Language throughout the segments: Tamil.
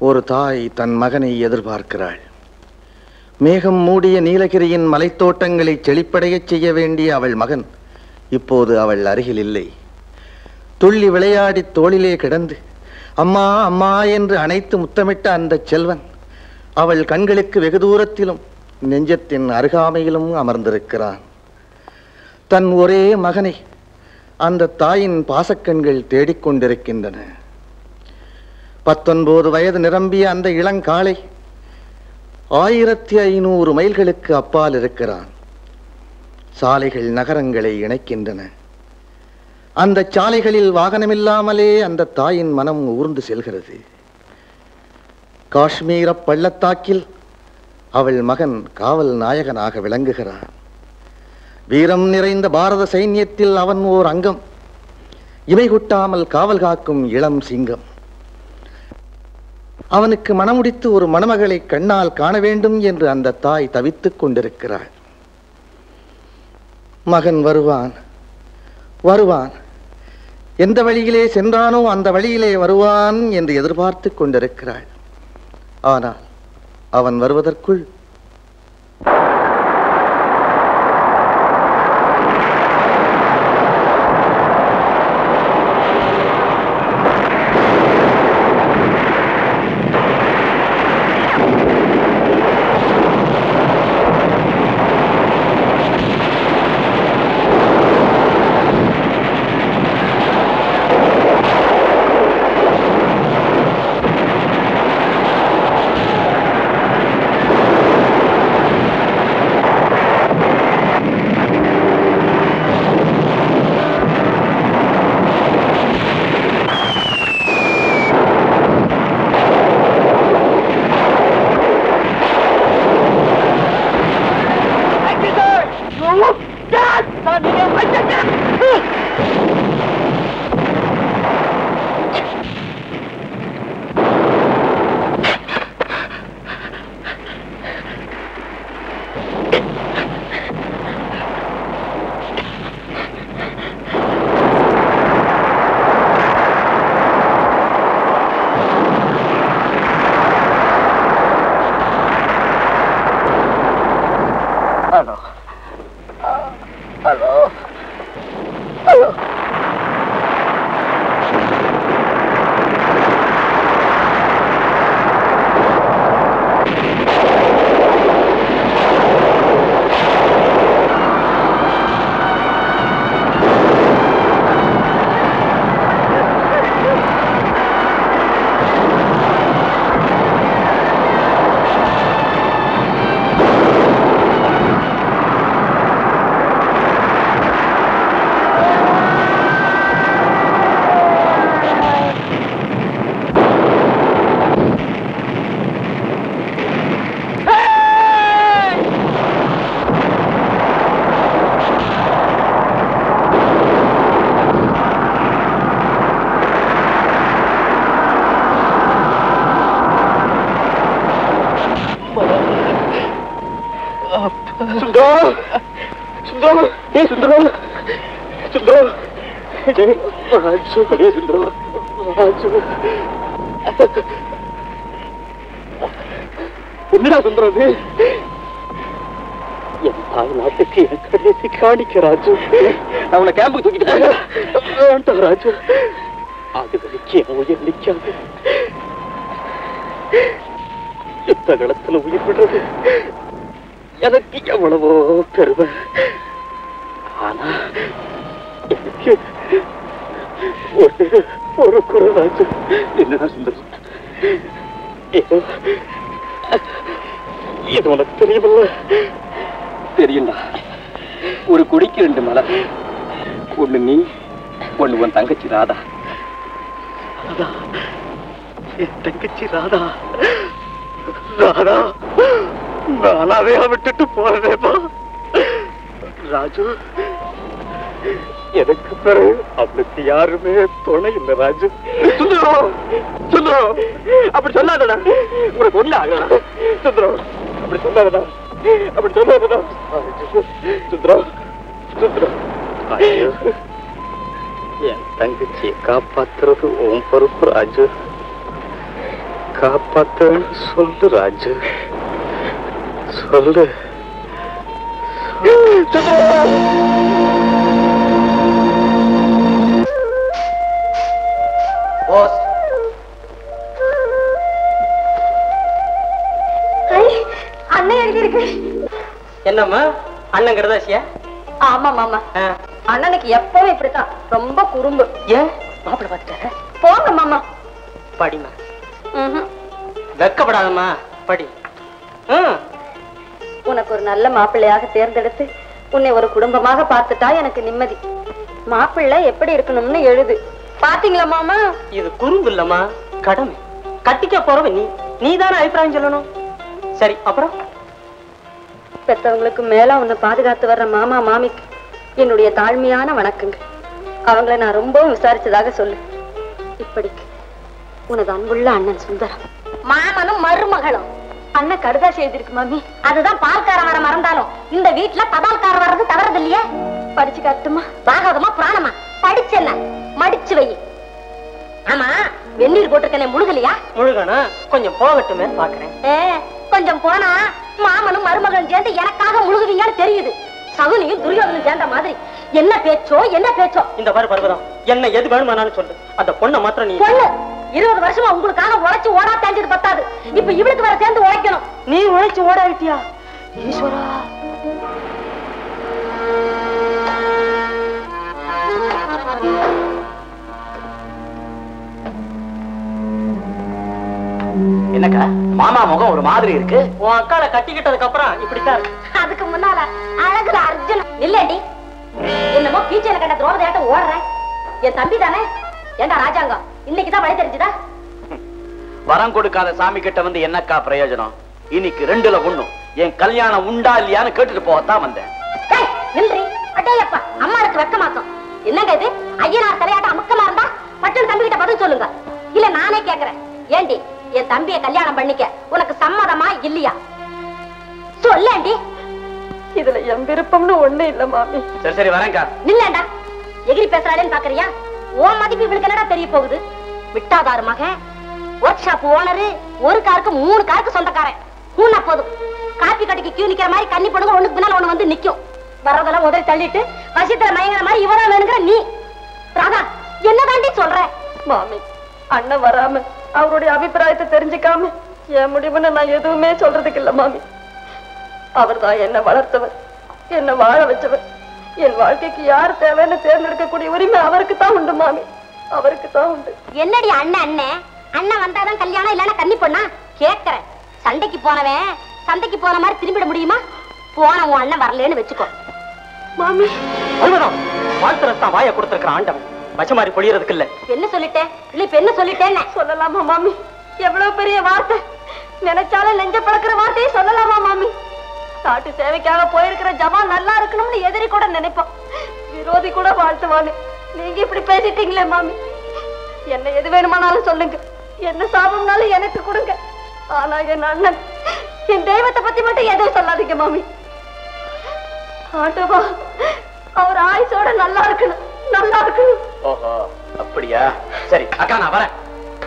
ஒரு தாய் தன் மகனை எதிர்பார்க்கிறாள் மேகம் மூடிய நீலகிரியின் மலைத்தோட்டங்களை செழிப்படையச் செய்ய வேண்டிய அவள் மகன் இப்போது அவள் அருகில் இல்லை துள்ளி விளையாடி தோளிலே கிடந்து அம்மா அம்மா என்று அணைத்து முத்தமிட்ட அந்த செல்வன் அவள் கண்களுக்கு வெகு தூரத்திலும் நெஞ்சத்தின் அருகாமையிலும் அமர்ந்திருக்கிறான் தன் ஒரே மகனை அந்த தாயின் பாசக்கண்கள் தேடிக்கொண்டிருக்கின்றன பத்தொன்பது வயது நிரம்பிய அந்த இளங்காளை ஆயிரத்தி ஐநூறு மைல்களுக்கு அப்பால் இருக்கிறான் சாலைகள் நகரங்களை இணைக்கின்றன அந்த சாலைகளில் வாகனமில்லாமலே அந்த தாயின் மனம் ஊர்ந்து செல்கிறது காஷ்மீர பள்ளத்தாக்கில் அவள் மகன் காவல் நாயகனாக விளங்குகிறான் வீரம் நிறைந்த பாரத சைன்யத்தில் அவன் ஓர் அங்கம் இமை குட்டாமல் காவல் காக்கும் இளம் சிங்கம் அவனுக்கு மனமுடித்து ஒரு மணமகளை கண்ணால் காண வேண்டும் என்று அந்த தாய் தவித்துக் கொண்டிருக்கிறாள் மகன் வருவான் வருவான் எந்த வழியிலே சென்றானோ அந்த வழியிலே வருவான் என்று எதிர்பார்த்து கொண்டிருக்கிறாள் ஆனால் அவன் வருவதற்குள் hello hello hello Sundaram Sundaram ஏ சுந்தரம் சுந்தரம் டேய், ராஜு ஏ சுந்தரம் ராஜு என்னடா சுந்தரம் இது? என் தாய் நாட்டுக்கு என் கடைசி காணிக்க ராஜு அவனை கேம்புக்கு தூக்கிட்டு போங்க வேண்டாம் ராஜு அது வரைக்கும் என் உயிர் நிக்காது யுத்த களத்துல உயிர் விடுறது எனக்கு எவ்வளவோ பெருமை ஆனா எனக்கு ஒரு ஒரு குறைவாச்சு என்னடா சுந்தரம் ஏதோ இது உனக்கு தெரியுமில்ல தெரியும்டா ஒரு கொடிக்கு ரெண்டு மலர் ஒண்ணு நீ ஒண்ணு உன் தங்கச்சி ராதா ராதா என் தங்கச்சி ராதா ராதா நானாவே விட்டுட்டு போறதேப்பா ராஜு எனக்கு பிறகு அவளுக்கு யாருமே துணை இல்லை ராஜு சுந்தரம் சுந்தரம் அப்படி சொல்லாதடா உனக்கு ஒண்ணு ஆகலாம் சுந்தரம் அப்படி சொல்லாதடா அப்படி சொல்லாதடா சுந்தரம் சுந்தரம் ஐயோ என் தங்கச்சியை காப்பாத்துறது உன் பொறுப்பு ராஜு காப்பாத்தன்னு சொல்லு ராஜு சொல்லு போஸ் அண்ணன் எழுதியிருக்கு என்னம்மா அண்ணன் கருதாசியா ஆமா மாமா அண்ணனுக்கு எப்பவும் இப்படித்தான் ரொம்ப குறும்பு ஏன் மாப்பிள்ள பார்த்துட்டார போங்க மாமா படிமா ம்ஹும். வெக்கப்படாதம்மா படி ம் உனக்கு ஒரு நல்ல மாப்பிள்ளையாக தேர்ந்தெடுத்து உன்னை ஒரு குடும்பமாக பார்த்துட்டா எனக்கு நிம்மதி மாப்பிள்ளை எப்படி இருக்கணும்னு எழுது பாத்தீங்களா மாமா இது குறும்பு இல்லம்மா கடமை கட்டிக்க போறவ நீ நீ தானே அபிப்பிராயம் சொல்லணும் சரி அப்புறம் பெத்தவங்களுக்கு மேல உன்னை பாதுகாத்து வர்ற மாமா மாமிக்கு என்னுடைய தாழ்மையான வணக்கங்க அவங்கள நான் ரொம்பவும் விசாரிச்சதாக சொல்லு இப்படிக்கு உனது அன்புள்ள அண்ணன் சுந்தரம் மாமனும் மருமகளும் அண்ணன் கடுதாசி எழுதிருக்கு மாமி அதுதான் பால்காரன் வர மறந்தாலும் இந்த வீட்டுல தபால்காரன் வர்றது தவறது இல்லையா படிச்சு காட்டுமா பாகவதமா புராணமா படிச்சென்ன மடிச்சு வை ஆமா வெந்நீர் போட்டிருக்கேன் முழுகலையா முழுகனா கொஞ்சம் போகட்டுமே பாக்குறேன் ஏ, கொஞ்சம் போனா மாமனும் மருமகளும் சேர்ந்து எனக்காக முழுகுவீங்கன்னு தெரியுது சகுனியும் துரியோதனும் சேர்ந்த மாதிரி என்ன பேச்சோ என்ன பேச்சோ இந்த பாரு பர்வதம் என்ன எது வேணுமானாலும் சொல்லு அந்த பொண்ணை மாத்திரம் நீ பொண்ணு இருபது வருஷமா உங்களுக்காக உழைச்சு ஓடா தெரிஞ்சது பத்தாது இப்ப இவளுக்கு வேற சேர்ந்து உழைக்கணும் நீ உழைச்சு ஓடாவிட்டியா ஈஸ்வரா என்னக்கா மாமா முகம் ஒரு மாதிரி இருக்கு உன் அக்காளை கட்டிக்கிட்டதுக்கு அப்புறம் இப்படித்தான் இருக்கு அதுக்கு முன்னால அழகுல அர்ஜுன் இல்லடி என்னமோ பீச்சையில கண்ட துரோகதையாட்டம் ஓடுறேன் என் தம்பி தானே ஏண்டா ராஜாங்கம் இன்னைக்குதான் வழி தெரிஞ்சுதா வரம் கொடுக்காத சாமி கிட்ட வந்து என்னக்கா பிரயோஜனம் இன்னைக்கு ரெண்டுல ஒண்ணும் என் கல்யாணம் உண்டா இல்லையான்னு கேட்டுட்டு போகத்தான் வந்தேன் டேய், நில்றி அடேயப்பா அம்மாளுக்கு வெக்க மாத்தோம் என்னங்க இது ஐயனார் தலையாட்டம் அமுக்கமா இருந்தா பட்டுன்னு தம்பி கிட்ட பதில் சொல்லுங்க இல்ல நானே கேக்குறேன் ஏண்டி என் தம்பியை கல்யாணம் பண்ணிக்க உனக்கு சம்மதமா இல்லையா சொல்லேண்டி இதுல என் விருப்பம்னு ஒண்ணு இல்ல மாமி சரி சரி வரேன்க்கா நில்லண்டா எகிரி பேசுறாளேன்னு பாக்குறியா உன் மதிப்பு இவளுக்கு என்னடா தெரிய போகுது விட்டாதாரு மகன் ஒர்க் ஷாப் ஓனரு ஒரு காருக்கு மூணு காருக்கு சொந்தக்காரன் மூணா போதும் காப்பி கடைக்கு கியூ நிக்கிற மாதிரி கன்னி பொண்ணுங்க ஒண்ணுக்கு பின்னால ஒண்ணு வந்து நிக்கும் வர்றதெல்லாம் முதல்ல தள்ளிட்டு வசியத்துல மயங்கிற மாதிரி இவதான் வேணுங்கிற நீ ராதா என்னதாண்டி சொல்ற மாமி அண்ணன் வராம அவருடைய அபிப்பிராயத்தை தெரிஞ்சுக்காம என் முடிவுன்னு நான் எதுவுமே சொல்றதுக்கு இல்ல மாமி அவர்தான் என்ன வளர்த்தவர் என்ன வாழ வச்சவர் என் வாழ்க்கைக்கு யார் தேவைன்னு தேர்ந்தெடுக்கக்கூடிய உரிமை அவருக்கு தான் உண்டு மாமி அவருக்கு தான் உண்டு என்னடி அண்ணன் அண்ணன் அண்ணன் வந்தாதான் கல்யாணம் இல்லன்னா கன்னி பொண்ணா கேக்குறேன் சண்டைக்கு போனவன் சண்டைக்கு போன மாதிரி திரும்பிட முடியுமா போன உன் அண்ணன் வரலன்னு வச்சுக்கோ மாமி பர்வதம் வாழ்த்துறத்தான் வாயை கொடுத்திருக்கிற ஆண்டவன் வசமாரி பொழியறதுக்கு இல்ல என்ன சொல்லிட்டேன் இல்ல இப்ப என்ன சொல்லிட்டேன்னு சொல்லலாமா மாமி எவ்வளவு பெரிய வார்த்தை நினைச்சாலும் நெஞ்ச பழக்கிற வார்த்தையை சொல்லலாமா மாமி நாட்டு சேவைக்காக போயிருக்கிற ஜவான் நல்லா இருக்கணும்னு எதிரி கூட நினைப்போம் விரோதி கூட வாழ்த்துவானு நீங்க இப்படி பேசிட்டீங்களே மாமி என்ன எது வேணுமானாலும் சொல்லுங்க என்ன சாபம்னாலும் எனக்கு கொடுங்க ஆனா என் அண்ணன் என் தெய்வத்தை பத்தி மட்டும் எதுவும் சொல்லாதீங்க மாமி ஆண்டவா அவர் ஆயுசோட நல்லா இருக்கணும் நல்லா இருக்கணும் ஓஹோ அப்படியா சரி அக்கா நான் வரேன்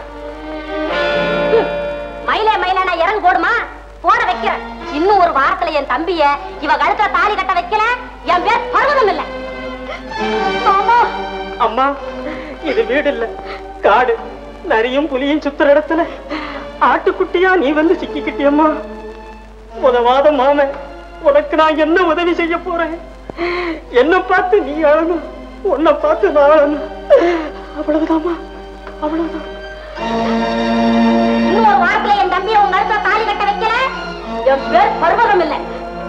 மயிலே மயிலே நான் இறங்கு போடுமா போட வைக்கிறேன் இன்னும் ஒரு வாரத்துல என் தம்பிய இவ கழுத்துல தாலி கட்ட வைக்கல என் பேர் பருவதம் இல்ல மாமா அம்மா இது வீடு இல்ல காடு நரியும் புலியும் சுத்துற இடத்துல ஆட்டுக்குட்டியா நீ வந்து சிக்கிக்கிட்டியம்மா உதவாத மாமன் உனக்கு நான் என்ன உதவி செய்ய போறேன் என்ன பார்த்து நீ அழணும் உன்னை பார்த்து நான் அழணும் அவ்வளவுதாம்மா அவ்வளவுதான் இன்னும் ஒரு வாரத்துல என் தம்பிய உன் கழுத்துல தாலி கட்ட வைக்கல என் பேர் பருவதம் இல்ல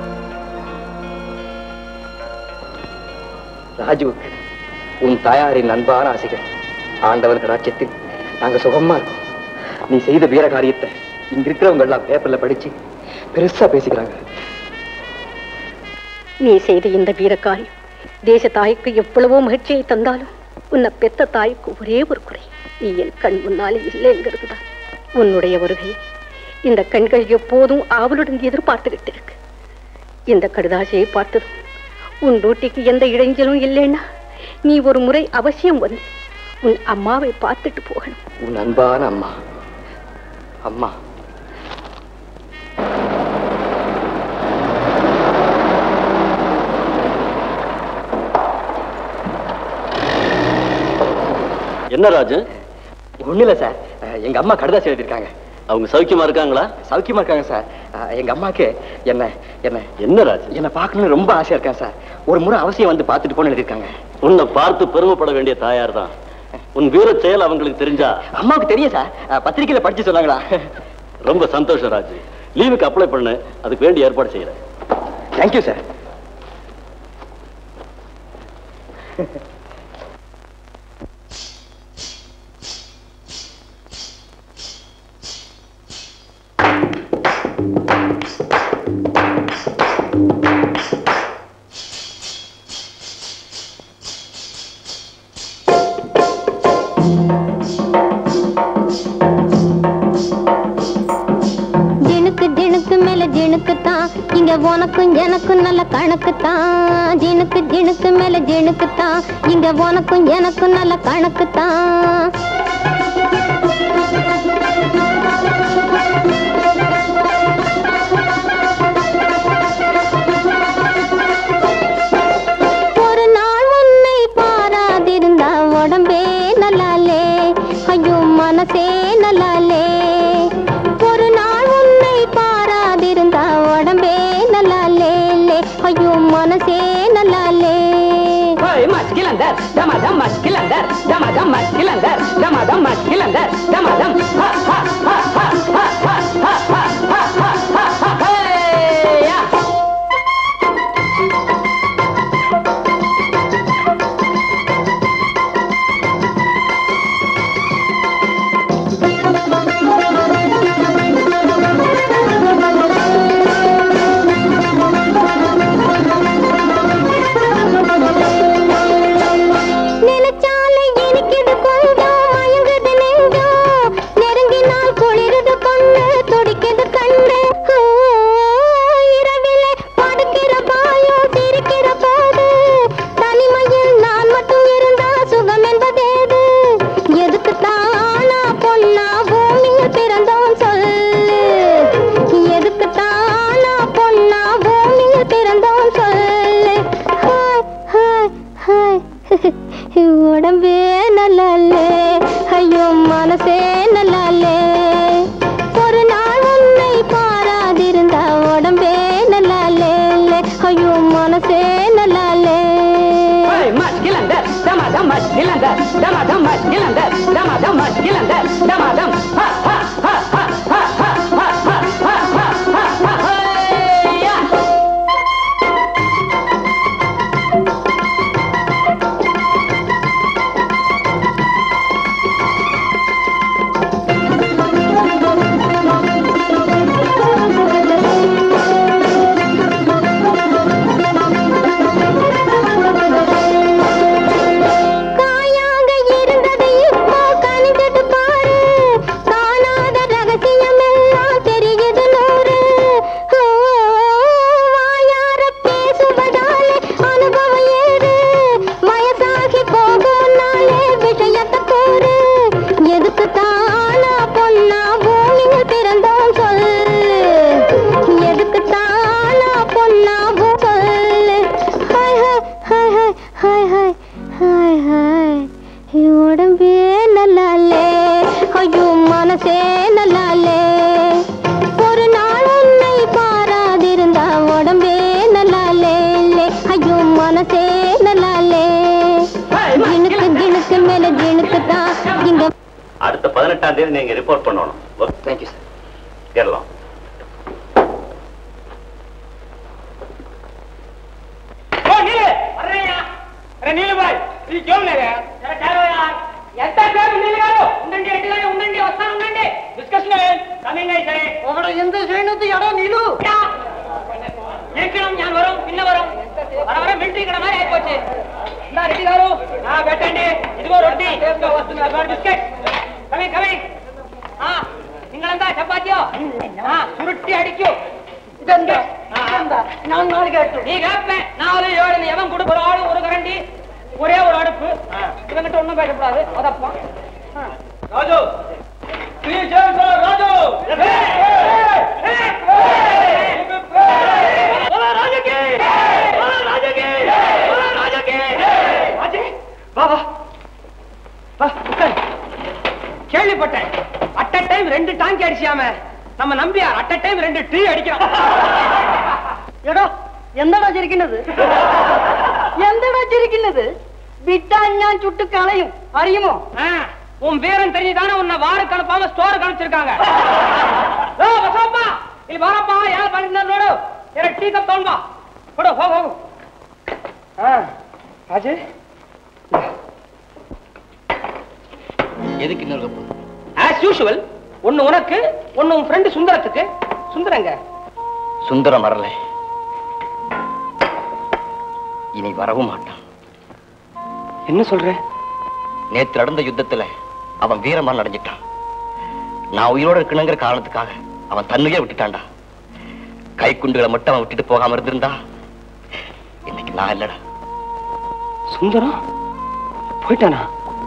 ராஜுவுக்கு உன் தாயாரின் அன்பான ஆசைகள் ஆண்டவன் கடாட்சத்தில் நாங்க சுகமா இருக்கோம் நீ செய்த வீர காரியத்தை இங்க இருக்கிறவங்க எல்லாம் பேப்பர்ல படிச்சு பெருசா பேசிக்கிறாங்க நீ செய்த இந்த வீரக்காரியம் தேச தாய்க்கு எவ்வளவோ மகிழ்ச்சியை தந்தாலும் உன்னை பெத்த தாய்க்கு ஒரே ஒரு குறை நீ என் கண் முன்னாலே இல்லைங்கிறது தான் உன்னுடைய வருகை இந்த கண்கள் எப்போதும் ஆவலுடன் எதிர்பார்த்துக்கிட்டு இருக்கு இந்த கடுதாசியை பார்த்ததும் உன் டூட்டிக்கு எந்த இடைஞ்சலும் இல்லைன்னா நீ ஒரு முறை அவசியம் வந்து உன் அம்மாவை பார்த்துட்டு போகணும் உன் அன்பான அம்மா அம்மா என்ன ராஜு ஒண்ணு இல்ல சார் அஹ், எங்க அம்மா கடுதாசி எழுதியிருக்காங்க அவங்க சௌக்கியமா இருக்காங்களா சௌக்கியமா இருக்காங்க சார் அஹ், எங்க அம்மாக்கு என்ன என்ன என்ன ராஜு என்ன பார்க்கணும்னு ரொம்ப ஆசையா இருக்கேன் சார் ஒரு முறை அவசியம் வந்து பார்த்துட்டு போன்னு எழுதியிருக்காங்க உன்னை பார்த்து பெருமைப்பட வேண்டிய தாயார் தான் உன் வீர செயல் அவங்களுக்கு தெரிஞ்சா அம்மாவுக்கு தெரியும் சார் அஹ், பத்திரிக்கையில படிச்சு சொன்னாங்களா ரொம்ப சந்தோஷம் ராஜு லீவுக்கு அப்ளை பண்ணு அதுக்கு வேண்டிய ஏற்பாடு செய்யறேன் தேங்க்யூ சார் ஜினுக்கு ஜினுக்கு மேல ஜினுக்கு தான் இங்க உனக்கும் எனக்கும் நல்ல கணக்கு தான் ஜினுக்கு ஜினுக்கு மேல ஜினுக்கு தான் இங்க உனக்கும் எனக்கும் நல்ல கணக்கு தான் ஒரு நாள் உன்னை பாராதிருந்தா உடம்பே நல்லாலே ஐயோ மனசே நல்லாலே ஒரு நாள் உன்னை பாராதிருந்தா உடம்பே நல்லாலே லே. ஐயோ மனசே நல்லாலே மஸ்கிலந்தர் டமதம் மஸ்கிலந்தர் டமதம் மஸ்கிலந்தர் டமதம் மஸ்கிலந்தர் டமதம் நினைச்சாலே இனிக்குது கொஞ்சம் மயங்குது நெஞ்சம் நெருங்கினால் குளிருது கண்ணு துடிக்குது கண்ணு ஆ, இரவிலே படுக்கிற பாயம் சிரிக்கிற போது தனிமையில் நான் மட்டும் இருந்தா சுகம் என்பதேது எதுக்கு தானா பொண்ணா பூமியில் பிறந்தோம் சொல்லு எதுக்கு தானா பொண்ணா பூமியில் பிறந்தோம் சொல்லு ஹாய் ஹாய் ஹாய் உடம்பே நல்லாலே ஐயோ மனசே நல்லாலே ஒரு நாள் உன்னை பாராதிருந்தா உடம்பே நல்லாலே ஐயோ மனசே நல்லாலே மஸ்கிலந்தர் டமதம் மஸ்கிலந்தர் டமதம் மஸ்கிலந்தர் டமதம் மஸ்கிலந்தர் டமதம் காயாக இருந்தது இப்போ கனிஞ்சது பாரு காணாத ரகசியம் எல்லாம் தெரியுது நூறு ஓ, வாயார பேசுவதாலே அனுபவம் ஏறு வயசாகி போகும்னாலே விஷயத்தை கூறு எதுக்கு தானா பொண்ணா பூமியில் பிறந்தோம் சொல்லு எதுக்கு தானா பொண்ணா பூ சொல்லு hi hi hi hi hi hi hi உடம்பே நல்லாலே ஐயோ மனசே நல்லாலே ஒரு நாள் உன்னை பாராதிருந்தா உடம்பே நல்லாலே லே. ஐயோ மனசே நல்லாலே ஜினுக்கு ஜினுக்கு மேல ஜினுக்கு தான் இங்க அடுத்த பதினெட்டாம் தேதி நீங்க ரிப்போர்ட் பண்ணணும் தேங்க்யூ சார் கேரளம் ओ नीले अरे यार अरे नीले भाई ये क्यों ले रहे हैं जरा ठहरो यार ఎంత సేపు నీళ్ళు గారు ఉండండి ఎట్లా ఉండండి వస్తాను ఉండండి డిస్కషన్ కమింగ్ అయితే ఒకడు ఎంత చేయనొద్దు ఎడో నీళ్ళు ఇరికడం ഞാൻ వరం పిన్న వరం వర వరం మిలిటరీ ఇక్కడ మరి అయిపోச்சு ఇందా రెడ్డి గారు ఆ పెట్టండి ఇదిగో రొట్టి వస్తుంది బిస్కెట్ కమింగ్ కమింగ్ ആ നിങ്ങളെന്താ ചപ്പാത്തിയോ ആ ചുരുട്ടി അടിക്കൂ ഇതെന്താ ഞാൻ നാല് കേട്ടു നീ കേപ്പ നാല് ഏഴ് എവൻ കൊടുക്കും ഒരാള് ഒരു കരണ്ടി ഒരേ ഒരു അടുപ്പ് ഇവங்கிட்ட ഒന്നും പേശപ്പെടാது അതപ്പം ராஜு ராஜு கேள்விப்பட்டேன் அட் அ டைம் ரெண்டு டாங்கி அடிச்சியாம நம்ம நம்பியார் அட் அ டைம் ரெண்டு டீ அடிக்கிறான் എടോ എന്താടാ ചിരിക്കുന്നത് എന്താടാ ചിരിക്കുന്നത് വിട്ടാ ഞാൻ ചുട്ടു കളയും അറിയുമോ ஆ, உன் பேரன் தெரிஞ்சுதானே உன்னை வாருக்கு அனுப்பாம ஸ்டோருக்கு அனுப்பிச்சிருக்காங்க ஓ ಬಸವಪ್ಪ ಇಲ್ಲಿ ಬಾರಪ್ಪ ಯಾರು ಬಂದಿದ್ದಾರೆ ನೋಡು ಎರಡು ಟೀ ಕಪ್ ತಗೊಂಡ್ ಬಾ ಕೊಡು ಹೋಗು ಹೋಗು ஆ, ராஜு எதுக்கு இன்னொரு கப்பு ஆஸ் யூஷுவல் ஒன்னு உனக்கு ஒன்னு உன் ஃப்ரெண்டு சுந்தரத்துக்கு சுந்தரங்க சுந்தரம் வரல இனி வரவும் மாட்டான் என்ன சொல்ற நேத்து நடந்த யுத்தத்துல அவன் வீரமா அடைஞ்சிட்டான் நான் உயிரோட இருக்கணுங்கிற காரணத்துக்காக அவன் தன்னையே விட்டுட்டான்டா கைக்குண்டுகளை மட்டும் அவன் விட்டுட்டு போகாம இருந்திருந்தா இன்னைக்கு நான் இல்லடா சுந்தரம் போயிட்டானா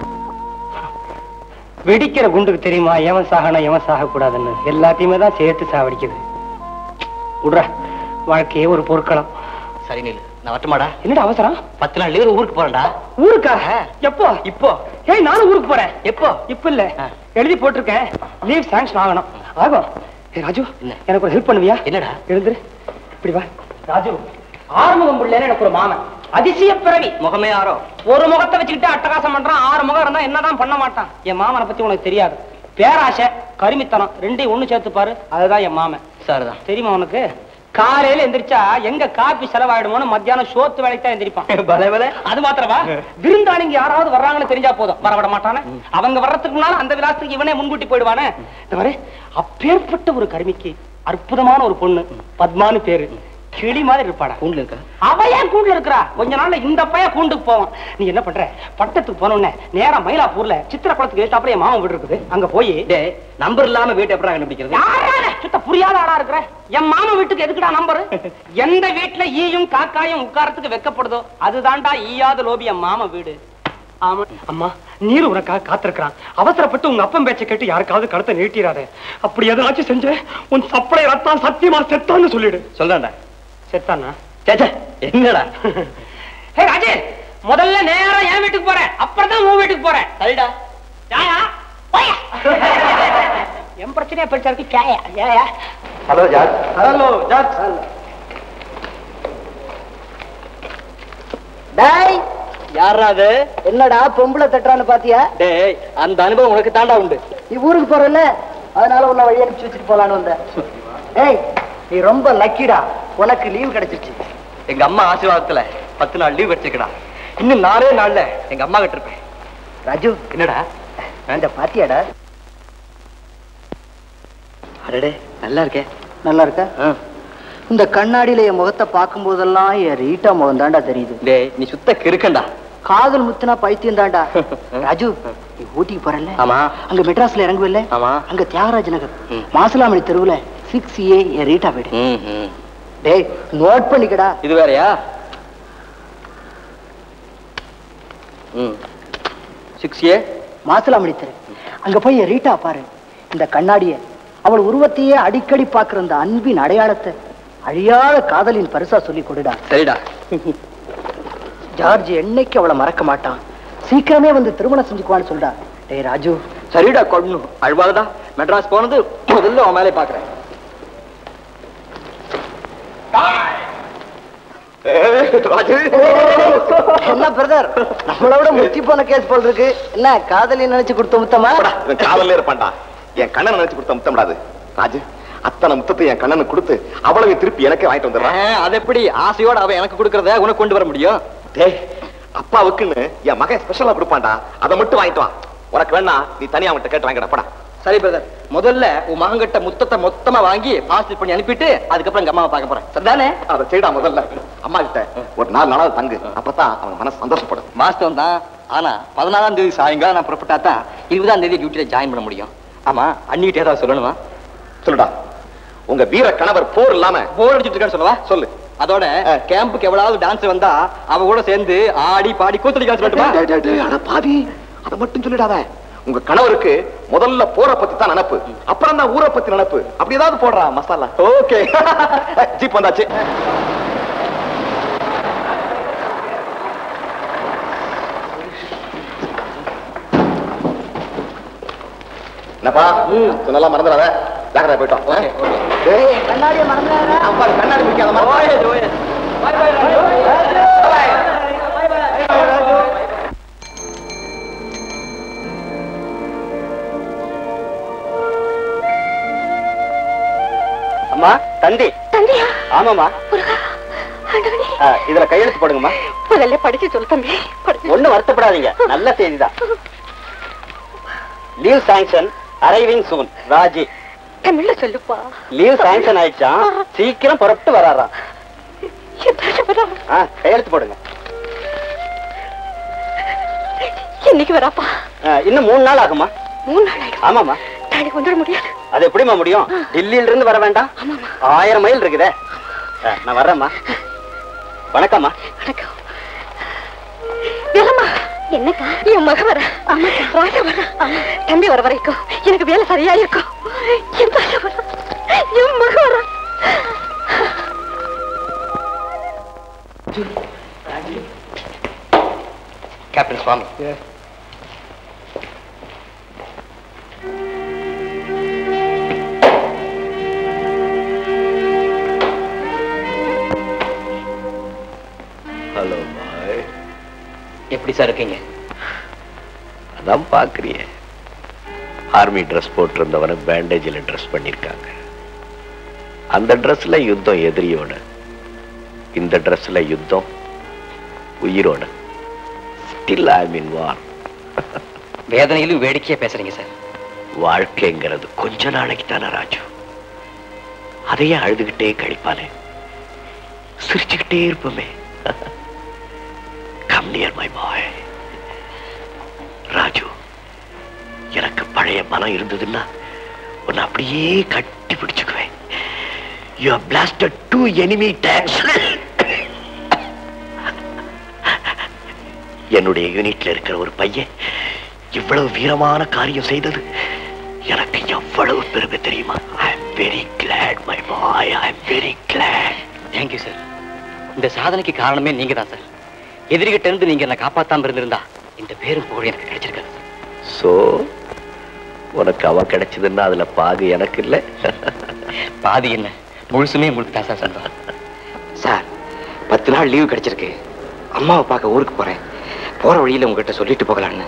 வெடிக்கிற குண்டுக்கு தெரியுமா எவன் சாகணும் எவன் சாக கூடாதுன்னு எல்லாத்தையுமே தான் சேர்த்து சாவடிக்குது விடுற வாழ்க்கையே ஒரு பொற்களம் சரி நீலு நான் வரட்டுமாடா என்னடா அவசரம் பத்து நாள் லீவு ஊருக்கு போறேன்டா ஊருக்கா எப்போ இப்போ ஏய் நானும் ஊருக்கு போறேன் எப்போ இப்ப இல்ல ஆ. எழுதி போட்டிருக்கேன் லீவ் சாங்ஷன் ஆகணும் ஆகும் ஏய் ராஜு என்ன? எனக்கு ஒரு ஹெல்ப் பண்ணுவியா என்னடா எழுந்துரு இப்படி வா ராஜு ஆறுமுகம் பிள்ளைன்னு எனக்கு ஒரு மாமன் அதிசய பிறவி முகமே யாரோ ஒரு முகத்தை வச்சுக்கிட்டு அட்டகாசம் பண்றான் ஆறு முகம் இருந்தா என்னதான் பண்ண மாட்டான் என் மாமனை பத்தி உனக்கு தெரியாது பேராசை கருமித்தனம் ரெண்டையும் ஒண்ணு சேர்த்து பாரு அதுதான் என் மாமன் சரிதான் தெரியுமா உனக்கு காலையில எந்திரிச்சா எங்க காப்பி செலவாயிடுமோன்னு மத்தியானம் சோத்து வேலைக்கு தான் எந்திரிப்பான் பலே பலே அது மாத்திரமா விருந்தாளிங்க யாராவது வர்றாங்கன்னு தெரிஞ்சா போதும் வர விட மாட்டானே அவங்க வர்றதுக்கு முன்னால அந்த விலாசத்துக்கு இவனே முன்கூட்டி போயிடுவானே இந்த மாதிரி அப்பேற்பட்ட ஒரு கருமிக்கு அற்புதமான ஒரு பொண்ணு பத்மானு பேரு கிளி மாதிரி இருப்பாடா கூண்டுல இருக்கா அவ ஏன் கூண்டுல இருக்கிறா கொஞ்ச நாள்ல இந்த பையன் கூண்டுக்கு போவான் நீ என்ன பண்ற பட்டத்துக்கு போன உடனே நேரா மயிலாப்பூர்ல சித்திர குளத்துக்கு ஏத்தாப்புல என் மாமன் வீடு இருக்குது அங்க போய் டேய் நம்பர் இல்லாம வீட்டை எப்படி கண்டுபிடிக்கிறது யாரால சுத்த புரியாத ஆளா இருக்கிற என் மாமன் வீட்டுக்கு எதுக்குடா நம்பர் எந்த வீட்டுல ஈயும் காக்காயும் உட்காரத்துக்கு வெக்கப்படுதோ அதுதான்டா ஈயாத லோபி என் மாமன் வீடு ஆமா அம்மா நீர் உனக்காக காத்திருக்கிறான் அவசரப்பட்டு உங்க அப்பன் பேச்சை கேட்டு யாருக்காவது கழுத்தை நீட்டிராத அப்படி எதாச்சும் செஞ்ச உன் சப்பளை ரத்தம் சத்தியமா செத்தான்னு சொல்லிடு சொல்றேன்டா செத்தானா சேச்சே என்னடா ஹே ராஜே முதல்ல நேரா என் வீட்டுக்கு போறேன் அப்புறம் தான் உன் வீட்டுக்கு போறேன் சரிடா யாயா போயா என் பிரச்சனையா பெருசா இருக்கு கேயா ஏயா ஹலோ ஜார்ஜ் ஹலோ ஜார்ஜ் டேய் யாரா அது என்னடா பொம்பளை தட்டுறான்னு பாத்தியா டேய் அந்த அனுபவம் உனக்கு தாண்டா உண்டு நீ ஊருக்கு போறல அதனால உன்னை வழி அனுப்பிச்சு வச்சுட்டு போலான்னு வந்தேன் ஏய் நீ ரொம்ப லக்கிடா உனக்கு லீவ் கிடைச்சிருச்சு எங்க அம்மா ஆசீர்வாதத்துல பத்து நாள் லீவ் வச்சிருக்கடா இன்னும் நாலே நாள்ல எங்க அம்மா கிட்ட இருப்பேன் ராஜு என்னடா இந்த பாத்தியாடா அடடே நல்லா இருக்கே நல்லா இருக்கா இந்த கண்ணாடியில என் முகத்தை பார்க்கும் போதெல்லாம் என் ரீட்டா முகம் தாண்டா தெரியுது டேய் நீ சுத்த கிறுக்கண்டா காதல் முத்துனா பைத்தியம் தாண்டா ராஜு நீ ஊட்டிக்கு போறல ஆமா அங்க மெட்ராஸ்ல இறங்குவல்ல ஆமா அங்க தியாகராஜ நகர் ம். மாசலாமணி தெருவுல சிக்ஸ் ஏ என் ரீட்டா வீடு ம், ம். டேய் நோட் பண்ணிக்கடா இது வேறயா ம் சிக்ஸ் ஏ மாசலாமணி தெரு அங்க போய் என் ரீட்டா பாரு இந்த கண்ணாடிய அவள் உருவத்தையே அடிக்கடி பாக்குற அந்த அன்பின் அடையாளத்தை அழியாத காதலின் பரிசா சொல்லி கொடுடா சரிடா ஜார்ஜ் என்னைக்கு அவளை மறக்க மாட்டான் சீக்கிரமே வந்து திருமணம் செஞ்சுக்குவான்னு சொல்றா டேய் ராஜு சரிடா கொண்டு அழுவாதடா மெட்ராஸ் போனது முதல்ல உன் மேலே பாக்குறேன் என்ன பிரதர் நம்மளோட முத்தி போன கேஸ் போல் இருக்கு என்ன காதலி நினைச்சு கொடுத்த முத்தமா இவன் காதல்ல இருப்பான்டா என் கண்ணனை நினைச்சு கொடுத்த முத்தம்டாது ராஜு அத்தனை முத்தத்தை என் கண்ணனுக்கு கொடுத்து அவ்வளவு திருப்பி எனக்கே வாங்கிட்டு வந்துடுறான் அது எப்படி ஆசையோட அவன் எனக்கு கொடுக்கறத உனக்கு கொண்டு வர முடியும் டேய் அப்பாவுக்குன்னு என் மகன் ஸ்பெஷலா கொடுப்பான்டா அதை மட்டும் வாங்கிட்டு வா உனக்கு வேணா நீ தனியா அவன்கிட்ட கேட்டு வாங்கிட போடா சரி பிரதர் முதல்ல உன் மகன்கிட்ட முத்தத்தை மொத்தமா வாங்கி பாஸ்ட் பண்ணி அனுப்பிட்டு அதுக்கப்புறம் எங்க அம்மாவை பார்க்க போறேன் சரிதானே அதை செய்டா முதல்ல அம்மா கிட்ட ஒரு நாலு நாளாவது தங்கு அப்பதான் அவன் மனசு சந்தோஷப்படும் மாஸ்டர் தான் ஆனா பதினாலாம் தேதி சாயங்காலம் நான் புறப்பட்டா தான் இருபதாம் தேதி டியூட்டில ஜாயின் பண்ண முடியும் ஆமா அண்ணிக்கிட்ட ஏதாவது சொல்லணுமா சொல்லுடா உங்க வீர கணவர் போர் இல்லாம போர் அடிச்சுட்டு இருக்கான்னு சொல்லவா சொல்லு அதோட கேம்புக்கு எவ்வளவு டான்ஸ் வந்தா அவ கூட சேர்ந்து ஆடி பாடி கூத்தடிக்க சொல்லட்டுமா டேய், டேய், டேய், அட பாவி அதை மட்டும் சொல்லிடாத உங்க கணவருக்கு முதல்ல போரை பத்தி தான் நினப்பு அப்புறம் தான் ஊரை பத்தி நினப்பு அப்படி ஏதாவது போடுறா மசாலா ஓகே ஜீப் வந்தாச்சு என்னப்பா சொன்னலாம் மறந்துடாத ஜாக்கிரதை போயிட்டோம் டேய், கண்ணாடியை மறந்துடாத அப்பா கண்ணாடி பிடிக்காதமா அம்மா தந்தி தந்தையா ஆமாமா முருகா ஆண்டவனே இதுல கையெழுத்து போடுங்கம்மா முதல்ல படிச்சு சொல்லு தம்பி படிச்சு ஒண்ணும் வருத்தப்படாதீங்க நல்ல செய்திதான் leave sanction arriving soon Raji தமிழ்ல சொல்லுப்பா லீவ் சாங்ஷன் ஆயிடுச்சான் சீக்கிரம் புறப்பட்டு வராராம் என் தகப்பனா, ஆ, கையெழுத்து போடுங்க என்னைக்கு வராப்பா ஆ, இன்னும் மூணு நாள் ஆகுமா மூணு நாள் ஆயிடும் ஆமாமா நாளைக்கு வந்துட முடியாது அது எப்படிம்மா முடியும் டெல்லியில இருந்து வர வேண்டாம் ஆமாமா ஆயிரம் மைல் இருக்குதே ஆ, நான் வர்றேம்மா வணக்கம்மா வணக்கம் வேலம்மா என்னக்கா என் மக வர ராஜா வர தம்பி வர வரைக்கும் எனக்கு வேலை சரியா இருக்கும் என் ராஜா வர என் மக வர கேப்டன் சுவாமி ஹலோ பாய் எப்படி சார் இருக்கீங்க அதான் பாக்குறிய ஆர்மி ட்ரெஸ் போட்டிருந்தவனை பேண்டேஜில் ட்ரெஸ் பண்ணிருக்காங்க அந்த ட்ரெஸ்ல யுத்தம் எதிரியோட இந்த ட்ரெஸ்ல யுத்தம் உயிரோட ஸ்டில் ஐ மீன் வார் வேதனையிலும் வேடிக்கையா பேசுறீங்க சார் வாழ்க்கைங்கிறது கொஞ்ச நாளைக்கு தானே ராஜு அதையே அழுதுகிட்டே கழிப்பானே சிரிச்சுக்கிட்டே இருப்போமே come near my boy Raju எனக்கு பழைய மனம் இருந்ததுன்னா உன்னை அப்படியே கட்டி பிடிச்சுக்குவேன் you have blasted two enemy tanks என்னுடைய யூனிட்ல இருக்கிற ஒரு பையன் இவ்வளவு வீரமான காரியம் செய்தது எனக்கு எவ்வளவு பெருமை தெரியுமா I am very glad my boy I am very glad thank you sir இந்த சாதனைக்கு காரணமே நீங்க தான் சார் எதிரிகிட்ட இருந்து நீங்க என்ன காப்பாத்தாம இருந்திருந்தா இந்த பேரும் புகழ் எனக்கு கிடைச்சிருக்காது சோ உனக்கு அவ கிடைச்சதுன்னா அதுல பாகு எனக்கு இல்ல பாதி என்ன முழுசுமே உங்களுக்கு தான் சார் சொந்தம் சார் பத்து நாள் லீவு கிடைச்சிருக்கு அம்மாவை பார்க்க ஊருக்கு போறேன் போற வழியில உங்ககிட்ட சொல்லிட்டு போகலான்னு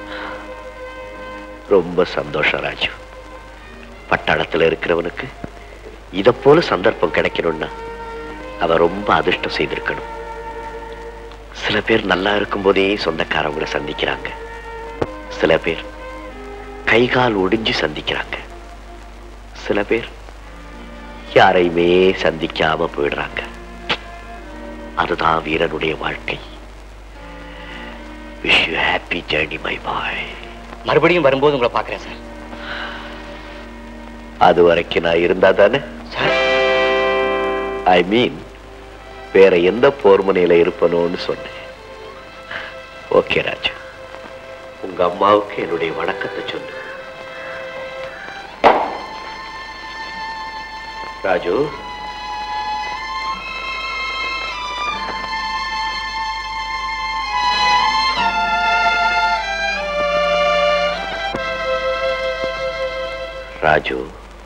ரொம்ப சந்தோஷம் ராஜு பட்டாளத்துல இருக்கிறவனுக்கு இத போல சந்தர்ப்பம் கிடைக்கணும்னா அவன் ரொம்ப அதிர்ஷ்டம் செய்திருக்கணும் சில பேர் நல்லா இருக்கும்போதே சொந்தக்காரவங்களை சந்திக்கிறாங்க சில பேர் கை கால் ஒடிஞ்சு சந்திக்கிறாங்க சில பேர் யாரையுமே சந்திக்காம போயிடுறாங்க அதுதான் வீரனுடைய வாழ்க்கை wish you happy journey my boy மறுபடியும் வரும்போது உங்களை பார்க்கறேன் சார் அது வரைக்கும் நான் இருந்தா தானே சார் ஐ மீன் வேற எந்த போர் முனையில இருப்பனோன்னு சொன்னேன் ஓகே ராஜு உங்க அம்மாவுக்கு என்னுடைய வணக்கத்தை சொல்லு ராஜு ராஜு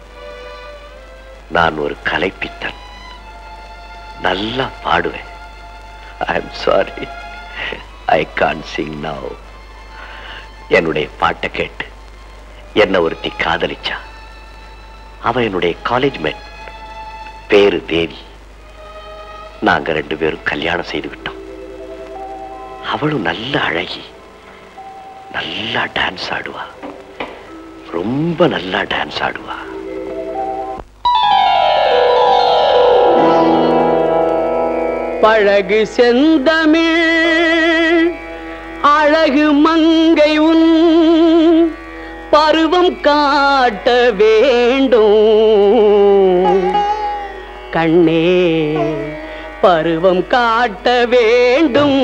நான் ஒரு கலைப்பித்தன் நல்லா பாடுவேன் I am sorry I can't sing now என்னுடைய பாட்டை கேட்டு என்ன ஒருத்தி காதலிச்சா அவ என்னுடைய காலேஜ் மேட் பேரு தேவி நாங்க ரெண்டு பேரும் கல்யாணம் செய்து விட்டோம் அவளும் நல்ல அழகி நல்லா டான்ஸ் ஆடுவா ரொம்ப நல்லா டான்ஸ் ஆடுவா பழகு செந்தமிழ் அழகு மங்கை உன் பருவம் காட்ட வேண்டும் கண்ணே பருவம் காட்ட வேண்டும்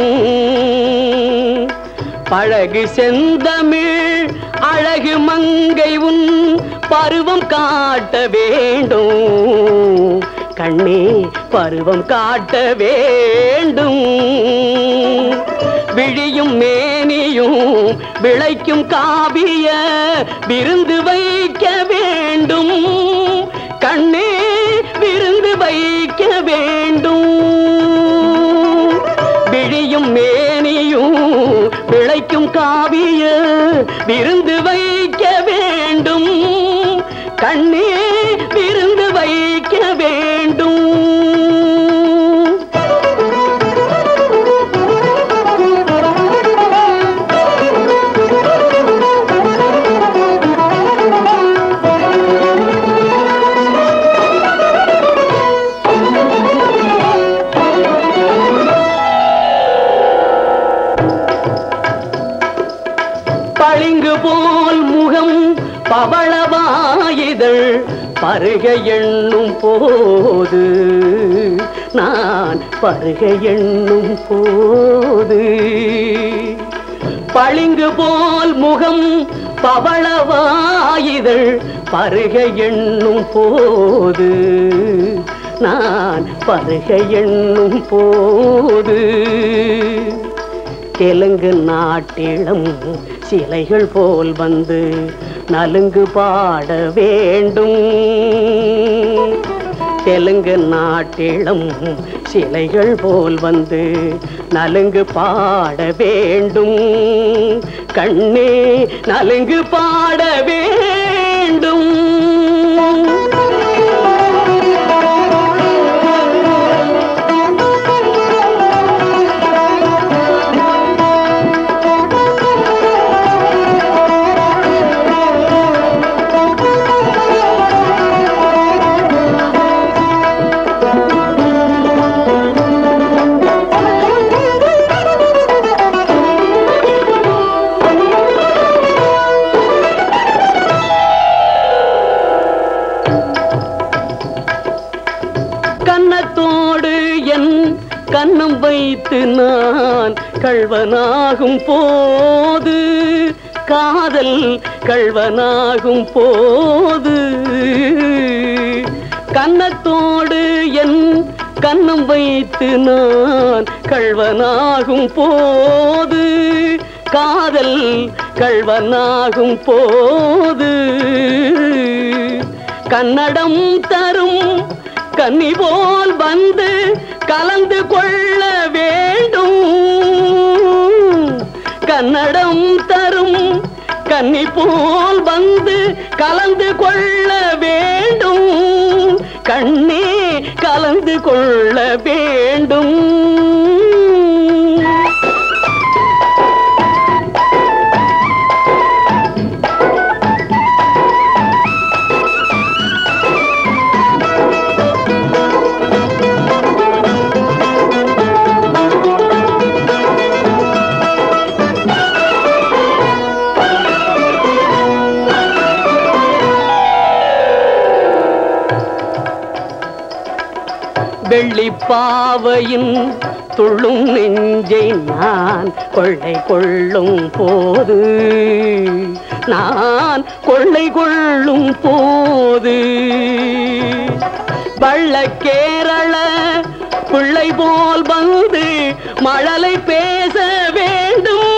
பழகு செந்தமிழ் அழகு மங்கை உன் பருவம் காட்ட வேண்டும் கண்ணே பருவம் காட்ட வேண்டும் விழியும் மேனியும் விளைக்கும் காவிய விருந்து வை வைக்க வேண்டும் கண்ணே விருந்து வைக்க வேண்டும் விழியும் மேனியும் விளைக்கும் காவிய விருந்து வைக்க வேண்டும் கண்ணே விருந்து வைக்க வேண்டும் பளிங்கு போல் முகம் பவளவாயுதழ் பருக எண்ணும் போது நான் பருக எண்ணும் போது பளிங்கு போல் முகம் பவளவாயுதழ் பருக எண்ணும் போது நான் பருக எண்ணும் போது தெலுங்கு நாட்டிடம் சிலைகள் போல் வந்து நலுங்கு பாட வேண்டும் தெலுங்கு நாட்டிடம் சிலைகள் போல் வந்து நலுங்கு பாட வேண்டும் கண்ணே நலுங்கு பாட வேண்டும் கன்னத்தோடு என் கன்னம் வைத்து நான் கள்வனாகும் போது காதல் கள்வனாகும் போது கன்னத்தோடு என் கன்னம் வைத்து நான் கள்வனாகும் போது காதல் கள்வனாகும் போது கன்னடம் தரும் கன்னி போல் வந்து கலந்து கொள்ள வேண்டும் கன்னடம் தரும் கன்னி போல் வந்து கலந்து கொள்ள வேண்டும் கண்ணே கலந்து கொள்ள வேண்டும் வெள்ளிப்பாவையின் துள்ளும் நெஞ்சை நான் கொள்ளை கொள்ளும் போது நான் கொள்ளை கொள்ளும் போது வள்ள கேரள பிள்ளை போல் வந்து மழலை பேச வேண்டும்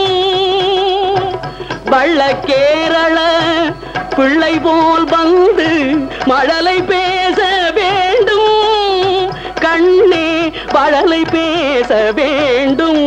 வள்ள கேரள பிள்ளை போல் வந்து மழலை பேச வேண்டும் கண்ணே மழலை பேச வேண்டும்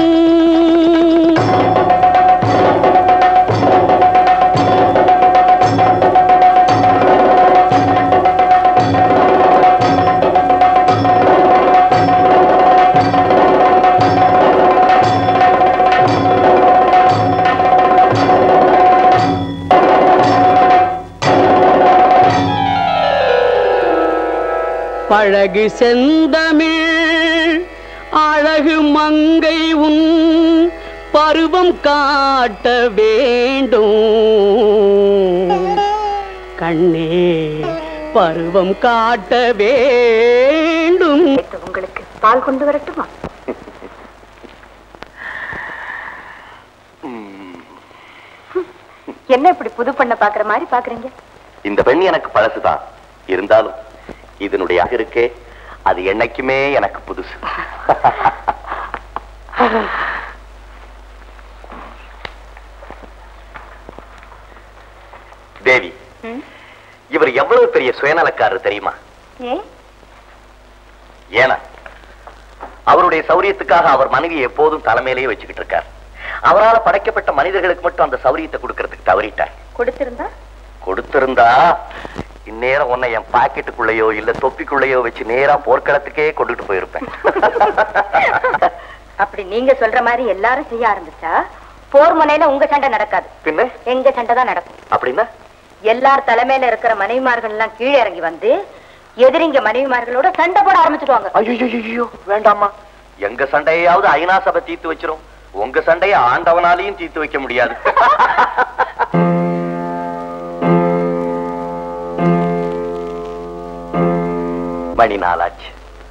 பழகு செந்தமிழ் அழகு மங்கை உன் பருவம் காட்ட வேண்டும் கண்ணே பருவம் காட்ட வேண்டும் உங்களுக்கு பால் கொண்டு வரட்டுமா என்ன இப்படி புது பண்ண பாக்குற மாதிரி பாக்குறீங்க இந்த பெண் எனக்கு பழசுதான் இருந்தாலும் இதனுடைய அழகு இருக்கே அது என்னைக்குமே எனக்கு புதுசு தேவி இவர் எவ்வளவு பெரிய சுயநலக்காரர் தெரியுமா ஏன் ஏனா அவருடைய சௌரியத்துக்காக அவர் மனைவி எப்போதும் தலைமையிலேயே வச்சுக்கிட்டு இருக்கார் அவரால் படைக்கப்பட்ட மனிதர்களுக்கு மட்டும் அந்த சௌரியத்தை கொடுக்கறதுக்கு தவறிட்டார் கொடுத்திருந்தா கொடுத்திருந்தா இந்நேரம் உன்னை என் பாக்கெட்டுக்குள்ளேயோ இல்ல தொப்பிக்குள்ளேயோ வச்சு நேரா போர்க்களத்துக்கே கொண்டுட்டு போயிருப்பேன் அப்படி நீங்க சொல்ற மாதிரி எல்லாரும் செய்ய ஆரம்பிச்சா போர் முனையில உங்க சண்டை நடக்காது பின்ன எங்க சண்டை தான் நடக்கும் அப்படின்னா எல்லார் தலைமையில இருக்கிற மனைவிமார்கள் எல்லாம் கீழே இறங்கி வந்து எதிரிங்க மனைவிமார்களோட சண்டை போட ஆரம்பிச்சிடுவாங்க ஐயோ வேண்டாமா எங்க சண்டையாவது ஐநா சபை தீர்த்து வச்சிரும் உங்க சண்டைய ஆண்டவனாலையும் தீர்த்து வைக்க முடியாது மணி நாளாச்சு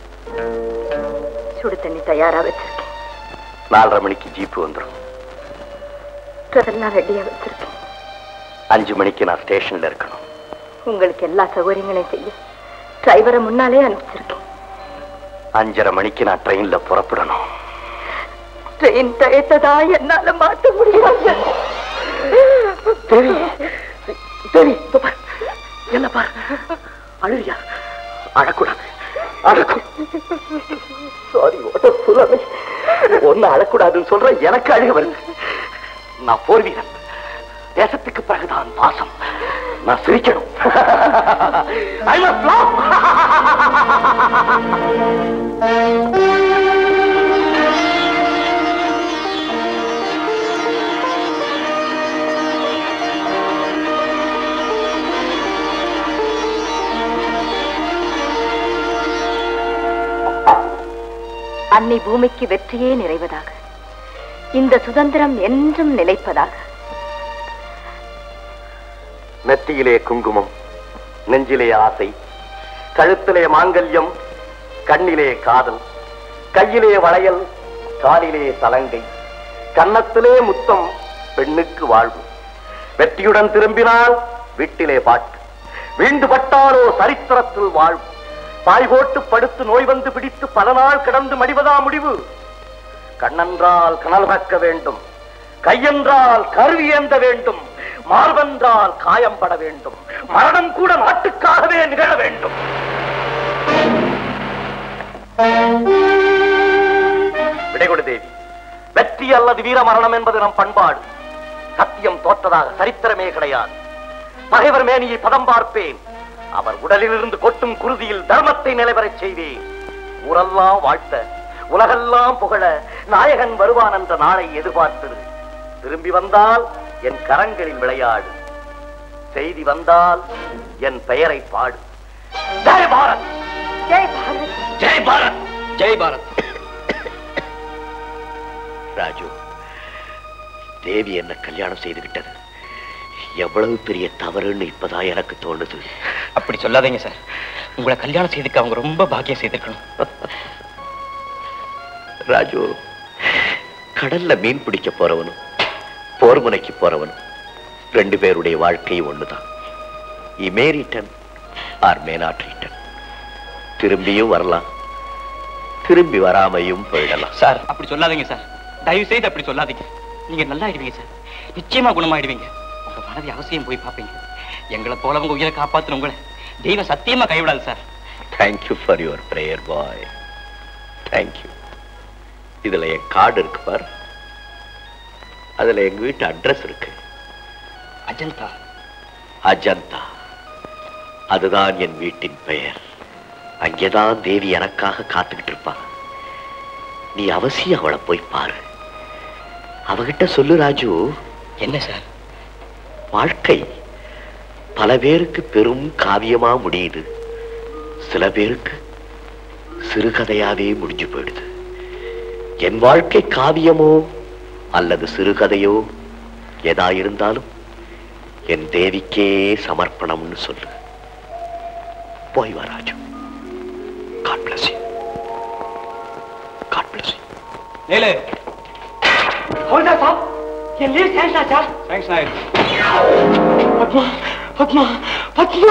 சுடு தண்ணி தயாரா வச்சிருக்கேன் நாலரை மணிக்கு ஜீப்பு வந்துடும் அதெல்லாம் ரெடியா வச்சிருக்கேன் அஞ்சு மணிக்கு நான் ஸ்டேஷன்ல இருக்கணும் உங்களுக்கு எல்லா சௌகரியங்களையும் செய்ய டிரைவரை முன்னாலே அனுப்பிச்சிருக்கேன் அஞ்சரை மணிக்கு நான் ட்ரெயின்ல புறப்படணும் ட்ரெயின் டயத்ததா என்னால மாத்த முடியாது தேவி தேவி இதோ பாரு. என்ன பாரு அழுறியா அழக்கூடாது அழக்கூ சாரி ஓட்ட சொல்லாமே ஒண்ணு அழக்கூடாதுன்னு சொல்ற எனக்கு அழுக வருது நான் போர் வீரன் தேசத்துக்கு பிறகுதான் பாசம் நான் சிரிக்கணும் I must laugh. அன்னை பூமிக்கு வெற்றியே நிறைவதாக இந்த சுதந்திரம் என்றும் நிலைப்பதாக நெற்றியிலே குங்குமம் நெஞ்சிலே ஆசை கழுத்திலே மாங்கல்யம் கண்ணிலே காதல் கையிலே வளையல் காலிலே சலங்கை கன்னத்திலே முத்தம் பெண்ணுக்கு வாழ்வு வெற்றியுடன் திரும்பினால் வீட்டிலே பாட்டு வீண்டு பட்டாலோ சரித்திரத்தில் வாழ்வு பாய் போட்டு படுத்து நோய் வந்து பிடித்து பல நாள் கிடந்து மடிவதா முடிவு கண்ணென்றால் கனல் கக்க வேண்டும் கையென்றால் கருவி ஏந்த வேண்டும் மார்பென்றால் காயம்பட வேண்டும் மரணம் கூட நாட்டுக்காகவே நிகழ வேண்டும் விடைகொடு தேவி வெற்றி அல்லது வீர மரணம் என்பது நம் பண்பாடு சத்தியம் தோற்றதாக சரித்திரமே கிடையாது பகைவர் மேனியை பதம் பார்ப்பேன் அவர் உடலிலிருந்து கொட்டும் குருதியில் தர்மத்தை நிலைவரச் செய்வேன் ஊரெல்லாம் வாழ்த்த உலகெல்லாம் புகழ நாயகன் வருவான் என்ற நாளை எதிர்பார்த்தது திரும்பி வந்தால் என் கரங்களில் விளையாடு செய்தி வந்தால் என் பெயரை பாடு ஜெய் பாரத் ஜெய் பாரத் ஜெய் பாரத் ஜெய் பாரத் ராஜு தேவி என்ன கல்யாணம் செய்து விட்டது எவ்வளவு பெரிய தவறுன்னு இப்பதான் எனக்கு தோணுது அப்படி சொல்லாதீங்க சார் உங்களை கல்யாணம் செய்துக்க அவங்க ரொம்ப பாக்கியம் செய்திருக்கணும் ராஜு கடல்ல மீன் பிடிக்க போறவனும் போர் முனைக்கு போறவனும் ரெண்டு பேருடைய வாழ்க்கை ஒண்ணுதான் I may return or may not return திரும்பியும் வரலாம் திரும்பி வராமையும் போயிடலாம் சார் அப்படி சொல்லாதீங்க சார் தயவு செய்து அப்படி சொல்லாதீங்க நீங்க நல்லா ஆயிடுவீங்க சார் நிச்சயமா குணமாயிடுவீங்க உங்க மனதை அவசியம் போய் பார்ப்பீங்க எங்களை போல உங்க உயிரை காப்பாத்துன உங்களை தெய்வம் சத்தியமா கைவிடாது sir thank you for your prayer boy thank you இதுல என் கார்டு இருக்கு பார் அதுல எங்க வீட்டு அட்ரஸ் இருக்கு அஜந்தா அஜந்தா அதுதான் என் வீட்டின் பெயர் அங்கேதான் தேவி எனக்காக காத்துக்கிட்டு இருப்பா நீ அவசியம் அவளை போய் பாரு அவகிட்ட சொல்லு ராஜு என்ன சார் வாழ்க்கை பல பேருக்கு பெரும் காவியமா முடியுது சில பேருக்கு சிறுகதையாவே முடிஞ்சு போயிடுது என் வாழ்க்கை காவியமோ அல்லது சிறுகதையோ எதா இருந்தாலும் என் தேவிக்கே சமர்ப்பணம்னு சொல்லு போய் வா Raju God bless you God bless you லேலே ಹೌದಾ ಸಾಬ್ ಎಲ್ಲಿ sanction sir thanks Nair Padma Padma Padma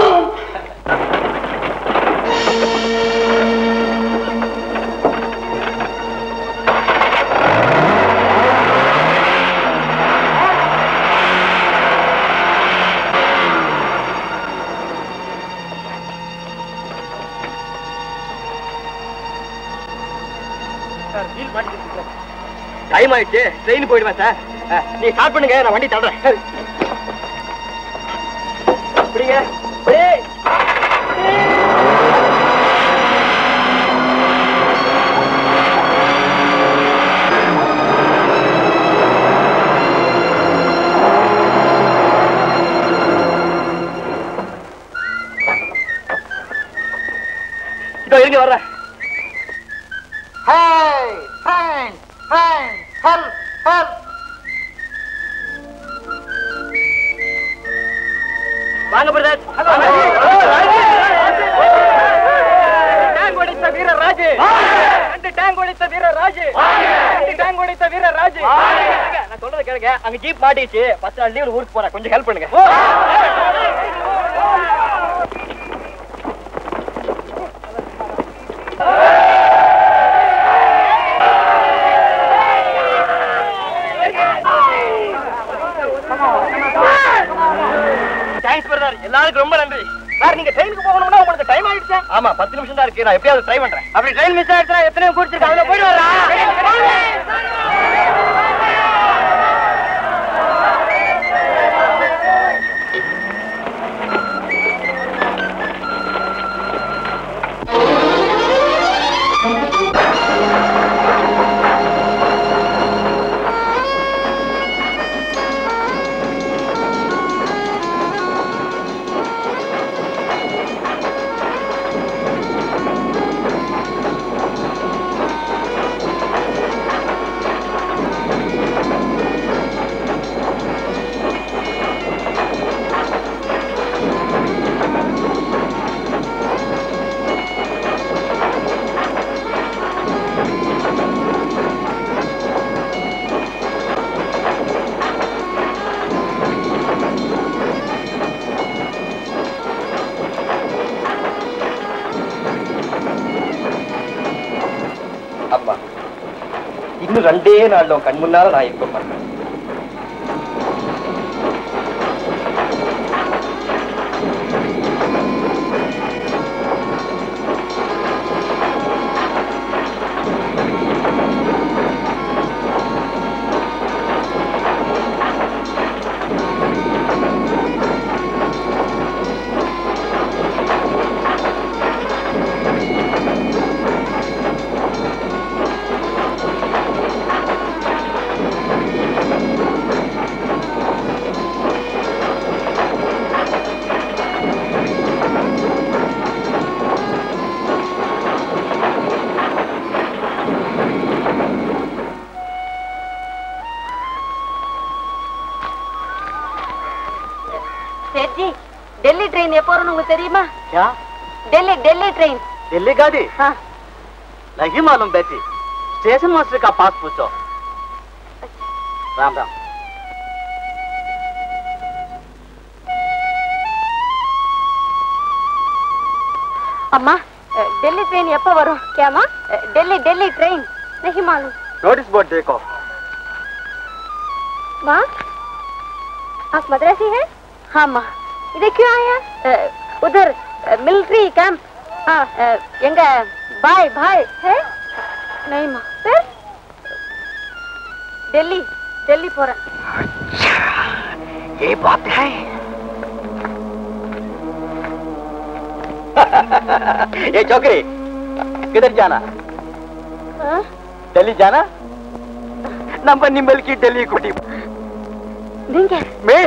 time ஆயிடுச்சு ட்ரெயின் போயிடுவேன் சார் அஹ், நீ ஸ்டார்ட் பண்ணுங்க நான் வண்டி தள்ளுறேன் அப்படிங்க அப்படியே இதோ இருங்க வர்றேன் Hey, friend, friend, help, help. வாங்க பிரதர் டேங்க் ஒடித்த வீர ராஜு ரெண்டு டேங்க் ஒடித்த வீர ராஜு ரெண்டு டேங்க் ஒடித்த வீர ராஜு நான் சொல்றத கேளுங்க அங்க ஜீப் மாட்டிச்சு பத்து நாள் லீவ் ஊருக்கு போறேன் கொஞ்சம் ஹெல்ப் பண்ணுங்க தேங்க்ஸ் பிரதர் எல்லாருக்கும் ரொம்ப நன்றி சார் நீங்க ட்ரெயினுக்கு போகணும்னா உங்களுக்கு டைம் ஆயிடுச்சு ஆமா பத்து நிமிஷம் தான் இருக்கு நான் எப்படியாவது ட்ரை பண்றேன் அப்படி ட்ரெயின் மிஸ் ஆயிடுச்சா எத்தனை குடிச்சிருக்கு அதுல போயிட்டு வரா அம்மா இன்னும் ரெண்டே நாள்ல உன் கண் முன்னால நான் இருக்க மாட்டேன் சேட்ஜி டெல்லி ட்ரெயின் எப்போ வரும்னு உங்களுக்கு தெரியுமா क्या டெல்லி டெல்லி ட்ரெயின் दिल्ली गाड़ी नहीं मालूम बेटी स्टेशन मास्टर का पास पूछो राम राम அம்மா அஹ், டெல்லி ட்ரெயின் எப்போ வரும் கேமா அஹ், டெல்லி டெல்லி ட்ரெயின் नहीं मालूम नोटिस बोर्ड देखो माँ आप मद्रासी हैं हाँ माँ इधर क्यों आए हैं अ, उधर मिलिट्री कैंप हाँ अ, எங்க பாய் பாய் है नहीं माँ फिर டெல்லி டெல்லி போறேன் ये बात है ये छोकरी किधर जाना हाँ? दिल्ली जाना नंबर निम्बल की दिल्ली कुटी நீங்க मैं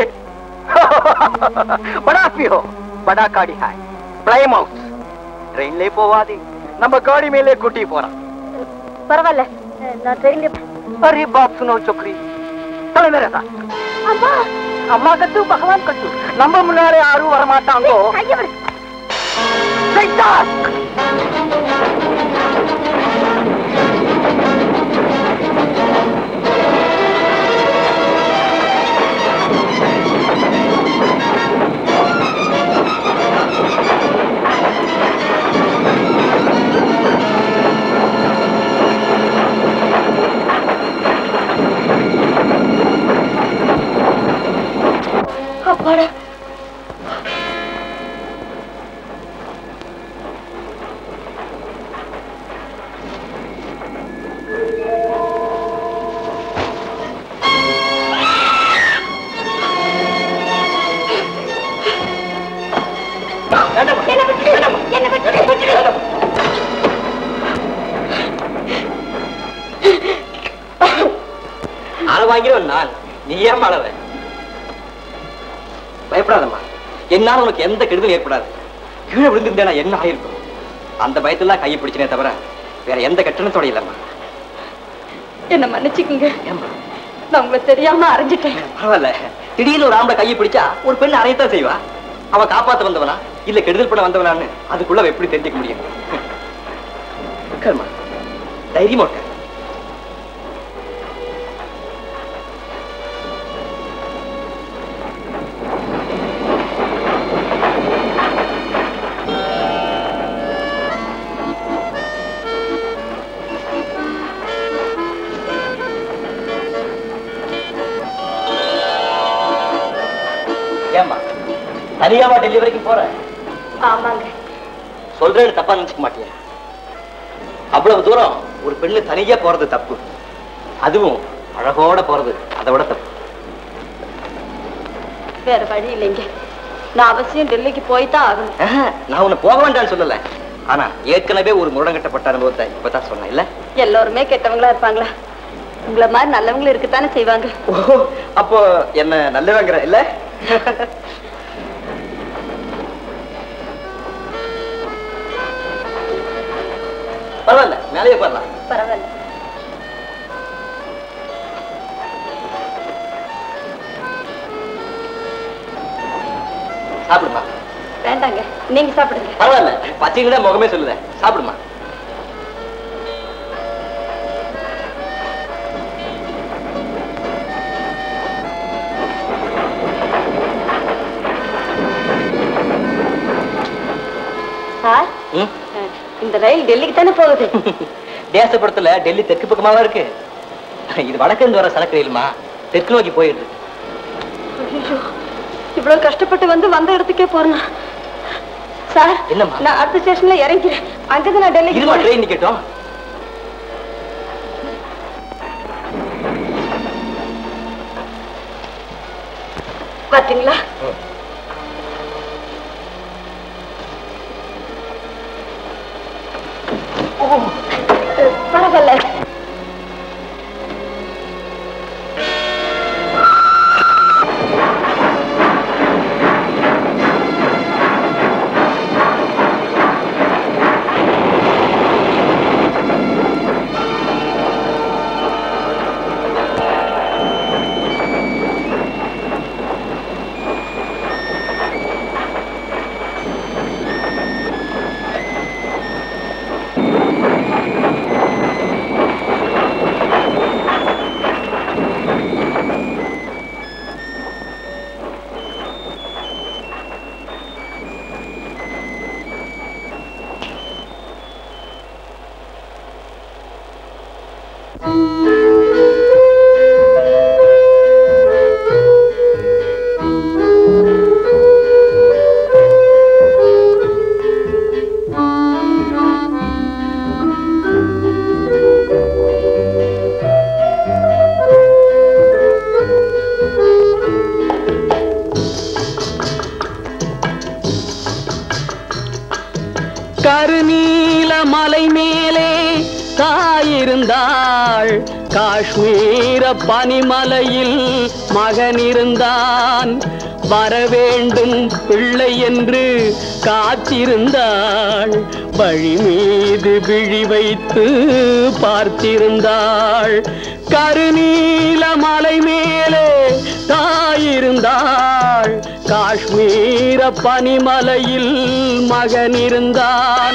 बड़ा पी हो बड़ा गाड़ी है प्राइम हाउस ट्रेन ले पोवादी நம்ம गाड़ी में ले कुटी போறா பரவாயில்ல அஹ், நான் ட்ரெயின்ல अरे बात सुनो छोकरी चल मेरे साथ அம்மா அம்மா கட்டு பகவான் கட்டு நம்ம முன்னாலே யாரும் வரமாட்டாங்கோ கையை விடு சைத்தான் அப்பாடா அற வாங்கிறவன் நான் நீ ஏன் அழற பயப்படாதம்மா என்னால உனக்கு எந்த கெடுதலும் ஏற்படாது கீழே விழுந்திருந்தேனா என்ன ஆயிருக்கும் அந்த பயத்துல கையை பிடிச்சனே தவிர வேற எந்த கட்டணத்தோட இல்லம்மா என்ன மன்னிச்சுக்குங்க நான் உங்களை தெரியாம அரைஞ்சிட்டேன் பரவாயில்ல திடீர்னு ஒரு ஆம்பளை கையை பிடிச்சா ஒரு பெண் அறையத்தான் செய்வா அவ காப்பாத்த வந்தவனா இல்ல கெடுதல் பண்ண வந்தவனான்னு அதுக்குள்ள அவ எப்படி தெரிஞ்சுக்க முடியும் உட்காருமா தைரியமா உட்காரு ஏம்மா தனியாவா டெல்லி வரைக்கும் போற ஆமாங்க சொல்றேன்னு தப்பா நினைச்சுக்க மாட்டியா அவ்வளவு தூரம் ஒரு பெண்ணு தனியா போறது தப்பு அதுவும் அழகோட போறது அதை விட தப்பு வேற வழி இல்லைங்க நான் அவசியம் டெல்லிக்கு போய் தான் ஆகணும் ஆஹா, நான் உன்னை போக வேண்டாம்னு சொல்லல ஆனா ஏற்கனவே ஒரு முரடங்கட்டப்பட்ட அனுபவத்தை இப்பதான் சொன்னேன் இல்ல எல்லோருமே கெட்டவங்களா இருப்பாங்களா உங்களை மாதிரி நல்லவங்களும் இருக்கத்தானே செய்வாங்க ஓ அப்போ என்ன நல்லவங்கிற இல்ல பரவாயில்ல மேலேயே போடலாம் பரவாயில்ல சாப்பிடுமா வேண்டாங்க நீங்க சாப்பிடுங்க பரவாயில்ல பச்சைங்களே முகமே சொல்லுத சாப்பிடுமா சார் ம்? இந்த ரயில் டெல்லிக்கு தானே போகுது தேசப்படத்துல டெல்லி தெற்கு பக்கமாவா இருக்கு இது வடக்கு இருந்து வர சரக்கு ரயிலுமா தெற்கு நோக்கி போயிட்டு இருக்கு ஐயோ இவ்வளவு கஷ்டப்பட்டு வந்து வந்த இடத்துக்கே போறேன் சார் என்னம்மா? நான் அடுத்த ஸ்டேஷன்ல இறங்கிறேன் அங்கிருந்து நான் டெல்லிக்கு இருமா போறேன். ட்ரெயின் நிக்கட்டும் பாத்தீங்களா ஓ, அஹ், பரவாயில்ல கருநீல மலை மேலே தாயிருந்தாள் காஷ்மீர பனிமலையில் மகன் இருந்தான் வரவேண்டும் பிள்ளை என்று காத்திருந்தாள் வழி மீது விழி வைத்து பார்த்திருந்தாள் கருநீல மலை மேலே தாயிருந்தாள் காஷ்மீர பனிமலையில் மகன் இருந்தான்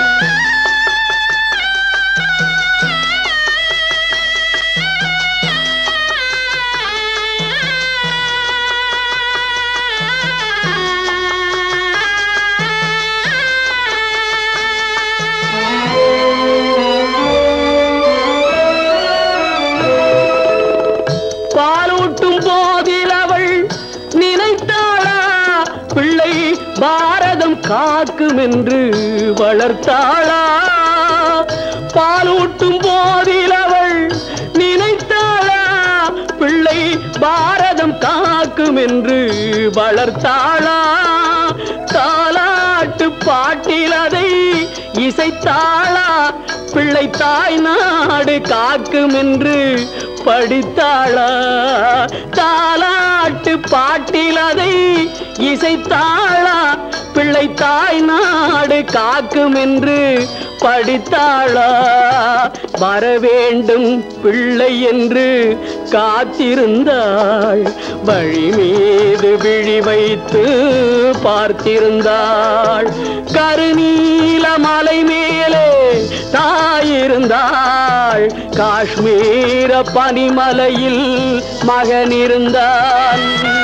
பாலூட்டும் போதில் அவள் நினைத்தாளா பிள்ளை பாரதம் காக்கும் என்று வளர்த்தாளா பாலூட்டும் போதில் அவள் நினைத்தாளா பிள்ளை பாரதம் காக்கும் என்று வளர்த்தாளா தாலாட்டு பாட்டில் அதை இசைத்தாளா பிள்ளை தாய் நாடு காக்கும் என்று படித்தாளா தாலாட்டு பாட்டில் அதை இசைத்தாளா பிள்ளை தாய் நாடு காக்கும் என்று படித்தாளா வர வேண்டும் பிள்ளை என்று காத்திருந்தாள் வழி மீது விழி வைத்து பார்த்திருந்தாள் கருநீல மலை மேலே தாயிருந்தாள் காஷ்மீர பனிமலையில் மகன் இருந்தான்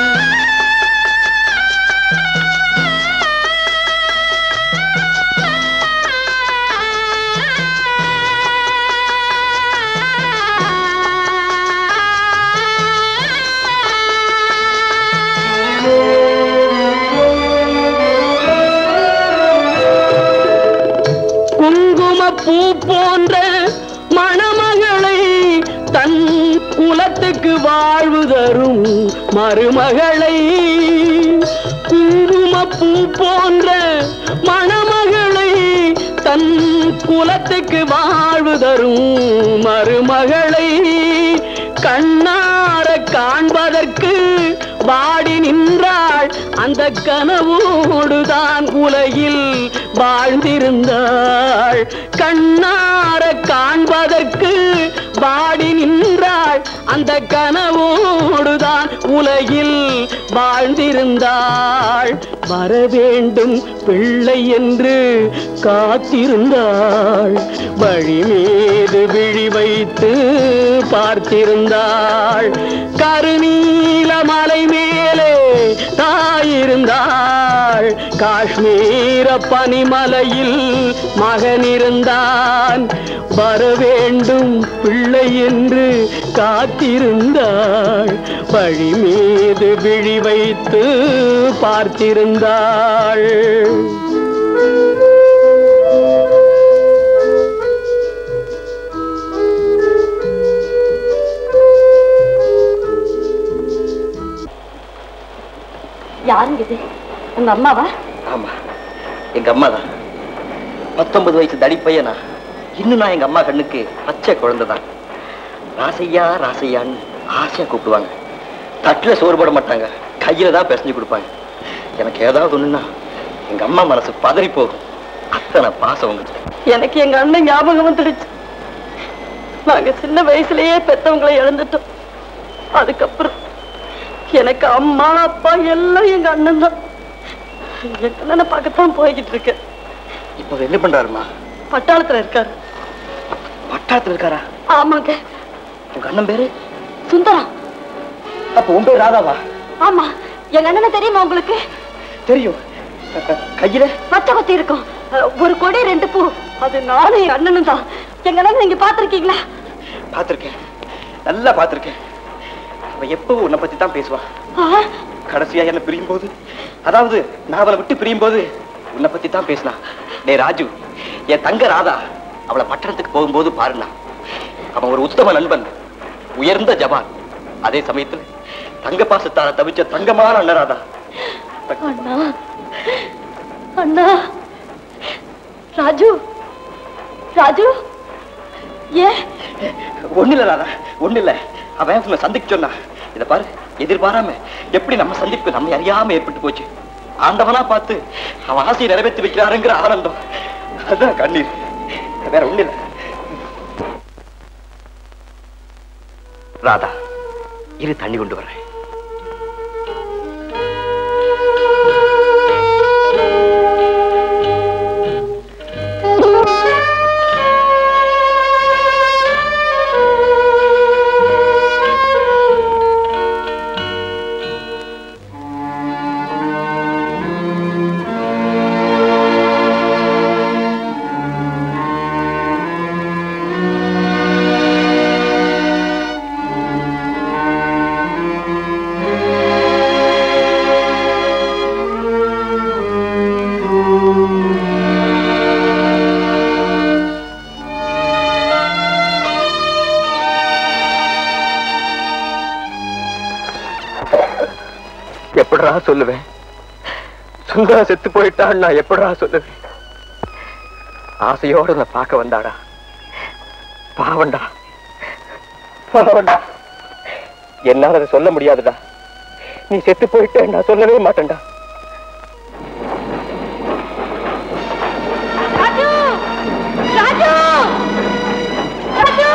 குங்கும பூ போன்ற மணமகளை தன் குலத்துக்கு வாழ்வு தரும் மருமகளை குங்கும பூ போன்ற மணமகளை தன் குலத்துக்கு வாழ்வு தரும் மருமகளை கண்ணார காண்பதற்கு வாடி நின்றாள் அந்த கனவோடுதான் உலகில் வாழ்ந்திருந்தாள் கண்ணார காண்பதற்கு வாடி நின்றாள் அந்த கனவோடுதான் உலகில் வாழ்ந்திருந்தாள் வர வேண்டும் பிள்ளை என்று காத்திருந்தாள் வழி மீது விழி வைத்து பார்த்திருந்தாள் கருநீல மலை மேலே தாயிருந்தாள் காஷ்மீர பனிமலையில் மகன் இருந்தான் வர வேண்டும் பிள்ளை என்று காத்திருந்தாள் வழி மீது விழி வைத்து பார்த்திருந்தாள் யாருங்க இது உங்க அம்மாவா ஆமா எங்க அம்மா தான் பத்தொன்பது வயசு தடி பையனா இன்னும் நான் எங்க அம்மா கண்ணுக்கு பச்சை குழந்தை தான் ராசையா ராசையான்னு ஆசையா கூப்பிடுவாங்க தட்டுல சோறு போட மாட்டாங்க கையில தான் பிசைஞ்சு கொடுப்பாங்க எனக்கு ஏதாவது ஒண்ணுன்னா எங்க அம்மா மனசு பதறி போகும் அத்தனை பாசம் உங்ககிட்ட எனக்கு எங்க அண்ணன் ஞாபகம் வந்துடுச்சு நாங்க சின்ன வயசுலயே பெத்தவங்களை இழந்துட்டோம் அதுக்கப்புறம் எனக்கு அம்மா அப்பா எல்லாம் எங்க அண்ணன் தான் எங்க அண்ணனை பார்க்கத்தான் போய்கிட்டு இருக்கேன் இப்ப அவர் என்ன பண்றாருமா பட்டாளத்துல இருக்காரு பட்டாளத்துல இருக்காரா ஆமாங்க உங்க அண்ணன் பேரு சுந்தரம் அப்ப உன் பேர் ராதாவா ஆமா எங்க அண்ணனை தெரியுமா உங்களுக்கு தெரியும் கையில பச்சை கொத்தி இருக்கும் அஹ், ஒரு கொடி ரெண்டு பூ அது நானும் எங்க அண்ணனும் தான் எங்க அண்ணன் நீங்க பாத்திருக்கீங்களா பார்த்திருக்கேன் நல்லா பார்த்திருக்கேன் அவ எப்பவும் உன்னை பத்தி தான் பேசுவா கடைசியா என்ன பிரியும் போது அதாவது நான் அவளை விட்டு பிரியும் போது உன்னை பத்தி தான் பேசினா டேய் ராஜு என் தங்க ராதா அவளை பட்டணத்துக்கு போகும்போது பாருண்ணா அவன் ஒரு உத்தம நண்பன் உயர்ந்த ஜவான் அதே சமயத்துல தங்க பாசத்தால தவிச்ச தங்கமான அண்ணன் ராதா அண்ணா அண்ணா ராஜு ராஜு ஏன் ஒண்ணு இல்ல ராதா ஒண்ணு இல்ல அவன் உன்னை சந்திக்க சொன்னா இத பாரு எதிர்பாராம எப்படி நம்ம சந்திப்பு நம்ம அறியாம ஏற்பட்டு போச்சு ஆண்டவனா பார்த்து அவன் ஆசையை நிறைவேற்றி வைக்கிறாருங்கிற ஆனந்தம் அதுதான் கண்ணீர் வேற ஒண்ணு இல்ல ராதா இரு தண்ணி கொண்டு வரேன் எப்படிடா சொல்லுவேன் சுந்தரா செத்து போயிட்டான்னு நான் எப்படா சொல்லுவேன் ஆசையோட நான் பார்க்க வந்தாடா பாவண்டா பாவண்டா என்னால அதை சொல்ல முடியாதுடா நீ செத்து போயிட்ட நான் சொல்லவே மாட்டேன்டா ராஜு ராஜு ராஜு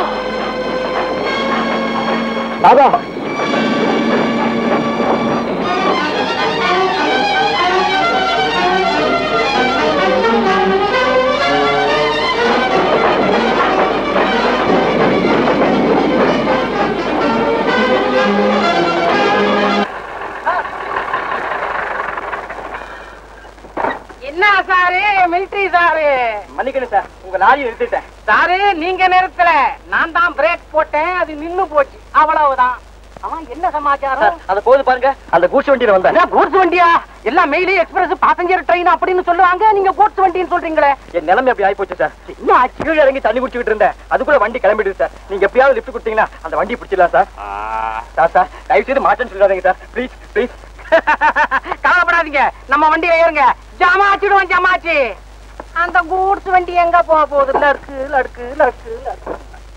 ராதா என்ன சாரு மிலிட்டரி சாரு மன்னிக்கணும் சார் உங்க லாரியை நிறுத்திட்டேன் சாரு நீங்க நிறுத்தல நான் தான் பிரேக் போட்டேன் அது நின்னு போச்சு அவ்வளவுதான் அவன் என்ன சமாச்சாரம் அத போது பாருங்க அந்த கூட்ஸ் வண்டியில வந்தேன் என்ன கூட்ஸ் வண்டியா எல்லாம் மெயிலி எக்ஸ்பிரஸ் பாசஞ்சர் ட்ரெயின் அப்படின்னு சொல்லுவாங்க நீங்க கூட்ஸ் வண்டின்னு சொல்றீங்களே என் நிலைமை அப்படி ஆயிப்போச்சு சார் என்ன ஆச்சு? கீழே இறங்கி தண்ணி குடிச்சுக்கிட்டு இருந்தேன் அதுக்குள்ள வண்டி கிளம்பிடுது சார் நீங்க எப்பயாவது லிஃப்ட் கொடுத்தீங்கன்னா அந்த வண்டி பிடிச்சிடலாம் சார் சார் சார் தயவு செய்து மாட்டேன்னு சொல்லிடாதீங்க சார் ப்ளீஸ் ப்ளீஸ் கவலைப்படாதீங்க நம்ம வண்டியில ஏறுங்க ஜமாச்சிடுவோம் ஜமாச்சி அந்த கூட்ஸ் வண்டி எங்க போக போகுது லடுக்கு லடுக்கு லடுக்கு லடுக்கு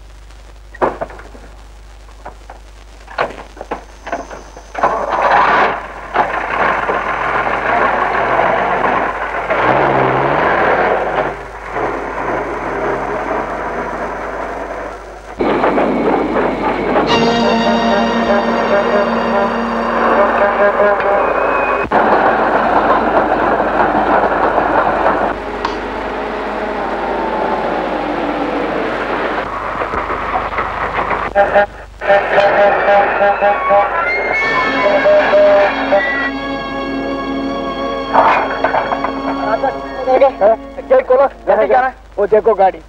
ஓ தேக்கோ காடி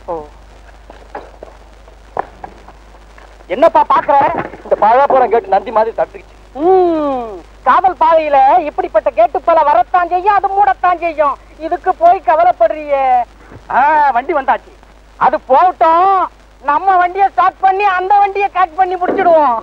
என்னப்பா பாக்குற இந்த பாழா போற கேட்டு நந்தி மாதிரி தடுத்துக்கிச்சு ம், காதல் பாதையில இப்படிப்பட்ட கேட்டு பல வரத்தான் செய்யும் அது மூடத்தான் செய்யும் இதுக்கு போய் கவலைப்படுறியே ஆ, வண்டி வந்தாச்சு அது போகட்டும் நம்ம வண்டியை ஸ்டார்ட் பண்ணி அந்த வண்டியை கட் பண்ணி முடிச்சிடுவோம்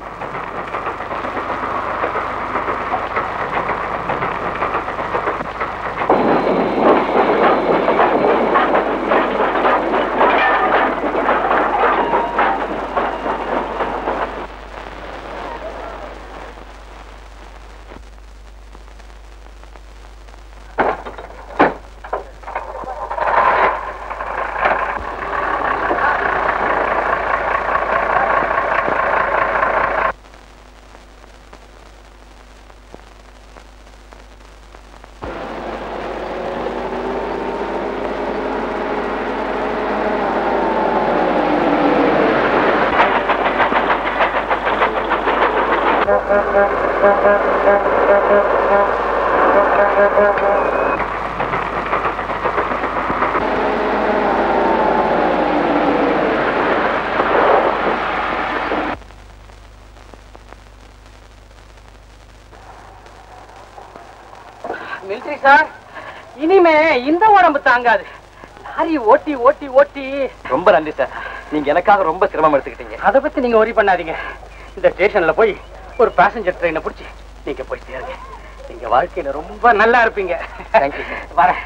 மிலிட்ரி சார் இனிமே இந்த உடம்பு தாங்காது லாரி ஓட்டி ஓட்டி ஓட்டி ரொம்ப நன்றி சார் நீங்க எனக்காக ரொம்ப சிரமம் எடுத்துக்கிட்டீங்க அதை பத்தி நீங்க ஒரி பண்ணாதீங்க இந்த ஸ்டேஷன்ல போய் ஒரு பேசஞ்சர் ட்ரெயினை பிடிச்சி நீங்க போய் சேருங்க நீங்க வாழ்க்கையில ரொம்ப நல்லா இருப்பீங்க Thank you, sir. வரேன்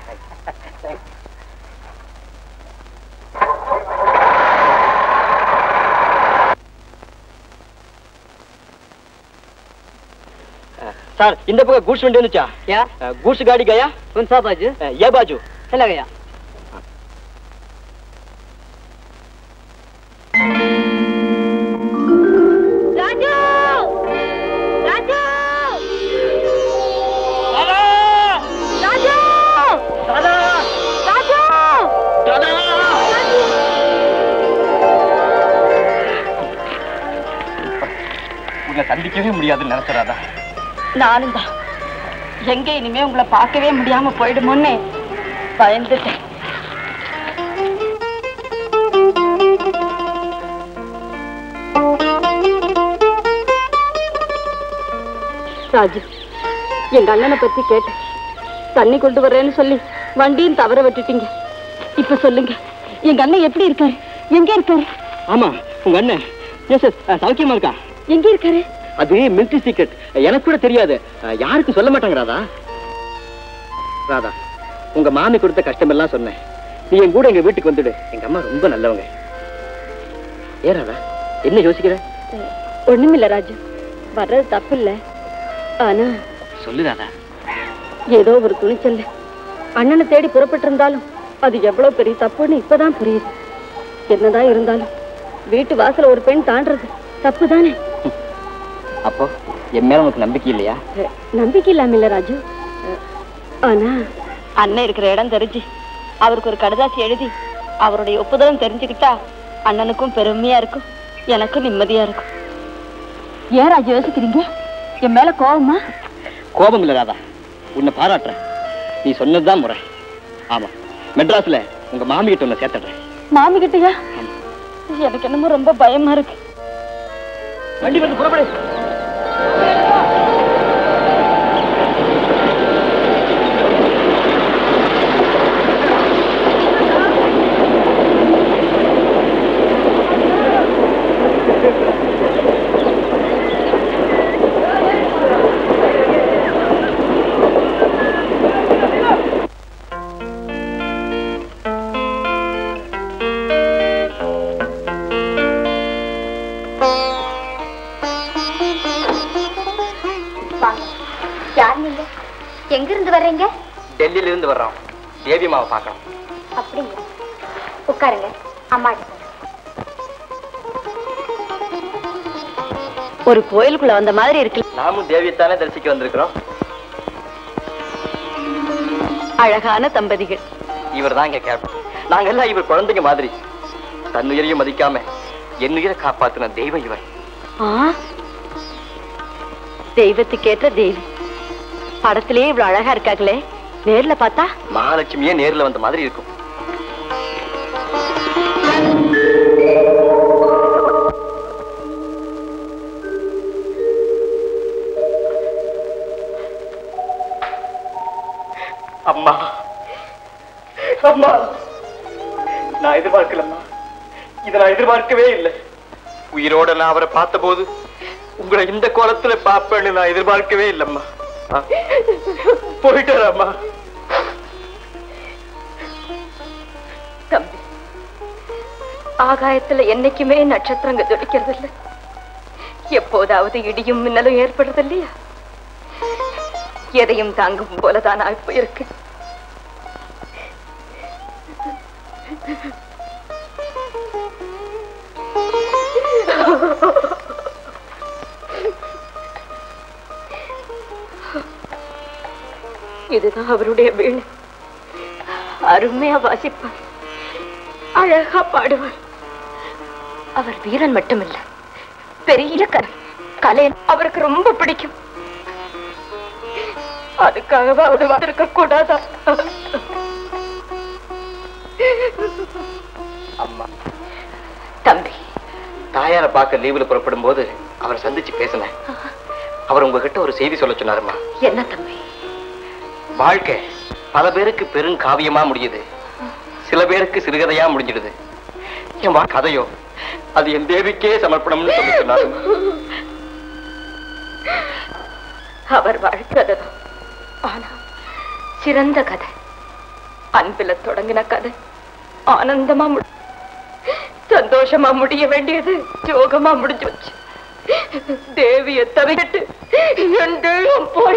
சார் இந்த பக்கம் கூட்ஸ் வண்டி வந்துச்சா क्या கூட்ஸ் गाड़ी गया कौन सा बाजू ये बाजू चला गया ராஜு ராஜு ராஜு ராஜு உங்களை சந்திக்கவே முடியாதுன்னு நினைச்சறாதா நானும் தான் எங்க இனிமே உங்களை பார்க்கவே முடியாம போயிடுமோன்னு பயந்துட்டேன் ராஜு எங்க அண்ணனை பத்தி கேட்டேன் தண்ணி கொண்டு வர்றேன்னு சொல்லி வண்டியும் தவற விட்டுட்டீங்க இப்ப சொல்லுங்க எங்க அண்ணன் எப்படி இருக்காரு எங்க இருக்காரு ஆமா உங்க அண்ணன் எஸ் எஸ் சௌக்கியமா இருக்கா எங்க இருக்காரு அது மிலிட்ரி சீக்ரெட் எனக்கு கூட தெரியாது யாருக்கும் சொல்ல மாட்டாங்கறாதா ராதா உங்க மாமி கொடுத்த கஷ்டமெல்லாம் சொன்னேன் நீ என் கூட எங்க வீட்டுக்கு வந்துடு எங்க அம்மா ரொம்ப நல்லவங்க ஏன் ராதா என்ன யோசிக்கிற ஒண்ணுமில்ல ராஜு வர்றது தப்பு இல்ல ஆனா சொல்லு ராதா ஏதோ ஒரு துணிச்சல்ல அண்ணனை தேடி புறப்பட்டு இருந்தாலும் அது எவ்வளவு பெரிய தப்புன்னு இப்பதான் புரியுது என்னதான் இருந்தாலும் வீட்டு வாசல ஒரு பெண் தாண்டறது தப்பு தானே அப்போ என் மேல உனக்கு நம்பிக்கை இல்லையா நம்பிக்கை இல்லாம இல்ல ராஜு ஆனா அண்ணன் இருக்கிற இடம் தெரிஞ்சு அவருக்கு ஒரு கடுதாசி எழுதி அவருடைய ஒப்புதலும் தெரிஞ்சுக்கிட்டா அண்ணனுக்கும் பெருமையா இருக்கும் எனக்கும் நிம்மதியா இருக்கும் ஏன் ராஜு யோசிக்கிறீங்க என் மேல கோவமா கோபம் இல்ல ராதா உன்னை பாராட்டுறேன் நீ சொன்னதுதான் முறை ஆமா மெட்ராஸ்ல உங்க மாமி கிட்ட உன்னை சேர்த்துடுறேன் மாமி கிட்டயா எனக்கு என்னமோ ரொம்ப பயமா இருக்கு வண்டி வந்து புறப்படு வாங்க யார் நீங்க எங்க இருந்து வர்றீங்க டெல்லியில இருந்து வர்றோம் தேவி அம்மாவை பார்க்கணும் அப்படிங்க உட்காருங்க அம்மா ஒரு கோயிலுக்குள்ள வந்த மாதிரி இருக்கு நாமும் தேவியத்தானே தரிசிக்க வந்திருக்கிறோம் அழகான தம்பதிகள் இவர் தான் இங்க கேப்டன் நாங்க எல்லாம் இவர் குழந்தைங்க மாதிரி தன்னுயிரையும் மதிக்காம என்னுயிரை காப்பாத்தின தெய்வம் இவர் ஆ தெய்வத்துக்கேற்ற தெய்வம் படத்திலேயே இவ்வளவு அழகா இருக்காங்களே நேர்ல பார்த்தா மகாலட்சுமியே நேர்ல வந்த மாதிரி இருக்கும் அம்மா அம்மா நான் எதிர்பார்க்கலம்மா இதை நான் எதிர்பார்க்கவே இல்லை உயிரோட நான் அவரை பார்த்தபோது உங்களை இந்த கோலத்துல பாப்பேன்னு நான் எதிர்பார்க்கவே இல்லம்மா ஆ, போயிட்டாரம்மா தம்பி ஆகாயத்துல என்னைக்குமே நட்சத்திரங்க ஜொலிக்கிறது இல்ல எப்போதாவது இடியும் மின்னலும் ஏற்படுறது இல்லையா எதையும் தாங்கும் போலதான் நான் இப்ப இருக்கு இதுதான் அவருடைய வீணை அருமையா வாசிப்பார் அழகா பாடுவார் அவர் வீரன் மட்டுமில்ல பெரிய கலை கலை அவருக்கு ரொம்ப பிடிக்கும் அதுக்காகவே அவர் வந்திருக்க கூடாதா அம்மா தம்பி தாயாரை பார்க்க லீவுல புறப்படும் போது அவரை சந்திச்சு பேசினேன் அவர் உங்ககிட்ட ஒரு செய்தி சொல்ல சொன்னாருமா என்ன தம்பி வாழ்க்கை பல பேருக்கு பெருங்காவியமா முடியுது சில பேருக்கு சிறுகதையா முடிஞ்சிடுது என் வா- கதையோ அது என் தேவிக்கே சமர்ப்பணம்னு சொல்லி சொன்னாரு அவர் வாழ்க்கை ஆனா சிறந்த கதை அன்பில தொடங்கின கதை ஆனந்தமா முடி சந்தோஷமா முடிய வேண்டியது ஜோகமா முடிஞ்சு வச்சு தேவிய தவிட்டு என் தெய்வம் போய்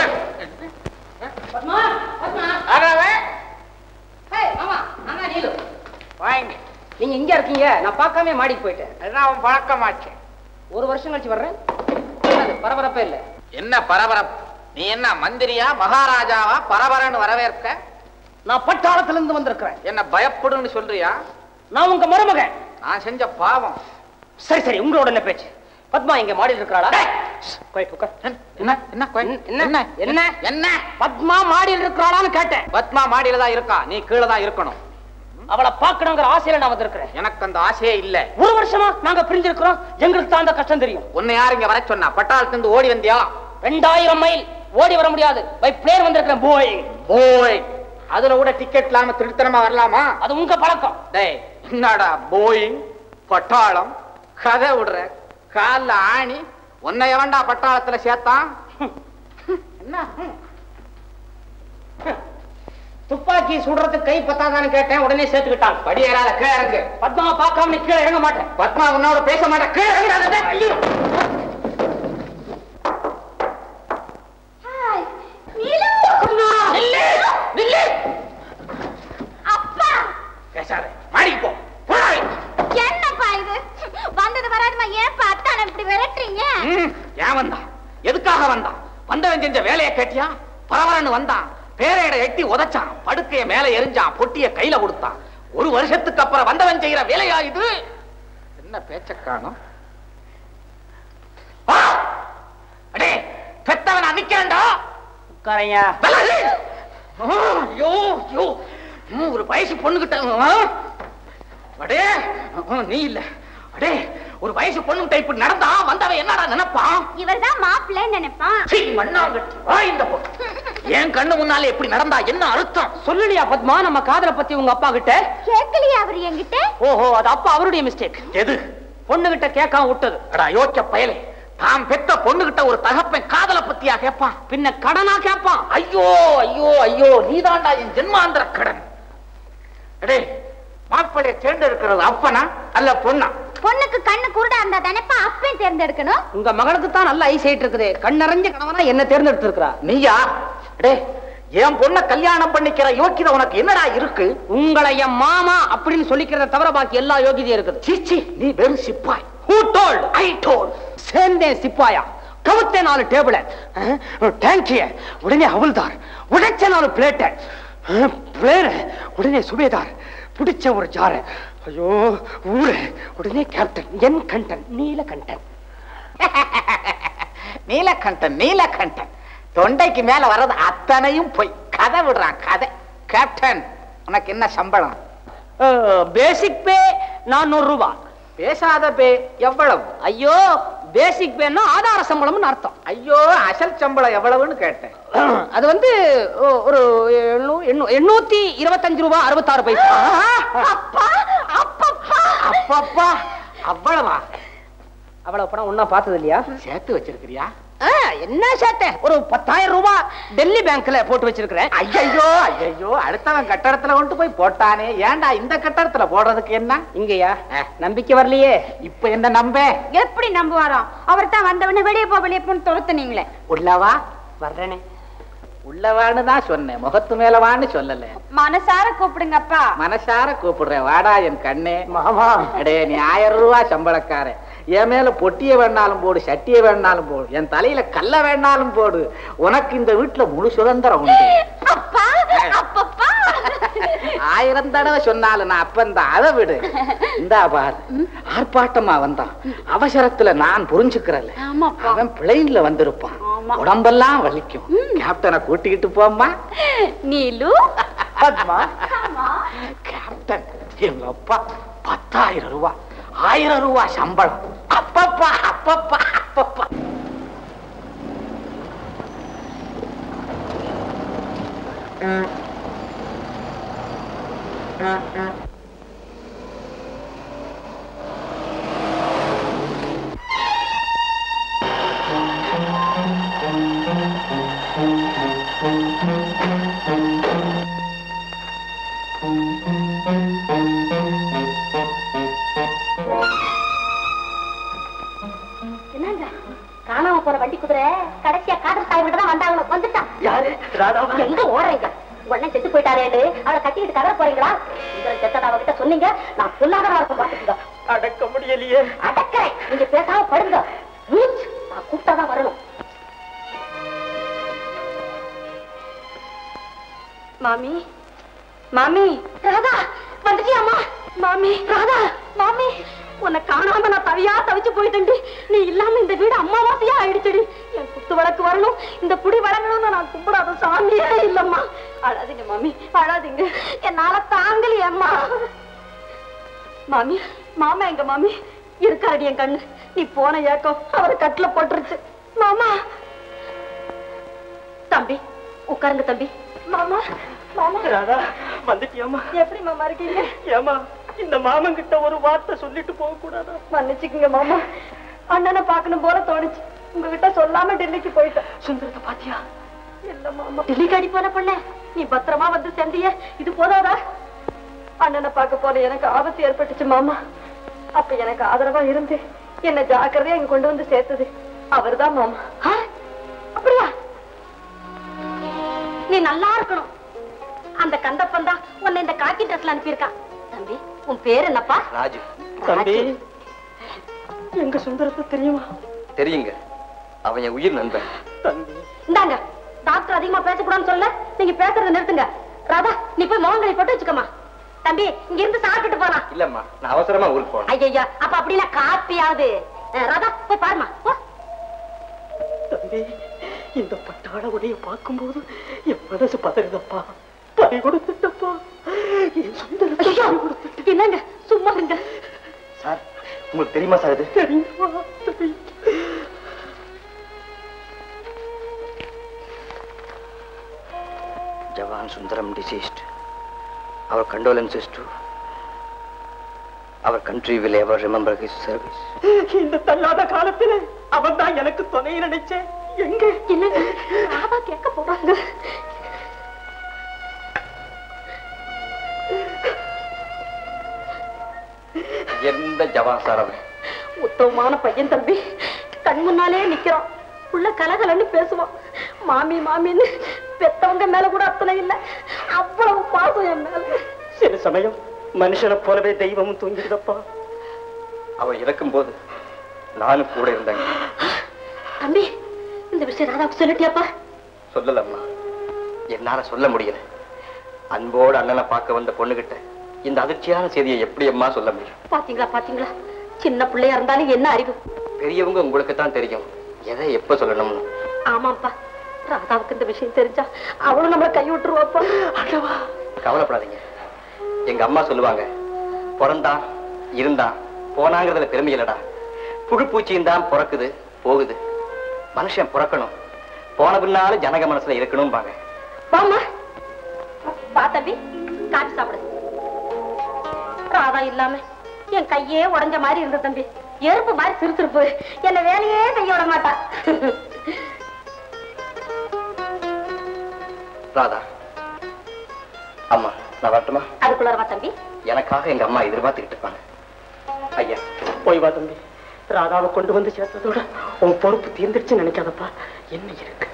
வாங்க நீங்க இங்க இருக்கீங்க நான் பார்க்காம மாடிக்கு போயிட்டேன் அதுதான் அவன் பழக்கமாச்சு ஒரு வருஷம் கழிச்சு வர்றேன் என்னது, பரபரப்பே இல்ல என்ன பரபரப்பு நீ என்ன மந்திரியா மகாராஜாவா பரபரன்னு வரவேற்க நான் பட்டாளத்துல இருந்து வந்திருக்கிறேன் என்ன பயப்படுன்னு சொல்றியா நான் உங்க மருமகன் நான் செஞ்ச பாவம் சரி சரி உங்களோட என்ன பேச்சு பத்மா இங்க மாடியில் இருக்கிறாளா போயிட்டு உட்கார். என்ன என்ன கொய்- என்ன என்ன என்ன பத்மா மாடியில் இருக்கிறாளான்னு கேட்டேன் பத்மா மாடியில தான் இருக்கா நீ கீழே தான் இருக்கணும் அவளை பார்க்கணுங்கிற ஆசையில நான் வந்திருக்கிறேன் எனக்கு அந்த ஆசையே இல்ல ஒரு வருஷமா நாங்க பிரிஞ்சிருக்கிறோம் எங்களுக்கு தான் அந்த கஷ்டம் தெரியும் உன்னை யார் இங்க வர சொன்னா பட்டாளத்துல இருந்து ஓடி வந்தியா ரெண்டாயிரம் மைல் ஓடி வர முடியாது பை பிளேன் வந்திருக்கிறேன் போய் போய் அதுல கூட டிக்கெட் இல்லாம திருத்தனமா வரலாமா அது உங்க பழக்கம் டேய் என்னடா போயிங் பட்டாளம் கதை விடுற கால்ல ஆணி உன்னை எவன்டா பட்டாளத்துல சேர்த்தான் என்ன துப்பாக்கி சுடுறதுக்கு கை பத்தாதான்னு கேட்டேன் உடனே சேர்த்துக்கிட்டாங்க படி ஏறாத கீழே இறங்கு பத்மாவை பார்க்காம நீ கீழே இறங்க மாட்டேன் பத்மா உன்னோட பேச மாட்டேன் கீழே இறங்காத ஐயோ நில்லு, நில்லு. பேசாத மாடிக்கு போ போடா. என்னப்பா இது வந்தது வராதுமா ஏன்பா அத்தான இப்படி விரட்டுறீங்க ம், ஏன் வந்தான் எதுக்காக வந்தான் வந்தவன் செஞ்ச வேலையை கேட்டியா பரவரன்னு வந்தான் பேரையிட எட்டி உதைச்சான் படுக்கைய மேல எரிஞ்சான் பொட்டிய கையில கொடுத்தான் ஒரு வருஷத்துக்கு அப்புறம் வந்தவன் செய்யற வேலையா இது என்ன பேச்ச காணும் அடே பெத்தவன் நிக்கிறேன்டா உட்காரையா விலகு. ஆ, ஐயோ ஐயோ ம், ஒரு வயசு பொண்ணுகிட்ட ஆ. அடே ஆ, நீ இல்ல அடே ஒரு வயசு பொண்ணு டைப் நடந்தா வந்தவன் என்னடா நினைப்பான் இவர்தான் மாப்பிள்ளைன்னு நினைப்பான் சீ, மண்ணாங்கட்டி வா இந்த பொண்ணு என் கண்ணு முன்னாலே எப்படி நடந்தா என்ன அர்த்தம் சொல்லலையா பத்மா நம்ம காதலை பத்தி உங்க அப்பா கிட்ட கேட்கலையா அவர் என்கிட்ட ஓஹோ அது அப்பா அவருடைய மிஸ்டேக் எது பொண்ணுகிட்ட கேட்காம விட்டது அடா யோக்கிய பயலே தாம் பெத்த பொண்ணுகிட்ட ஒரு தகப்பன் காதலை பத்தியா கேட்பான் பின்ன கடனா கேட்பான் ஐயோ ஐயோ ஐயோ நீதாண்டா என் ஜென்மாந்திர கடன் அடே மாப்பிள்ளைய தேர்ந்தெடுக்கிறது அப்பனா அல்ல பொண்ணா பொண்ணுக்கு கண்ணு குருடா இருந்தா தானேப்பா அப்பையும் தேர்ந்தெடுக்கணும் உங்க மகனுக்கு தான் நல்ல ஐ சைட் இருக்குது கண்ணறிஞ்ச கணவனா என்ன தேர்ந்தெடுத்து இருக்கிறா நீயா அடே என் பொண்ண கல்யாணம் பண்ணிக்கிற யோக்கியதை உனக்கு என்னடா இருக்கு உங்களை என் மாமா அப்படின்னு சொல்லிக்கிறத தவிர பாக்கி எல்லா யோகியதையும் இருக்குது சீச்சி நீ வெறும் சிப்பாய் ஹூ டோல்ட் ஐ டோல் சேர்ந்தேன் சிப்பாயா கவுத்தே நாலு டேபிள டேங்கிய உடனே ஹவுல்தார் உடைச்ச நாலு பிளேட்ட பிளேர உடனே சுபேதார் பிடிச்ச ஒரு ஜார ஐயோ ஊரு உடனே கேப்டன் என் கண்டன் நீலகண்டன் நீலகண்டன் நீலகண்டன் தொண்டைக்கு மேல வர்றது அத்தனையும் போய் கதை விடுறான் கதை கேப்டன் உனக்கு என்ன சம்பளம் பேசிக் பே நானூறு ரூபாய் பேசாத பே எவ்வளவு ஐயோ பேசிக் பேன்னா ஆதார சம்பளம்னு அர்த்தம் ஐயோ அசல் சம்பளம் எவ்வளவுன்னு கேட்டேன் அது வந்து ஒ- ஒரு எண்ணூ- எண்ணூ- எண்ணூத்தி இருபத்தஞ்சு ரூபாய் அறுபத்தாறு பைசா அப்பா அப்பப்பா அப்பப்பா அவ்வளவா அவ்வளவு பணம் ஒன்னா பார்த்தது இல்லையா சேர்த்து வச்சிருக்கிறியா ஆ, என்ன சேர்த்தேன் ஒரு பத்தாயிரம் ரூபாய் டெல்லி பேங்க்ல போட்டு வச்சிருக்கிறேன் ஐயோ ஐயோ அடுத்தவன் கட்டடத்துல கொண்டு போய் போட்டானே ஏன்டா இந்த கட்டடத்துல போடுறதுக்கு என்ன இங்கயா நம்பிக்கை வரலையே இப்ப என்ன நம்ப எப்படி நம்புவாராம் அவர் தான் வந்தவன வெளியே போ வெளியே போன்னு துரத்துனீங்களே உள்ளவா வர்றேனே உள்ளவான்னு தான் சொன்னேன் முகத்து மேலவான்னு சொல்லல மனசார கூப்பிடுங்கப்பா மனசார கூப்பிடுறேன் வாடா என் கண்ணே மாமா அடே நீ ஆயிரம் ரூபாய் சம்பளக்காரன் என் மேல பொட்டிய வேணாலும் போடு சட்டிய வேணாலும் போடு என் தலையில கல்ல வேணாலும் போடு உனக்கு இந்த வீட்டுல முழு சுதந்திரம் உண்டு அப்பா அப்பப்பா ஆயிரம் தடவை சொன்னாலும் நான் அப்பந்தான் அதை விடு இந்தா பார் ஆர்ப்பாட்டமா வந்தான் அவசரத்துல நான் புரிஞ்சுக்கிறல ஆமாப்பா அவன் பிளெயின்ல வந்திருப்பான் உடம்பெல்லாம் வலிக்கும் கேப்டனை கூட்டிக்கிட்டு போம்மா நீலு பத்மா கேப்டன் எங்க அப்பா பத்தாயிரம் ரூபாய் ஆயிரம் ரூபாய் சம்பளம் அப்பப்பா அப்பப்பா அப்பப்பா என்னங்க காணாம போன வண்டி குதிரை கடைசியா காதல் சாய் விட்டு தான் வந்தாங்க வந்துட்டான் யாரு ராதாவா எங்க ஓடுறீங்க உடனே செத்து போயிட்டாரேன்னு அவளை கட்டிக்கிட்டு கதற போறீங்களா இந்த செத்தத அவகிட்ட சொன்னீங்க நான் சொல்லாத இருக்க பாத்துக்கோங்க அடக்க முடியலையே அடக்கிறேன் நீங்க பேசாம படுங்க மூச்சு நான் கூப்பிட்டாதான் வரணும் மாமி மாமி ராதா வந்துட்டியாமா மாமி ராதா மாமி உன்னை காணாம நான் தவியா தவிச்சு போயிட்டேன்டி நீ இல்லாம இந்த வீடு அம்மாவாசையா ஆயிடுச்சுடி என் குத்து வழக்கு வரணும் இந்த குடி வழங்கணும்னு நான் கும்பிடாத சாமியே இல்லம்மா அழாதீங்க மாமி அழாதீங்க என்னால தாங்கலையம்மா மாமி மாமா எங்க மாமி இருக்காரடி என் கண்ணு நீ போன ஏக்கம் அவரை கட்டுல போட்டுருச்சு மாமா தம்பி உட்காருங்க தம்பி மாமா மாமா ராதா வந்துட்டியாமா எப்படி மாமா இருக்கீங்க ஏமா இந்த மாமன் கிட்ட ஒரு வார்த்தை சொல்லிட்டு போக கூடாதா மன்னிச்சுக்குங்க மாமா அண்ணனை பார்க்கணும் போல தோணுச்சு உங்ககிட்ட சொல்லாம டெல்லிக்கு போயிட்டேன் சுந்தரத்தை பாத்தியா இல்ல மாமா டெல்லிக்கு அடி போன பொண்ணு நீ பத்திரமா வந்து சேர்ந்திய இது போதாதா அண்ணனை பார்க்க போன எனக்கு ஆபத்து ஏற்பட்டுச்சு மாமா அப்ப எனக்கு ஆதரவா இருந்து என்ன ஜாக்கிரதையா இங்க கொண்டு வந்து சேர்த்தது அவர்தான் மாமா அப்படியா நீ நல்லா இருக்கணும் அந்த கந்தப்பன் தான் உன்னை இந்த காக்கி ட்ரெஸ்ல அனுப்பியிருக்கான் தம்பி உன் பேர் என்னப்பா ராஜு தம்பி எங்க சுந்தரத்தை தெரியுமா தெரியுங்க அவன் என் உயிர் நண்பன் தம்பி இந்தாங்க டாக்டர் அதிகமா பேசக்கூடாதுன்னு சொல்ல நீங்க பேசுறத நிறுத்துங்க ராதா நீ போய் மோகங்களை போட்டு வச்சுக்கமா தம்பி இங்க இருந்து சாப்பிட்டுட்டு போலாம் இல்லம்மா நான் அவசரமா ஊருக்கு போனேன் ஐயா அப்ப அப்படின்னா காப்பியாவது அஹ், ராதா போய் பாருமா போ தம்பி இந்த பட்டாள உடைய பார்க்கும்போது என் மனசு பதறுதப்பா பறி கொடுத்துட்டப்பா என் சுந்தரத்தை ஐயோ, என்னங்க சும்மா இருங்க சார் உங்களுக்கு தெரியுமா சார் இது தெரியுமா தெரியும் Javan Sundaram deceased. Our condolences to our country will ever remember his service. இந்த தள்ளாத காலத்துல அவன் தான் எனக்கு துணை நினைச்சேன் எங்க என்னங்க ராதா கேட்க போறாங்க எந்த ஜவான் சார் அவன் உத்தமமான பையன் தம்பி கண் முன்னாலே நிக்கிறான் உள்ள கலகலன்னு பேசுவான் மாமி மாமின்னு பெத்தவங்க மேல கூட அத்தனை இல்ல அவ்வளவு பாசம் என் மேல சில சமயம் மனுஷனை போலவே தெய்வமும் தூங்கிடுதப்பா அவன் இறக்கும் போது நானும் கூட இருந்தேங்க தம்பி இந்த விஷயம் ராதாவுக்கு சொல்லிட்டியாப்பா சொல்லலம்மா என்னால சொல்ல முடியல அன்போடு அண்ணனை பார்க்க வந்த பொண்ணுகிட்ட இந்த அதிர்ச்சியான செய்தியை எப்படி அம்மா சொல்ல முடியும் பாத்தீங்களா பாத்தீங்களா சின்ன பிள்ளையா இருந்தாலும் என்ன அறிவு பெரியவங்க உங்களுக்கு தான் தெரியும் எதை எப்ப சொல்லணும்னு ஆமாப்பா ராதாவுக்கு இந்த விஷயம் தெரிஞ்சா அவளும் நம்மள கை விட்டுருவாப்பா அடவா கவலைப்படாதீங்க எங்க அம்மா சொல்லுவாங்க பிறந்தான் இருந்தான் போனாங்கிறதுல பெருமை இல்லடா புழு பூச்சியும் தான் பிறக்குது போகுது மனுஷன் பிறக்கணும் போன பின்னாலும் ஜனக மனசுல இருக்கணும் பாங்க வாமா வா தம்பி காப்பி சாப்பிடு ராதா இல்லாம என் கையே உடைஞ்ச மாதிரி இருந்தது தம்பி எறும்பு மாதிரி சிறுசிருப்பு என்ன வேலையே செய்ய விட மாட்டா ராதா அம்மா நான் வரட்டுமா அதுக்குள்ள வா தம்பி எனக்காக எங்க அம்மா எதிர்பார்த்துக்கிட்டு இருப்பாங்க ஐயா போய் வா தம்பி ராதாவை கொண்டு வந்து சேர்த்ததோட உன் பொறுப்பு தீர்ந்துருச்சு நினைக்காதப்பா என்ன இருக்கு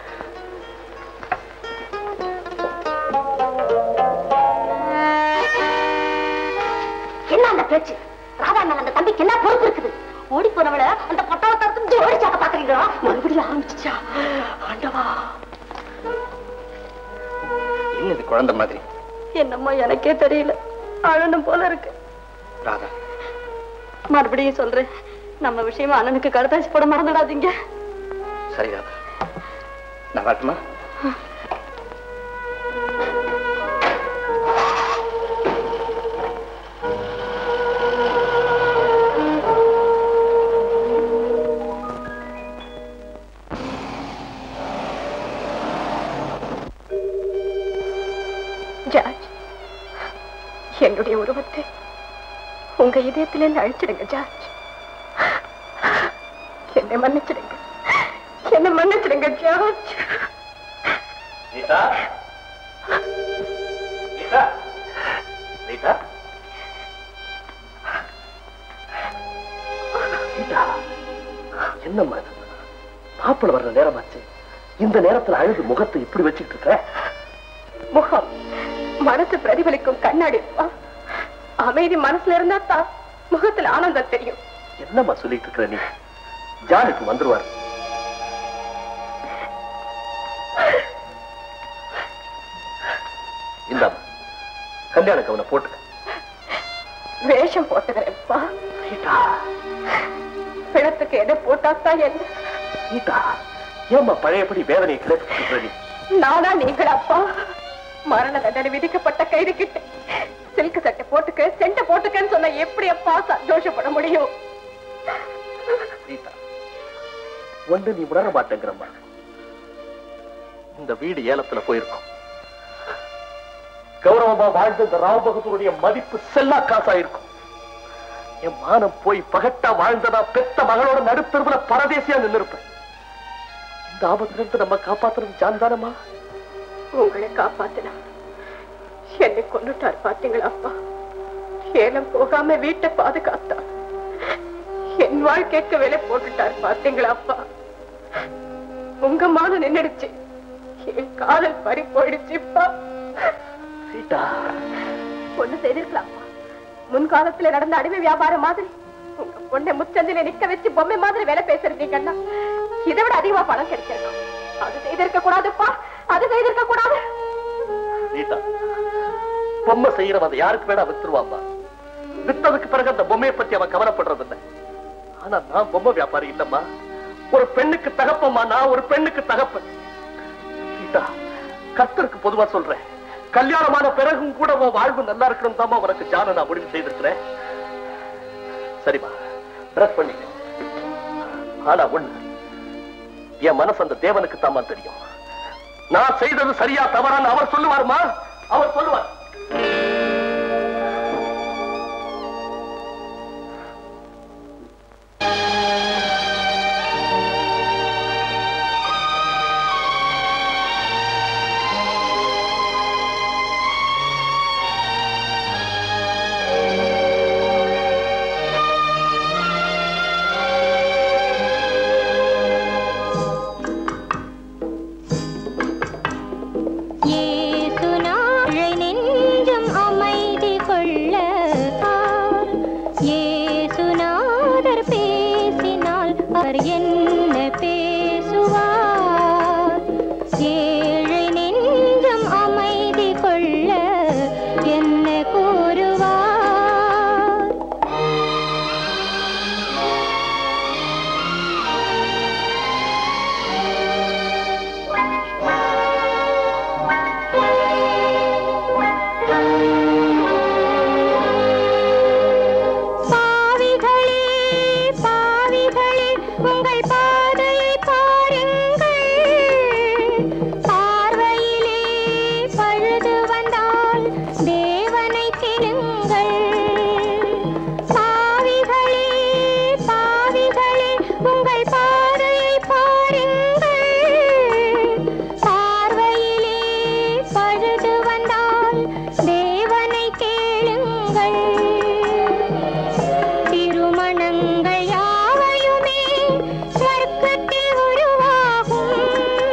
என்ன அந்த பேச்சு ராதா மேல அந்த தம்பிக்கு என்ன பொறுப்பு இருக்குது ஓடி போனவள அந்த பொட்டாவத்தரத்துக்கு ஜோடி சாக்க பாக்குறீங்களா மறுபடியும் ஆரம்பிச்சிச்சா ஆண்டவா என்னது குழந்தை மாதிரி என்னம்மா எனக்கே தெரியல அழனும் போல இருக்கு ராதா மறுபடியும் சொல்றேன் நம்ம விஷயமா அண்ணனுக்கு கடுதாசி போட மறந்துடாதீங்க சரி ராதா நான் வரட்டுமா ஜார்ஜ் என்னுடைய உருவத்தை உங்க இதயத்திலிருந்து அழிச்சிடுங்க ஜார்ஜ் என்னை மன்னிச்சிடுங்க என்னை மன்னிச்சிடுங்க ஜார்ஜ் கீதா கீதா கீதா சீதா என்னம்மா இது மாப்பிள்ள வர்ற நேரமாச்சு இந்த நேரத்துல அழுது முகத்தை இப்படி வச்சுட்டு இருக்க முகம் மனசு பிரதிபலிக்கும் கண்ணாடி அப்பா. அமைதி மனசுல இருந்தா தான் முகத்துல ஆனந்தம் தெரியும் என்னம்மா சொல்லிட்டு இருக்கிற நீ ஜானுக்கு வந்துருவார் இந்தாம்மா கல்யாண கவனை போட்டுக்க வேஷம் போட்டுக்கிறேன்ப்பா பிணத்துக்கு எதை போட்டாத்தான் என்ன சீதா ஏம்மா பழையபடி வேதனையை கிளப்பிட்டு நீ நானா நீங்களாப்பா மரண தண்டனை விதிக்கப்பட்ட கைது கிட்ட சில்க் சட்டை போட்டுக்க செண்டை போட்டுக்கன்னு சொன்னா எப்படி அப்பா சந்தோஷப்பட முடியும் சீதா ஒன்று நீ உணர மாட்டேங்கிறம்மா இந்த வீடு ஏலத்துல போயிருக்கும் கௌரவமா வாழ்ந்த இந்த ராவ் பகதூருடைய மதிப்பு செல்லா காசா இருக்கும் என் மானம் போய் பகட்டா வாழ்ந்ததா பெத்த மகளோட நடுத்தருவுல பரதேசியா நின்று இருப்பேன் இந்த ஆபத்துல இருந்து நம்ம காப்பாத்துறது ஜான் தானம்மா உங்களை காப்பாத்தினா என்னை கொண்டுட்டார் பாத்தீங்களா அப்பா ஏலம் போகாம வீட்டை பாதுகாத்தார் என் வாழ்க்கைக்கு விலை போட்டுட்டார் பாத்தீங்களா அப்பா உங்க மானம் நின்னுடுச்சு என் காதல் பறி போயிடுச்சுப்பா சீதா பொண்ணு செய்திருக்கலாம்ப்பா முன்காலத்துல நடந்த அடிமை வியாபாரம் மாதிரி உங்க பொண்ணை முச்சந்தில நிக்க வச்சு பொம்மை மாதிரி வேலை பேசுறீங்கன்னா இதை விட அதிகமா பணம் கிடைச்சிருக்கும் அது செய்திருக்க கூடாதுப்பா அது செய்திருக்க கூடாது சீதா பொம்மை செய்யறவன் அதை யாருக்கு வேணா வித்துருவாம்மா வித்ததுக்கு பிறகு அந்த பொம்மையை பத்தி அவன் கவலைப்படுறது இல்லை ஆனா நான் பொம்மை வியாபாரி இல்லம்மா ஒரு பெண்ணுக்கு தகப்பம்மா நான் ஒரு பெண்ணுக்கு தகப்பன் சீதா கர்த்தருக்கு பொதுவா சொல்றேன் கல்யாணமான பிறகும் கூட உன் வாழ்வு நல்லா இருக்கணும் தாமா உனக்கு ஜான நான் முடிவு செய்திருக்கிறேன் சரிம்மா ட்ரெஸ் பண்ணிக்க ஆனா ஒண்ணு என் மனசு அந்த தேவனுக்கு தாமா தெரியும் நான் செய்தது சரியா தவறான்னு அவர் சொல்லுவாருமா அவர் சொல்லுவார் ஏசுநாழை நெஞ்சம் அமைதி கொள்ள ஏசுநாதர் பேசினால் அவர் என்ன பேசுவார் ஏழை நெஞ்சம் அமைதி கொள்ள என்ன கூறுவார் பாவிகளே பாவிகளே உங்கள் பாதையை பாருங்கள் பார்வையிலே பழுது வந்தால் தேவனை கேளுங்கள் பாவிகளே பாவிகளே உங்கள் பாதையை பாருங்கள் பார்வையிலே பழுது வந்தால் தேவனை கேளுங்கள் திருமணங்கள் யாவையுமே சொர்க்கத்தில் உருவாகும்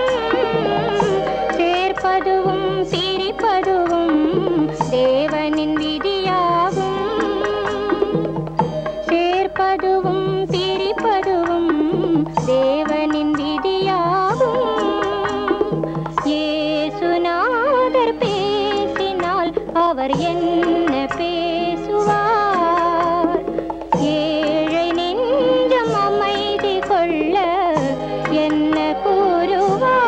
சேர்ப்பதுவும் பிரிப்பதுவும் தேவனின் விதியாகும் சேர்ப்பதுவும் பிரிப்பதுவும் தேவனின் விதியாகும் ஏசுநாதர் பேசினால் அவர் என்ன பேசுவார் ஏழை நெஞ்சம் அமைதி கொள்ள என்ன கூறுவார்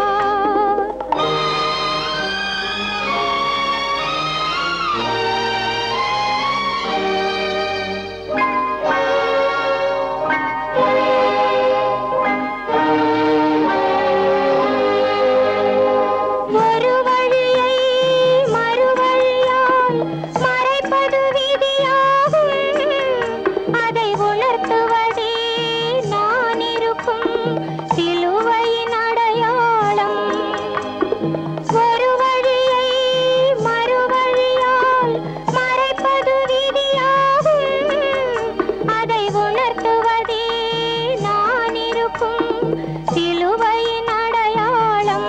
ஒரு வழியை மறுவழியால் மறைப்பது விதியாகும் அதை உணர்த்துவதே நான் இருக்கும் சிலுவையின் அடையாளம் ஒரு வழியை மறுவழியால் மறைப்பது விதியாகும் அதை உணர்த்துவதே நான் இருக்கும் சிலுவையின் அடையாளம்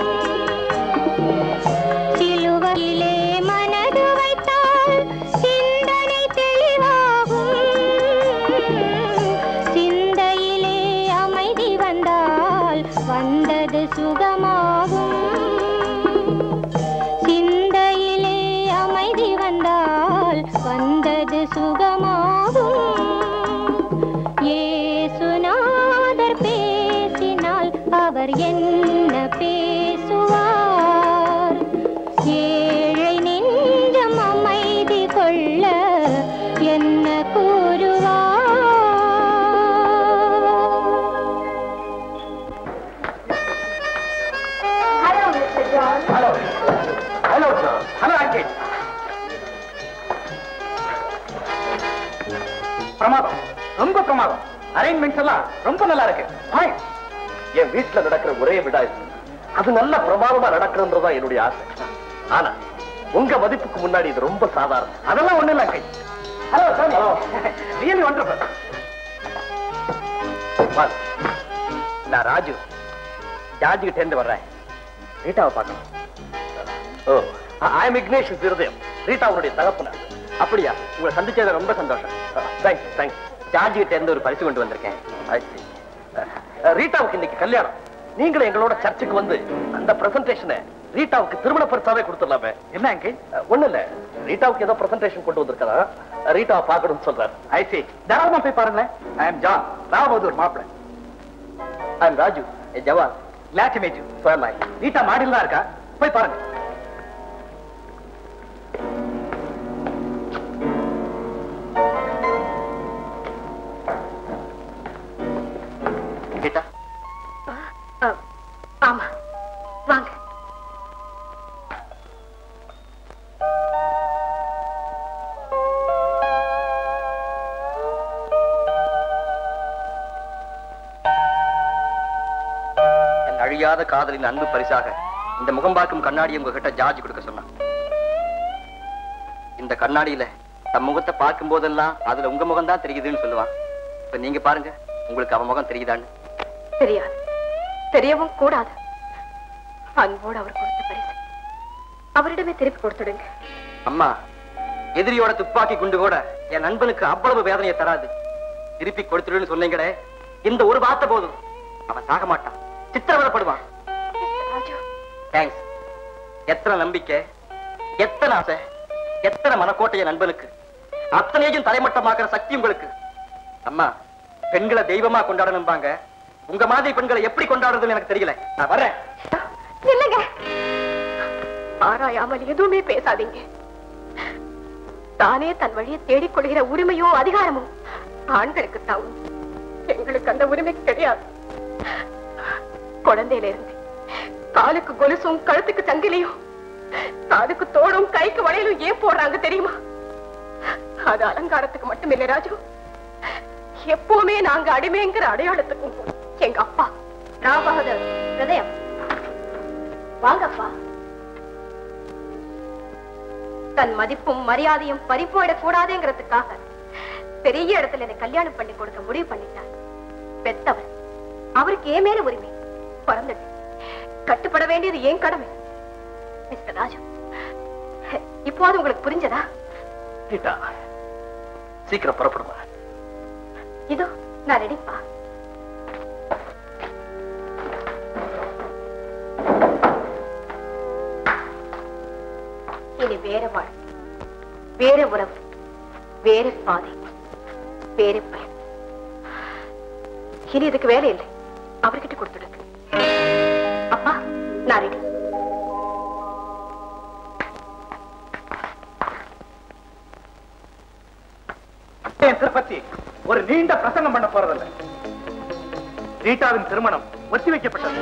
சிலுவையிலே மனது வைத்தால் சிந்தனை தெளிவாகும் சிந்தையிலே அமைதி வந்தால் வந்தது சுகமாகும் சிந்தையிலே அமைதி வந்தால் வந்தது சுகமாகும் ஏசுநாதர் பேசினால் அவர் என்ன பேசுவார் ஏழை நெஞ்சம் அமைதி கொள்ள என்ன கூறுவார் hello hello sir hello aunty பிரமாதம் ரொம்ப பிரமாதம் அரேஞ்ச்மெண்ட்ஸ் எல்லாம் ரொம்ப நல்லா இருக்கு Fine. என் வீட்டுல நடக்கிற ஒரே விழா இது அது நல்ல பிரமாதமா நடக்கணும்ன்றதுதான் என்னுடைய ஆசை ஆனா உங்க மதிப்புக்கு முன்னாடி இது ரொம்ப சாதாரணம் அதெல்லாம் ஒண்ணு இல்ல கை ஹலோ சாமி ரியலி ஒண்டர்ஃபுல் நான் ராஜு ஜார்ஜ் கிட்ட இருந்து வர்றேன் ரீட்டாவை பார்க்கணும் ஓ ஐ எம் இக்னேஷ் இருதயம் ரீட்டாவுடைய தகப்பனர் அப்படியா உங்களை சந்திச்சதுல ரொம்ப சந்தோஷம் தேங்க்ஸ் தேங்க்ஸ் ஜார்ஜ் கிட்ட இருந்து ஒரு பரிசு கொண்டு வந்திருக்கேன் I see. அஹ், ரீட்டாவுக்கு இன்னைக்கு கல்யாணம் நீங்களும் எங்களோட சர்ச்சுக்கு வந்து அந்த பிரசன்டேஷனை ரீட்டாவுக்கு திருமண பரிசாவே கொடுத்துடலாமே என்ன அங்கே ஒண்ணு இல்ல ரீட்டாவுக்கு ஏதோ பிரசன்டேஷன் கொண்டு வந்திருக்கா ரீட்டாவை பார்க்கணும்னு சொல்றாரு ஐ சி தாராளமா போய் பாருங்களேன் ஐ எம் ஜான் ராமபுதூர் மாப்பிள I am Raju a jawan glad to meet you சொல்லலாம் ரீட்டா மாடியில் தான் இருக்கா போய் பாருங்க ரீட்டா ஆமா வாங்க என் அழியாத காதலின் அன்பு பரிசாக இந்த முகம் பார்க்கும் கண்ணாடி உங்ககிட்ட ஜார்ஜ் கொடுக்க சொன்னான் இந்த கண்ணாடியில தன் முகத்தை பார்க்கும் போதெல்லாம் அதுல உங்க முகம் தான் தெரியுதுன்னு சொல்லுவான் இப்ப நீங்க பாருங்க உங்களுக்கு அவன் முகம் தெரியுதான்னு தெரியாது தெரியவும் கூடாது அன்போடு அவர் கொடுத்த பரிசு அவரிடமே திருப்பி கொடுத்துடுங்க அம்மா எதிரியோட துப்பாக்கி குண்டு கூட என் நண்பனுக்கு அவ்வளவு வேதனையை தராது திருப்பி கொடுத்துடுன்னு சொன்னீங்களே இந்த ஒரு வார்த்தை போதும் அவன் சாக மாட்டான் சித்திரவதப்படுவான் தேங்க்ஸ் எத்தனை நம்பிக்கை எத்தனை ஆசை எத்தனை மனக்கோட்டைய நண்பனுக்கு அத்தனையும் தலைமட்டமாக்குற சக்தி உங்களுக்கு அம்மா பெண்களை தெய்வமா கொண்டாடணும்பாங்க உங்க மாதிரி பெண்களை எப்படி கொண்டாடுறதுன்னு எனக்கு தெரியல நான் வரேன் இல்லைங்க ஆராயாமல் எதுவுமே பேசாதீங்க தானே தன் வழியை தேடிக் கொள்கிற உரிமையோ அதிகாரமோ ஆண்களுக்கு தான் உண்டு. எங்களுக்கு அந்த உரிமை கிடையாது குழந்தையில இருந்து காலுக்கு கொலுசும் கழுத்துக்கு சங்கிலியும் காதுக்கு தோடும் கைக்கு வளையலும் ஏன் போடுறாங்க தெரியுமா அது அலங்காரத்துக்கு மட்டும் இல்லை ராஜு எப்பவுமே நாங்க அடிமைங்கிற அடையாளத்துக்கும் கூட. எங்க அப்பா ராபகதர் ஹிருதயம் வாங்கப்பா தன் மதிப்பும் மரியாதையும் பறிப்போயிடக் கூடாதுங்கிறதுக்காக பெரிய இடத்துல என்னை கல்யாணம் பண்ணி கொடுக்க முடிவு பண்ணிட்டார் பெத்தவர் அவருக்கு ஏன் மேல உரிமை பிறந்தது கட்டுப்பட வேண்டியது ஏன் கடமை மிஸ்டர் ராஜு இப்போது உங்களுக்கு புரிஞ்சதா ரீட்டா சீக்கிரம் புறப்படுமா இதோ நான் ரெடிப்பா இனி வேற வாழ்க்கை வேற உறவு வேற பாதை வேற பயன் இனி இதுக்கு வேலை இல்லை அவர்கிட்ட கொடுத்துடுங்க அப்பா நான் ரெடி இதை பத்தி ஒரு நீண்ட பிரசங்கம் பண்ண போறதில்ல ரீட்டாவின் திருமணம் ஒத்தி வைக்கப்பட்டது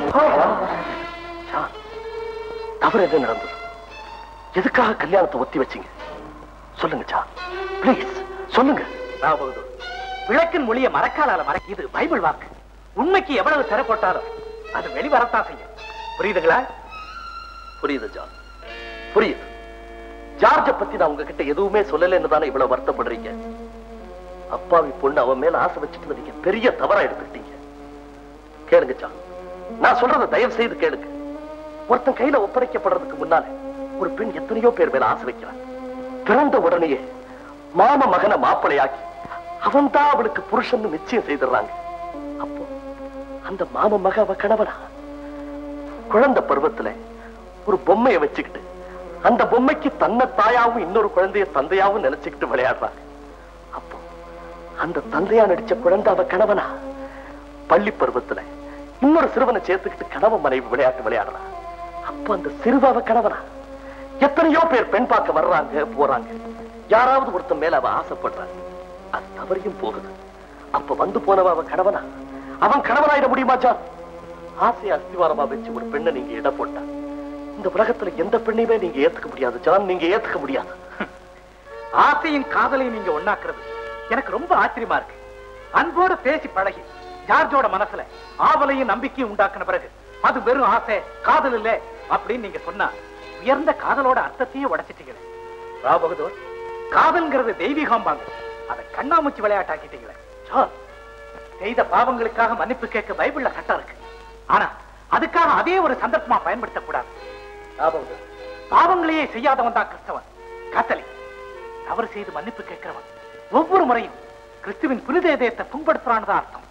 தவறு எது நடந்தது எதுக்காக கல்யாணத்தை ஒத்தி வச்சீங்க சொல்லுங்க சா ப்ளீஸ் சொல்லுங்க ராபகதூர் விளக்கின் மொழியை மறக்காலால மற இது பைபிள் வாக்கு உண்மைக்கு எவ்வளவு திரை போட்டாலும் அது வெளிவரத்தான் செய்யும் புரியுதுங்களா புரியுது ஜான் புரியுது ஜார்ஜ பத்தி நான் உங்ககிட்ட எதுவுமே சொல்லலைன்னு தானே இவ்வளவு வருத்தப்படுறீங்க அப்பாவி பொண்ணு அவன் மேல ஆசை வச்சுட்டு நீங்க பெரிய தவறா எடுத்துக்கிட்டீங்க கேளுங்க ஜான் நான் சொல்றத தயவு செய்து கேளுங்க ஒருத்தன் கையில ஒப்படைக்கப்படுறதுக்கு முன்னால ஒரு பெண் எத்தனையோ பேர் மேல ஆசை வைக்கிறான் பிறந்த உடனேயே மாம மகனை மாப்பிளையாக்கி அவன் தான் அவளுக்கு புருஷன் நிச்சயம் செய்துடுறாங்க அப்போ அந்த மாம மக அவ கணவனா குழந்தை பருவத்துல ஒரு பொம்மையை வச்சுக்கிட்டு அந்த பொம்மைக்கு தன்னை தாயாவும் இன்னொரு குழந்தைய தந்தையாவும் நினைச்சுக்கிட்டு விளையாடுறாங்க அப்போ அந்த தந்தையா நடிச்ச குழந்தை அவ கணவனா பள்ளி பருவத்துல இன்னொரு சிறுவனை சேர்த்துக்கிட்டு கணவன் மனைவி விளையாட்டு விளையாடுறான் அப்ப அந்த சிறுவ கணவனா எத்தனையோ பேர் பெண் பார்க்க வர்றாங்க போறாங்க யாராவது ஒருத்தன் மேல அவ ஆசைப்படுறாங்க அது தவறியும் போகுது அப்ப வந்து போனவ அவ கணவனா அவன் கணவனாயிட முடியுமா ஜான் ஆசை அஸ்திவாரமா வச்சு ஒரு பெண்ணை நீங்க இட போட்டா இந்த உலகத்துல எந்த பெண்ணையுமே நீங்க ஏத்துக்க முடியாது ஜான் நீங்க ஏத்துக்க முடியாது ஆசையும் காதலையும் நீங்க ஒண்ணாக்குறது எனக்கு ரொம்ப ஆச்சரியமா இருக்கு அன்போட பேசி பழகி ஜார்ஜோட மனசுல ஆவலையும் நம்பிக்கையும் உண்டாக்குன பிறகு அது வெறும் ஆசை காதல் இல்ல அப்படின்னு நீங்க சொன்னா உயர்ந்த காதலோட அர்த்தத்தையே உடைச்சிட்டீங்களே ராவ் பகதூர் காதல்ங்கிறது தெய்வீகம்பாங்க அதை கண்ணாமூச்சி விளையாட்டாக்கிட்டீங்களே சோ, செய்த பாவங்களுக்காக மன்னிப்பு கேட்க பைபிள்ல சட்டம் இருக்கு ஆனா அதுக்காக அதே ஒரு சந்தர்ப்பமா பயன்படுத்தக்கூடாது ராவ் பகதூர் பாவங்களையே செய்யாதவன் தான் கிறிஸ்தவன் கத்தலி தவறு செய்து மன்னிப்பு கேட்கிறவன் ஒவ்வொரு முறையும் கிறிஸ்துவின் புனித இதயத்தை புண்படுத்துறான்னு தான் அர்த்தம்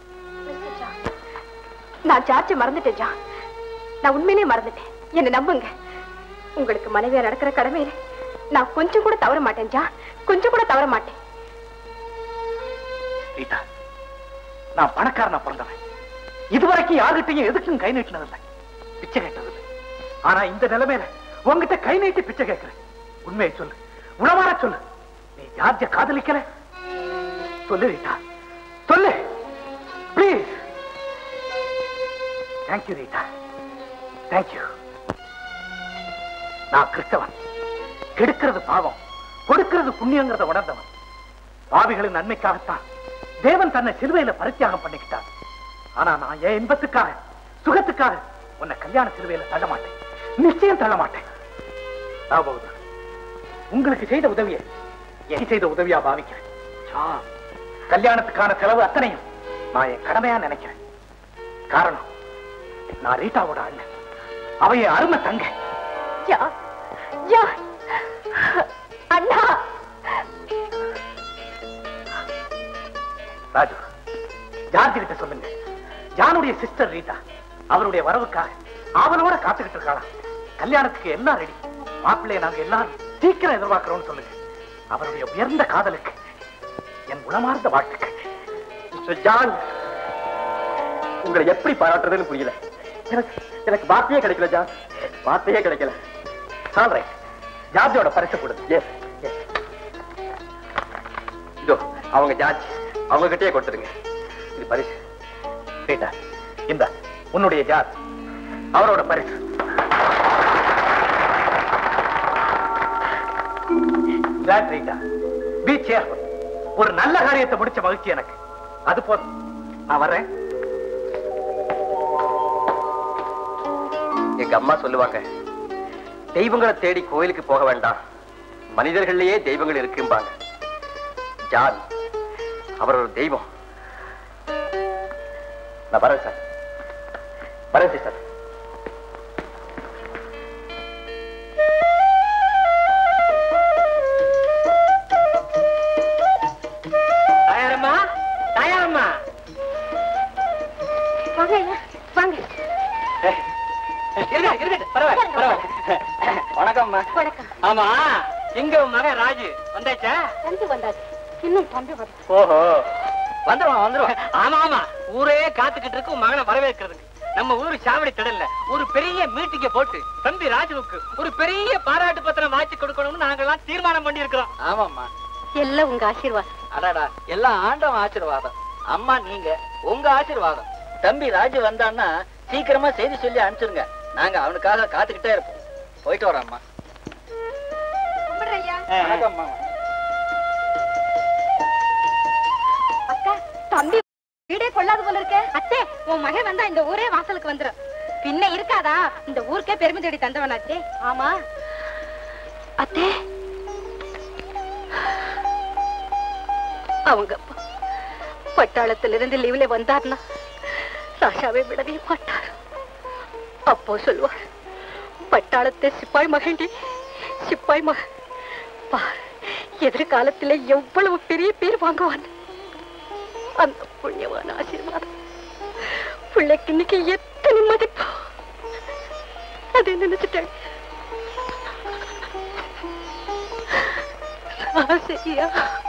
நான் ஜார்ஜ் மறந்துட்டேன் ஜா நான் உண்மையிலே மறந்துட்டேன் என்ன நம்புங்க உங்களுக்கு மனைவியா நடக்கிற கடமையில நான் கொஞ்சம் கூட தவற மாட்டேன் ஜா கொஞ்சம் கூட தவற மாட்டேன் ரீட்டா நான் பணக்காரனா பிறந்தவன் இதுவரைக்கும் யார்கிட்டயும் எதுக்கும் கை நீட்டினதில்லை பிச்சை கேட்டதில்லை ஆனா இந்த நிலைமையில உன்கிட்ட கை நீட்டி பிச்சை கேட்கிறேன் உண்மையை சொல்லு உணவார சொல்லு நீ ஜார்ஜ காதலிக்கல சொல்லு ரீட்டா சொல்லு ப்ளீஸ் தேங்க்யூ ரீட்டா தேங்க்யூ நான் கிறிஸ்தவன் கெடுக்கிறது பாவம் கொடுக்கிறது புண்ணியங்கிறத உணர்ந்தவன் பாவிகளின் நன்மைக்காகத்தான் தேவன் தன்னை சிலுவையில பரித்தியாகம் பண்ணிக்கிட்டார் ஆனா நான் என் இன்பத்துக்காக சுகத்துக்காக உன்னை கல்யாண சிலுவையில தள்ள மாட்டேன் நிச்சயம் தள்ள மாட்டேன் நான் பகதூர், உங்களுக்கு செய்த உதவியை எனக்கு செய்த உதவியா பாவிக்கிறேன் சா, கல்யாணத்துக்கான செலவு அத்தனையும் நான் என் கடமையா நினைக்கிறேன் காரணம் நான் ரீட்டாவோட அண்ணன் அவ என் அருமை தங்க ஜா ஜா அண்ணா ராஜு ஜார்ஜ் கிட்ட சொல்லுங்க ஜானுடைய சிஸ்டர் ரீட்டா அவருடைய வரவுக்காக அவளோட காத்துக்கிட்டு இருக்காளாம் கல்யாணத்துக்கு எல்லாம் ரெடி மாப்பிள்ளைய நாங்க எல்லாரும் சீக்கிரம் எதிர்பார்க்கிறோம்னு சொல்லுங்க அவருடைய உயர்ந்த காதலுக்கு என் உளமார்ந்த வாழ்த்துக்கள் மிஸ்டர் ஜான் உங்களை எப்படி பாராட்டுறதுன்னு புரியல எனக்கு எனக்கு வார்த்தையே கிடைக்கல ஜான் வார்த்தையே கிடைக்கல சால்ரை ஜார்ஜோட பரிசு கொடு எஸ் இதோ அவங்க ஜார்ஜ் அவங்க கிட்டயே கொடுத்துருங்க இது பரிசு ரீட்டா இந்த உன்னுடைய ஜார்ஜ் அவரோட பரிசு Glad, ரீட்டா பி சேர்ஃபுல் ஒரு நல்ல காரியத்தை முடிச்ச மகிழ்ச்சி எனக்கு அது போதும் நான் வர்றேன் எங்க அம்மா சொல்லுவாங்க தெய்வங்களை தேடி கோயிலுக்கு போக வேண்டாம் மனிதர்கள்லயே தெய்வங்கள் இருக்கும்பாங்க ஜான் அவர் ஒரு தெய்வம் நான் வரேன் சார் வரேன் சிஸ்டர் தாயாரம்மா தாயாரம்மா வாங்க ஐயா வாங்க இருக்கட்டும், இருக்கட்டும், பரவாயில்ல, பரவாயில்ல. வணக்கம்மா வணக்கம் ஆமா எங்க உன் மகன் ராஜு வந்தாச்சா தம்பி வந்தாச்சு இன்னும் தம்பி வர ஓஹோ வந்துருவான் வந்துருவான் ஆமா ஆமா ஊரே காத்துக்கிட்டு இருக்கு உன் மகனை வரவேற்கிறதுக்கு நம்ம ஊரு சாவடி திடல்ல ஒரு பெரிய மீட்டிங்க போட்டு தம்பி ராஜுவுக்கு ஒரு பெரிய பாராட்டு பத்திரம் வாங்கி கொடுக்கணும்னு நாங்கெல்லாம் தீர்மானம் பண்ணி இருக்கிறோம் ஆமாம்மா எல்லாம் உங்க ஆசீர்வாதம் அடாடா எல்லாம் ஆண்டவன் ஆசீர்வாதம் அம்மா நீங்க உங்க ஆசீர்வாதம் தம்பி ராஜு வந்தான்னா சீக்கிரமா செய்தி சொல்லி அனுப்பிச்சிருங்க நாங்க அவனுக்காக காத்துக்கிட்டே இருப்போம் போயிட்டு வரோம் அம்மா வணக்கம்மா அக்கா தம்பி வீடே கொள்ளாது போல இருக்க அத்தே உன் மகன் வந்தா இந்த ஊரே வாசலுக்கு வந்துரும் பின்ன இருக்காதா இந்த ஊருக்கே பெருமை தேடி தந்தவனாச்சே ஆமா அத்தே அவங்க அப்பா பட்டாளத்திலிருந்து லீவ்ல வந்தார்னா ராஷாவை விடவே மாட்டார் அப்போ சொல்லுவார் பட்டாளத்தை சிப்பாய் மகண்டி சிப்பாய் மகன் பார் எதிர்காலத்திலே எவ்வளவு பெரிய பேர் வாங்குவான் அந்த புண்ணியவான ஆசீர்வாதம் பிள்ளைக்கு இன்னைக்கு எத்தனை மதிப்பு அதை நினைச்சிட்டேன் ஆசையா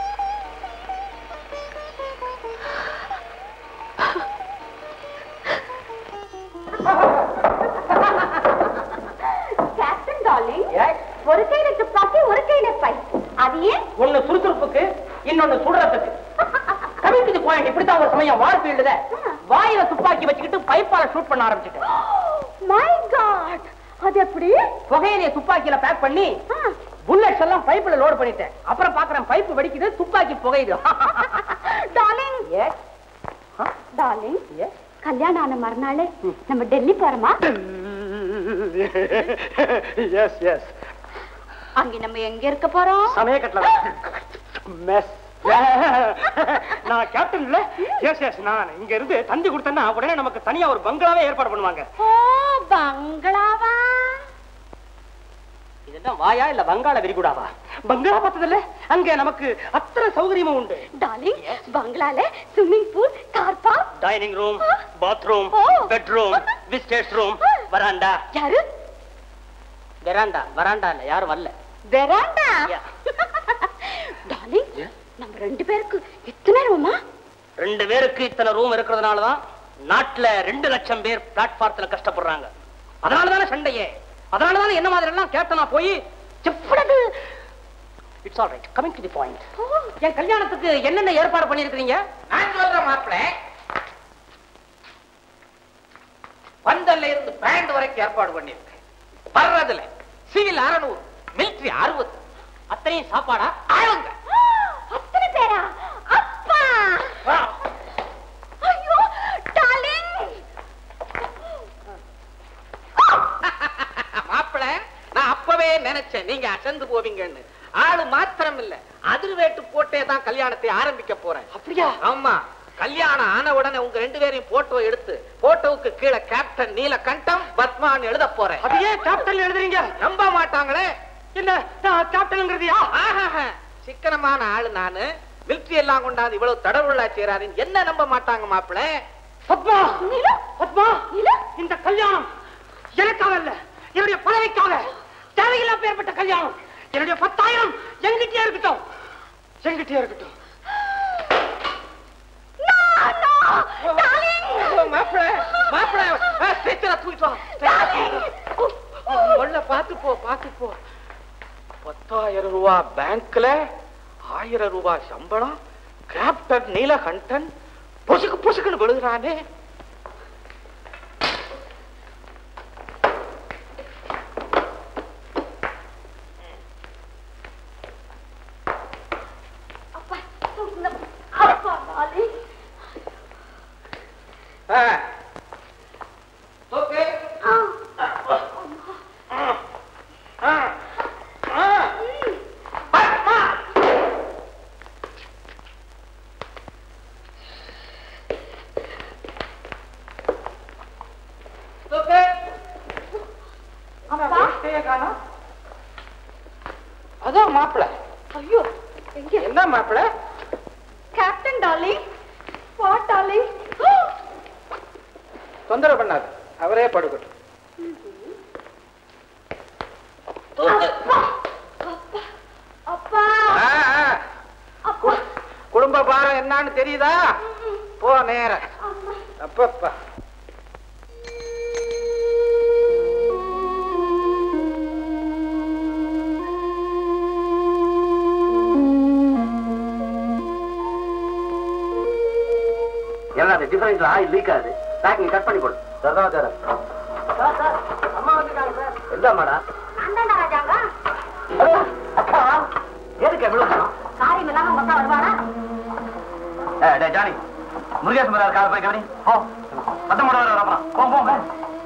கேப்டன் டார்லிங் ஒரு கையில துப்பாக்கி ஒரு கையில பை அது ஏன் ஒண்ணு சுறுசுறுப்புக்கு இன்னொன்னு சுடுறதுக்கு கவிழ்த்துக்கு போய் இப்படித்தான் ஒரு சமயம் வார் ஃபீல்டுல வாயில துப்பாக்கி வச்சுக்கிட்டு பைப்பால ஷூட் பண்ண ஆரம்பிச்சிட்டேன் மை காட் அது எப்படி புகையிலைய துப்பாக்கியில பேக் பண்ணி புல்லட்ஸ் எல்லாம் பைப்புல லோட் பண்ணிட்டேன் அப்புறம் பாக்குறேன் பைப்பு வெடிக்குது துப்பாக்கி புகையுது டார்லிங் டார்லிங் கல்யாணம் ஆன மறுநாள் நம்ம டெல்லி போறோமா எஸ் எஸ் அங்க நம்ம எங்க இருக்க போறோம் சமயக்கட்டில மெஸ் நான் கேப்டன் இல்ல எஸ் எஸ் நான் இங்க இருந்து தந்தி கொடுத்தேன்னா உடனே நமக்கு தனியா ஒரு பங்களாவே ஏற்பாடு பண்ணுவாங்க ஓ பங்களாவா இதெல்லாம் வாயா இல்ல வங்காள விரிகுடாவா பங்களா பார்த்ததில்ல அங்க நமக்கு அத்தனை சௌகரியமும் உண்டு டார்லிங் பங்களால swimming pool car park dining room bathroom oh. Bedroom visitors room வராண்டா யாரு வெராண்டா வராண்டா இல்ல யாரும் வரல வெராண்டா டார்லிங் நம்ம ரெண்டு பேருக்கு எத்தனை ரூமா ரெண்டு பேருக்கு இத்தனை ரூம் இருக்கிறதுனால தான் நாட்டுல ரெண்டு லட்சம் பேர் பிளாட்பாரத்துல கஷ்டப்படுறாங்க அதனால தானே சண்டையே அதனால தானே என்ன மாதிரி எல்லாம் கேப்டனா போய் எவ்வளவு it's all right coming to the point என் கல்யாணத்துக்கு என்னென்ன ஏற்பாடு பண்ணிருக்கீங்க நான் சொல்றேன் மாப்பிள்ள பந்தல்ல இருந்து பேண்ட் வரைக்கும் ஏற்பாடு பண்ணிருக்கேன் வர்றதுல சிவில் அறுநூறு மிலிட்டரி அறுபது அத்தனையும் சாப்பாடா ஆளுங்க அத்தனை பேரா அப்பா ஐயோ டார்லிங் மாப்பிள்ள நான் அப்பவே நினைச்சேன் நீங்க அசந்து போவீங்கன்னு ஆளு மாத்திரம் இல்ல அதிர்வேட்டு போட்டே தான் கல்யாணத்தை ஆரம்பிக்க போறேன் அப்படியா ஆமா கல்யாணம் ஆன உடனே உங்க ரெண்டு பேரையும் போட்டோ எடுத்து போட்டோவுக்கு கீழே கேப்டன் நீலகண்டம் பத்மான்னு எழுத போறேன் அது ஏன் கேப்டன் எழுதுறீங்க நம்ப மாட்டாங்களே இல்ல கேப்டன்ங்கிறதியா ஆஹாஹா. சிக்கனமான ஆளு நானு மிலிட்ரி எல்லாம் கொண்டாந்து இவ்வளவு தடவுள்ளா சேராதுன்னு என்ன நம்ப மாட்டாங்க மாப்பிள்ள பத்மா பத்மா இந்த கல்யாணம் எனக்காக இல்ல என்னுடைய பதவிக்காக தேவையில்லாம ஏற்பட்ட கல்யாணம் என்னுடைய பத்தாயிரம் எங்கிட்டே இருக்கட்டும் எங்கிட்டே இருக்கட்டும் மாப்பிள்ள மாப்பிள்ள ஸ்ட்ரெச்சரை தூக்கிட்டு வா உள்ள பாத்து போ பாத்து போ பத்தாயிரம் ரூபா பேங்க்ல ஆயிரம் ரூபாய் சம்பளம் கேப்டன் நீலகண்டன் பொசுக்கு பொசுக்குன்னு விழுகிறானே அப்பா டார்லிங் ஆ. தூக்கு. ஆ. ஆ. பத்மா. தூக்கு. அப்பா வேஷ்டியை காணோம். அதான் மாப்பிள்ள ஐயோ எங்க என்ன மாப்பிள்ள கேப்டன் டார்லிங் வா டார்லிங் தொந்தரவு பண்ணாது அவரே படுக்கட்டும் தூக்கு. அப்பா ஆ, ஆ. கு- குடும்ப பாரம் என்னன்னு தெரியுதா போ நேர அப்பப்பா என்ன அது டிஃபரன்ஸ்ல ஆயில் லீக் ஆகுது பேக்கிங் கட் பண்ணி போடு சரிதான் சார் அம்மா வந்துட்டாங்க சார் என்னமாடா அந்தாண்டா ராஜாங்க அக்கா எதுக்கு எவ்வளவு காரியம் இல்லாம உங்க அப்பா வருவாரா ஏ டே ஜானி முருகேசன் மரார் கார் போய் கவனி ஓ சத்தம் போட வர அப்புறம் போ போ போ.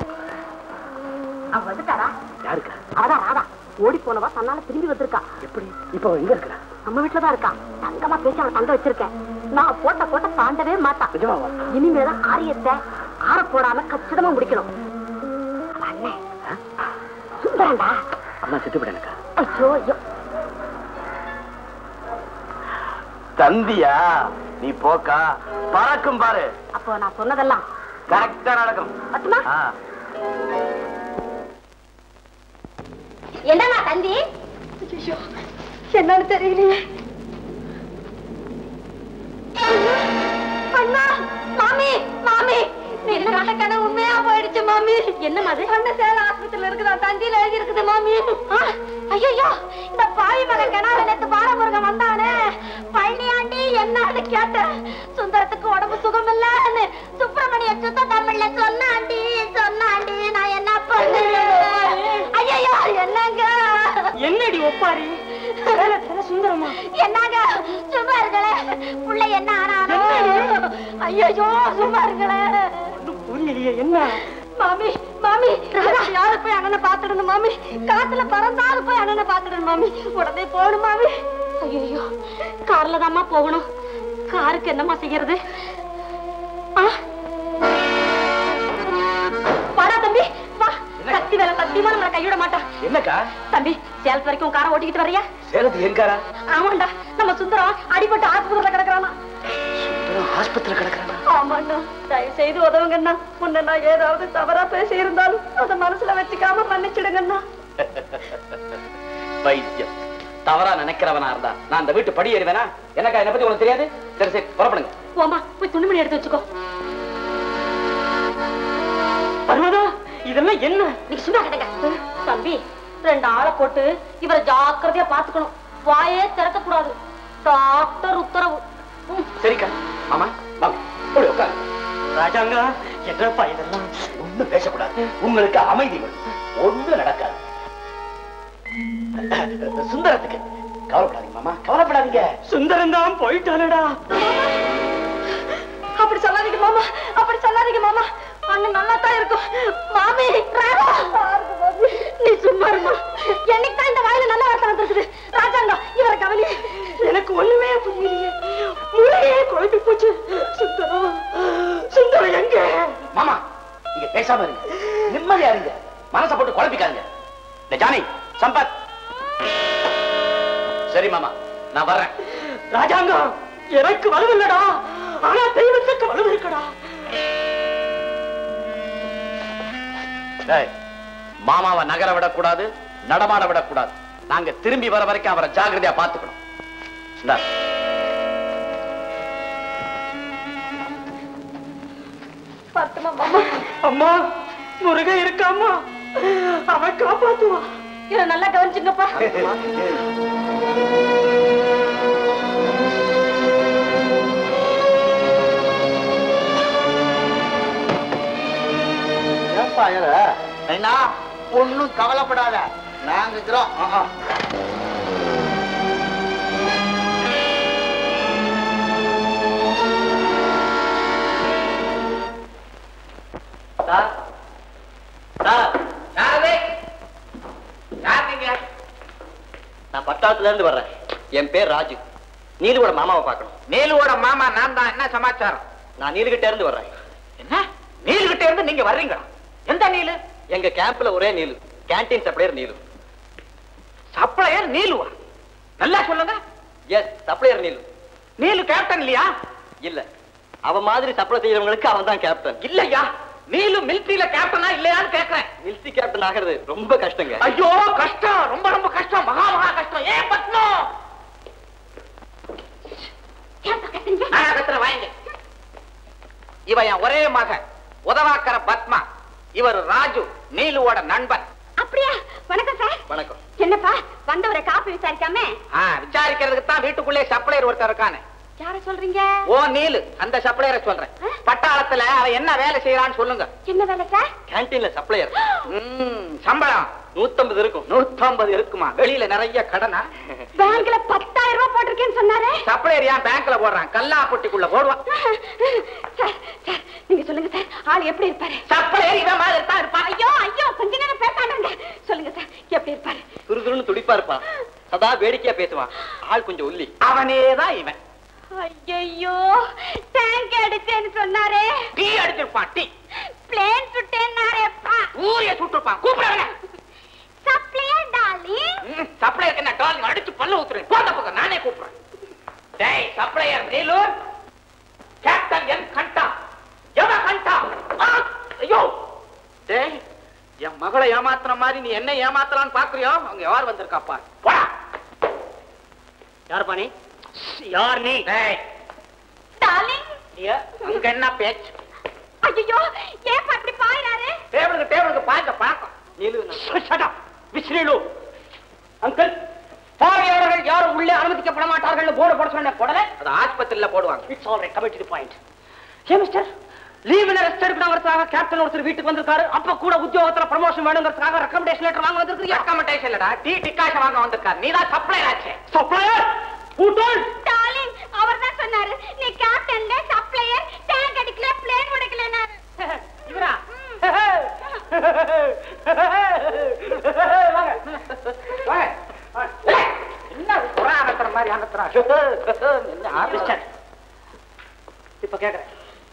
அவன் வந்துட்டாரா யாருக்கா அவதான் ராதா ஓடி போனவா தன்னால திரும்பி வந்திருக்கா எப்படி இப்போ எங்க இருக்கிறா நம்ம வீட்டுல தான் இருக்கா தங்கமா பேசி அவளை தங்க வச்சிருக்கேன் நான் போட்ட போட்ட தாண்டவே மாட்டான் நிஜமாவா இனிமேதான் காரியத்தை ஆற போடாம கச்சிதமா முடிக்கணும் அவன் அண்ணன் சுந்தரண்டா அம்மா செத்து போயிடனக்கா ஐயோ ஐயோ தந்தியா நீ போக்கா பறக்கும் பாரு அப்போ நான் சொன்னதெல்லாம் கரெக்டா நடக்கும் பத்துமா ஆ. என்னடா தந்தி என்னன்னு தெரியலையே அண்ணா மாமி மாமி என்ன நடக்கான உண்மையா போயிடுச்சு மாமி என்ன மாதிரி அண்ணன் சேல ஆஸ்பத்திரியில இருக்குதா தந்தியில எழுதி இருக்குது மாமி ஐயோ இந்த பாவி மகன் கிணால நேத்து பாலமுருகன் வந்தானே பழனியாண்டி என்னன்னு கேட்டேன் சுந்தரத்துக்கு உடம்பு சுகம் இல்லன்னு சுப்பிரமணிய சுத்த தமிழ்ல சொன்னாண்டி சொன்னாண்டி நான் என்ன பண்ணுவேன் ஐயோ என்னங்க என்னடி ஒப்பாரி வேலை தர சுந்தரமா என்னங்க சும்மா இருங்களே புள்ள என்ன ஆனாலும் ஐயோ சும்மா இருங்களே ஒண்ணும் புரியலையே என்ன மாமி மாமி யாரு போய் அண்ணனை பாத்துடணும் மாமி காத்துல பறந்தாரு போய் அண்ணனை பாத்துடணும் மாமி உடனே போகணும் மாமி ஐயோ கார்ல தாம்மா போகணும் காருக்கு என்னம்மா செய்யறது ஆ? வாடா தம்பி வா கத்தி வேலை சத்தியமா நம்மள கைவிட மாட்டா என்னக்கா தம்பி சேலத்து வரைக்கும் காரை ஓட்டிக்கிட்டு வரியா சேலத்துக்கு எங்காரா ஆமாண்டா நம்ம சுந்தரம் அடிபட்டு ஆஸ்பத்திரியில கிடக்குறானா ஆஸ்பத்திரியில கிடக்குறானா ஆமாண்ணா தயவு செய்து உதவுங்கண்ணா முன்ன நான் ஏதாவது தவறா பேசி இருந்தாலும் அதை மனசுல வச்சுக்காம மன்னிச்சிடுங்கண்ணா வைத்தியம் தவறா நினைக்கிறவனா இருந்தா நான் அந்த வீட்டு படி ஏறுவேனா எனக்கா என்ன பத்தி உனக்கு தெரியாது சரி சரி புறப்படுங்க போமா போய் துணிமணி எடுத்து வச்சுக்கோ பர்வதா இதெல்லாம் என்ன நீங்க சும்மா கிடங்க தம்பி ரெண்டு ஆளை போட்டு இவரை ஜாக்கிரதையா பாத்துக்கணும் வாயே திறக்க கூடாது டாக்டர் உத்தரவு ம். சரிக்கா மாமா வாங்க போய் உட்காரு ராஜாங்க என்னப்பா இதெல்லாம் ஒண்ணும் பேசக்கூடாது உங்களுக்கு அமைதி வேணும் ஒண்ணும் நடக்காது சுந்தரத்துக்கு கவலைப்படாதீங்க மாமா கவலைப்படாதீங்க சுந்தரம் தான் போயிட்டானடா அப்படி சொல்லாதீங்க மாமா அப்படி சொல்லாதீங்க மாமா அண்ணன் நல்லா தான் இருக்கும் மாமி ராதா. நீ சும்மா இருமா என்னைக்கு தான் இந்த வாயில நல்ல வார்த்தை வந்திருக்குது ராஜாங்க இவரை கவனி எனக்கு ஒண்ணுமே புரியலையே முறையே குழம்பி போச்சு சுந்தரம் சுந்தரம் எங்க மாமா நீங்க பேசாம இருங்க நிம்மதியா இருங்க மனசை போட்டு குழப்பிக்காதீங்க இந்த ஜானி சம்பத் சரி மாமா நான் வர்றேன் ராஜாங்கம் எனக்கு வலுவில்லடா ஆனா தெய்வத்துக்கு வலு இருக்கடா டேய், மாமாவை நகர விடக்கூடாது நடமாட விடக்கூடாது நாங்க திரும்பி வர வரைக்கும் அவரை ஜாக்கிரதையா பார்த்துக்கணும் இந்தா. பத்துமா மாமா அம்மா முருகன் இருக்காமா அவன் காப்பாத்துவா இவரை நல்லா கவனிச்சுங்கப்பா ஏன்பா ஐயர என்ன ஒண்ணும் கவலைப்படாத நாங்க இருக்கிறோம் ஆஹா. சார் சார் யாரது யார் நீங்க நான் பட்டாளத்துல இருந்து வர்றேன் என் பேர் ராஜு நீலுவோட மாமாவை பார்க்கணும் நீலுவோட மாமா நான் தான் என்ன சமாச்சாரம் நான் நீலுகிட்ட இருந்து வர்றேன் என்ன நீலுகிட்ட இருந்து நீங்க வர்றீங்களா எந்த நீலு எங்க கேம்ப்ல ஒரே Neelu canteen supplier Neelu supplier நீலுவா நல்லா சொல்லுங்க yes supplier Neelu Neelu captain இல்லையா இல்ல அவ மாதிரி சப்ளை செய்யறவங்களுக்கு அவன் தான் கேப்டன் இல்லையா நீலு மிலிட்டரியில கேப்டனா இல்லையான்னு கேக்குறேன் மிலிட்டரி கேப்டன் ஆகிறது ரொம்ப கஷ்டங்க ஐயோ கஷ்டம் ரொம்ப ரொம்ப கஷ்டம் மகா மகா கஷ்டம் ஏன் பத்மம் நான் கத்துற வாங்க இவன் என் ஒரே மகன் உதவாக்கற பத்மா இவர் ராஜு நீலுவோட நண்பன் அப்படியா வணக்கம் சார் வணக்கம் என்னப்பா வந்தவரை காப்பி விசாரிக்காம ஆ, விசாரிக்கிறதுக்கு தான் வீட்டுக்குள்ளே சப்ளையர் ஒருத்தர் இருக்கானே யார சொல்றீங்க ஓ நீலு அந்த சப்ளையரை சொல்றேன் பட்டாளத்துல அவன் என்ன வேலை செய்யறான்னு சொல்லுங்க என்ன வேலை சார் கேண்டீன்ல சப்ளையர் ம், சம்பளம் நூத்தம்பது இருக்கும் நூத்தம்பது இருக்குமா வெளியில நிறைய கடனா பேங்க்ல பத்தாயிரம் ரூபாய் போட்டிருக்கேன்னு சொன்னாரே சப்ளையர் ஏன் பேங்க்ல போடுறான் கல்லா பொட்டிக்குள்ள போடுவான் சார் சார் நீங்க சொல்லுங்க சார் ஆள் எப்படி இருப்பாரு சப்ளையர் இவன் மாதிரி தான் இருப்பான் ஐயோ ஐயோ கொஞ்ச நேரம் பேசாண்டாங்க சொல்லுங்க சார் எப்படி இருப்பாரு துருதுருன்னு துடிப்பா இருப்பான் சதா வேடிக்கையா பேசுவான் ஆள் கொஞ்சம் ஒல்லி அவனே தான் இவன் ஐயோ டேங்க் அடிச்சேன்னு சொன்னாரே டீ அடிச்சிருப்பான் டீ பிளேன் சுட்டேன்னாரேப்பா ஊரிய சுட்டுருப்பான் கூப்பிடுறேன் சப்ளையர் டார்லிங் சப்ளையருக்கு என்ன டால் அடிச்சு பல்ல ஊத்துறேன் போட்ட பக்கம் நானே கூப்பிடுறேன் டேய் சப்ளையர் நீலூர் கேப்டன் என் கண்டா எவ கண்டா ஆ, ஐயோ டேய் என் மகளை ஏமாத்துற மாதிரி நீ என்ன ஏமாத்தலாம்னு பாக்குறியோ அங்க யார் வந்திருக்காப்பா போடா யார் பாணி யார் நீ டேய் டார்லிங் ஐயா, அங்க என்ன பேச்சு ஐயோ ஏன் இப்படி பாயிறாரு டேபிளுக்கு டேபிளுக்கு பாய்க்க பழக்கம் நீலு விஸ்ரீலு அங்கிள் பார்வையாளர்கள் யாரும் உள்ளே அனுமதிக்கப்பட மாட்டார்கள் போர்டு போட சொன்ன போடல அது ஆஸ்பத்திரியில போடுவாங்க it's all right coming to point ஏ மிஸ்டர் லீவ்ல ரெஸ்ட் எடுக்கணுங்கிறதுக்காக கேப்டன் ஒருத்தர் வீட்டுக்கு வந்திருக்காரு அப்ப கூட உத்தியோகத்துல ப்ரமோஷன் வேணுங்கிறதுக்காக ரெக்கமெண்டேஷன் லெட்டர் வாங்க வந்திருக்கீங்க ரெக்கமெண்டேஷன் இல்லடா டீ டிகாஷன் வாங்க வந்திருக்காரு நீ தான் சப்ளையர் ஆச்சே சப்ளையர் who told டார்லிங் அவர் தான் சொன்னாரு நீ கேப்டன்ல சப்ளையர் டேங்க் அடிக்கல பிளேன் உடைக்கலனாரு இவ வாங்க. வாங்க. என்ன புறா அனுப்புற மாதிரி அனுப்புறான் என்ன ஆபிஸ்டர் இப்ப கேக்குறேன்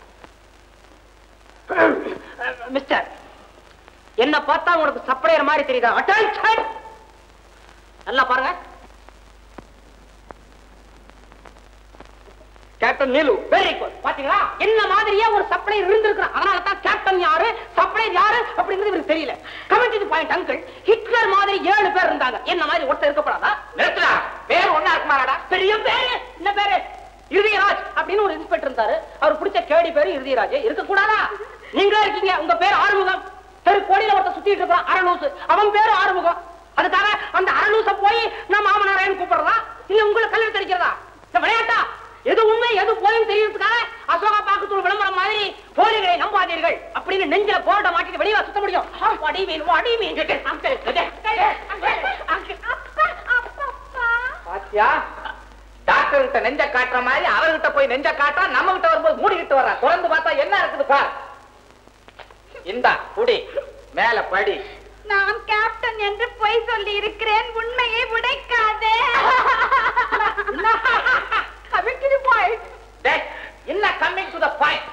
மிஸ்டர் என்ன பார்த்தா உனக்கு சப்ளையர் மாதிரி தெரியுதா அட்டென்ஷன் நல்லா பாருங்க கேப்டன் நீலு வெரி குட் பாத்தீங்களா என்ன மாதிரியே ஒரு சப்ளையர் இருந்திருக்கிறான் அதனால தான் கேப்டன் யாரு சப்ளையர் யாரு அப்படிங்கிறது இவருக்கு தெரியல கமெண்ட் இது பாயிண்ட் அங்கிள் ஹிட்லர் மாதிரி ஏழு பேர் இருந்தாங்க என்ன மாதிரி ஒருத்தர் இருக்கப்படாதா நிறுத்துடா பேர் ஒண்ணா இருக்குமாடா பெரிய பேரு என்ன பேரு இருதயராஜ் அப்படின்னு ஒரு இன்ஸ்பெக்டர் இருந்தாரு அவர் பிடிச்ச கேடி பேரு இருதயராஜ் இருக்க கூடாதா நீங்களே இருக்கீங்க உங்க பேர் ஆறுமுகம் தெரு கோடியில ஒருத்தர் சுத்திட்டு இருக்கான் அரலூசு அவன் பேரு ஆறுமுகம் அதுக்காக அந்த அரலூச போய் நான் மாமனாரேன்னு கூப்பிடுறதா இல்ல உங்களை கல்வி தெரிக்கிறதா இந்த விளையாட்டா எது உண்மை எது போயும் தெரியறதுக்காக அசோகா பாக்கத்தூள் விளம்பரம் மாதிரி போலிகளை நம்பாதீர்கள் அப்படின்னு நெஞ்சில போர்ட மாட்டிட்டு வெளியே சுத்த முடியும் வடிவீன் வடிவீன் பாத்தியா டாக்டர் கிட்ட நெஞ்ச காட்டுற மாதிரி அவர்கிட்ட போய் நெஞ்ச காட்டுறா நம்ம கிட்ட வரும்போது மூடிக்கிட்டு வர்றா திறந்து பார்த்தா என்ன இருக்குது பார் இந்தா குடி மேல படி நான் கேப்டன் என்று பொய் சொல்லி இருக்கிறேன் உண்மையை உடைக்காதே coming to the point. That, என்ன coming to the point?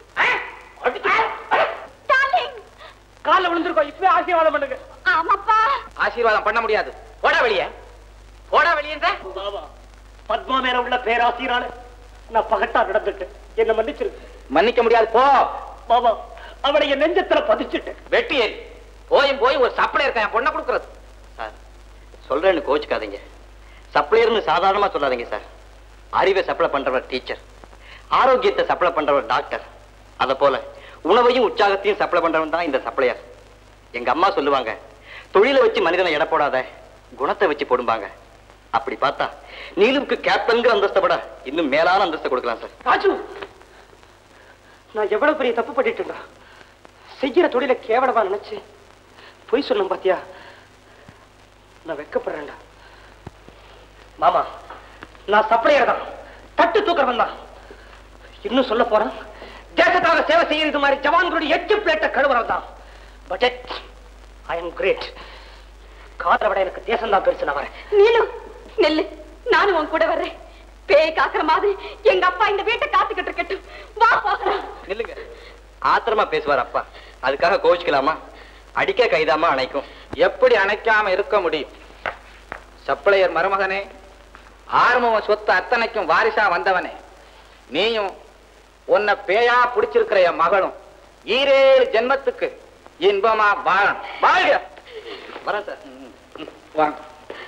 கால விழுந்திருக்கோம் இப்பவே ஆசீர்வாதம் பண்ணுங்க ஆமாப்பா ஆசீர்வாதம் பண்ண முடியாது போடா வெளியே போடா வெளியேன்ற பாபா பத்மா மேல உள்ள பேராசிரியரால நான் பகட்டா நடந்துட்டேன் என்ன மன்னிச்சிருக்கு மன்னிக்க முடியாது போ பாபா அவனை என் நெஞ்சத்துல பதிச்சுட்டேன் வெட்டி ஏறி போயும் போய் ஒரு சப்பளை இருக்க என் பொண்ணை கொடுக்கறது சார் சொல்றேன்னு கோச்சுக்காதீங்க சப்ளையர்னு சாதாரணமா சொல்லாதீங்க சார் அறிவை சப்ளை பண்றவர் டீச்சர் ஆரோக்கியத்தை சப்ளை பண்றவர் டாக்டர் அத போல உணவையும் உற்சாகத்தையும் சப்ளை பண்றவன் தான் இந்த சப்ளையர் எங்க அம்மா சொல்லுவாங்க தொழிலை வச்சு மனிதனை எடை போடாத குணத்தை வச்சு போடும்பாங்க அப்படி பார்த்தா நீலுவுக்கு கேப்டன்கிற அந்தஸ்தை விட இன்னும் மேலான அந்தஸ்தை கொடுக்கலாம் சார் ராஜு நான் எவ்வளவு பெரிய தப்பு பண்ணிட்டேன்டா செய்யற தொழிலை கேவலமா நினைச்சு பொய் சொன்னேன் பாத்தியா நான் வெக்கப்படுறேன்டா மாமா நான் சப்ளையர் தான் தட்டு தூக்குறவன் தான் இன்னும் சொல்ல போறேன் தேசத்தாக சேவை செய்யறது மாதிரி ஜவான்களுடைய எட்டு பிளேட்ட கழுவுறவன் தான் பட் ஐ எம் கிரேட் காதலை விட எனக்கு தேசம் தான் பெருசு நான் வரேன் நீலு நெல்லு நானும் உன் கூட வர்றேன் பேய் காக்குற மாதிரி எங்க அப்பா இந்த வீட்டை காத்துக்கிட்டு இருக்கட்டும் வா போகலாம் நில்லுங்க ஆத்திரமா பேசுவார் அப்பா அதுக்காக கோவிச்சுக்கலாமா அடிக்க கைதாமா அணைக்கும் எப்படி அணைக்காம இருக்க முடியும் சப்ளையர் மருமகனே ஆறுமுக சொத்து அத்தனைக்கும் வாரிசா வந்தவனே நீயும் உன்னை பேயா பிடிச்சிருக்கிற என் மகளும் ஈரேழு ஜென்மத்துக்கு இன்பமா வாழணும் வாழ்க வரேன் சார் வாங்க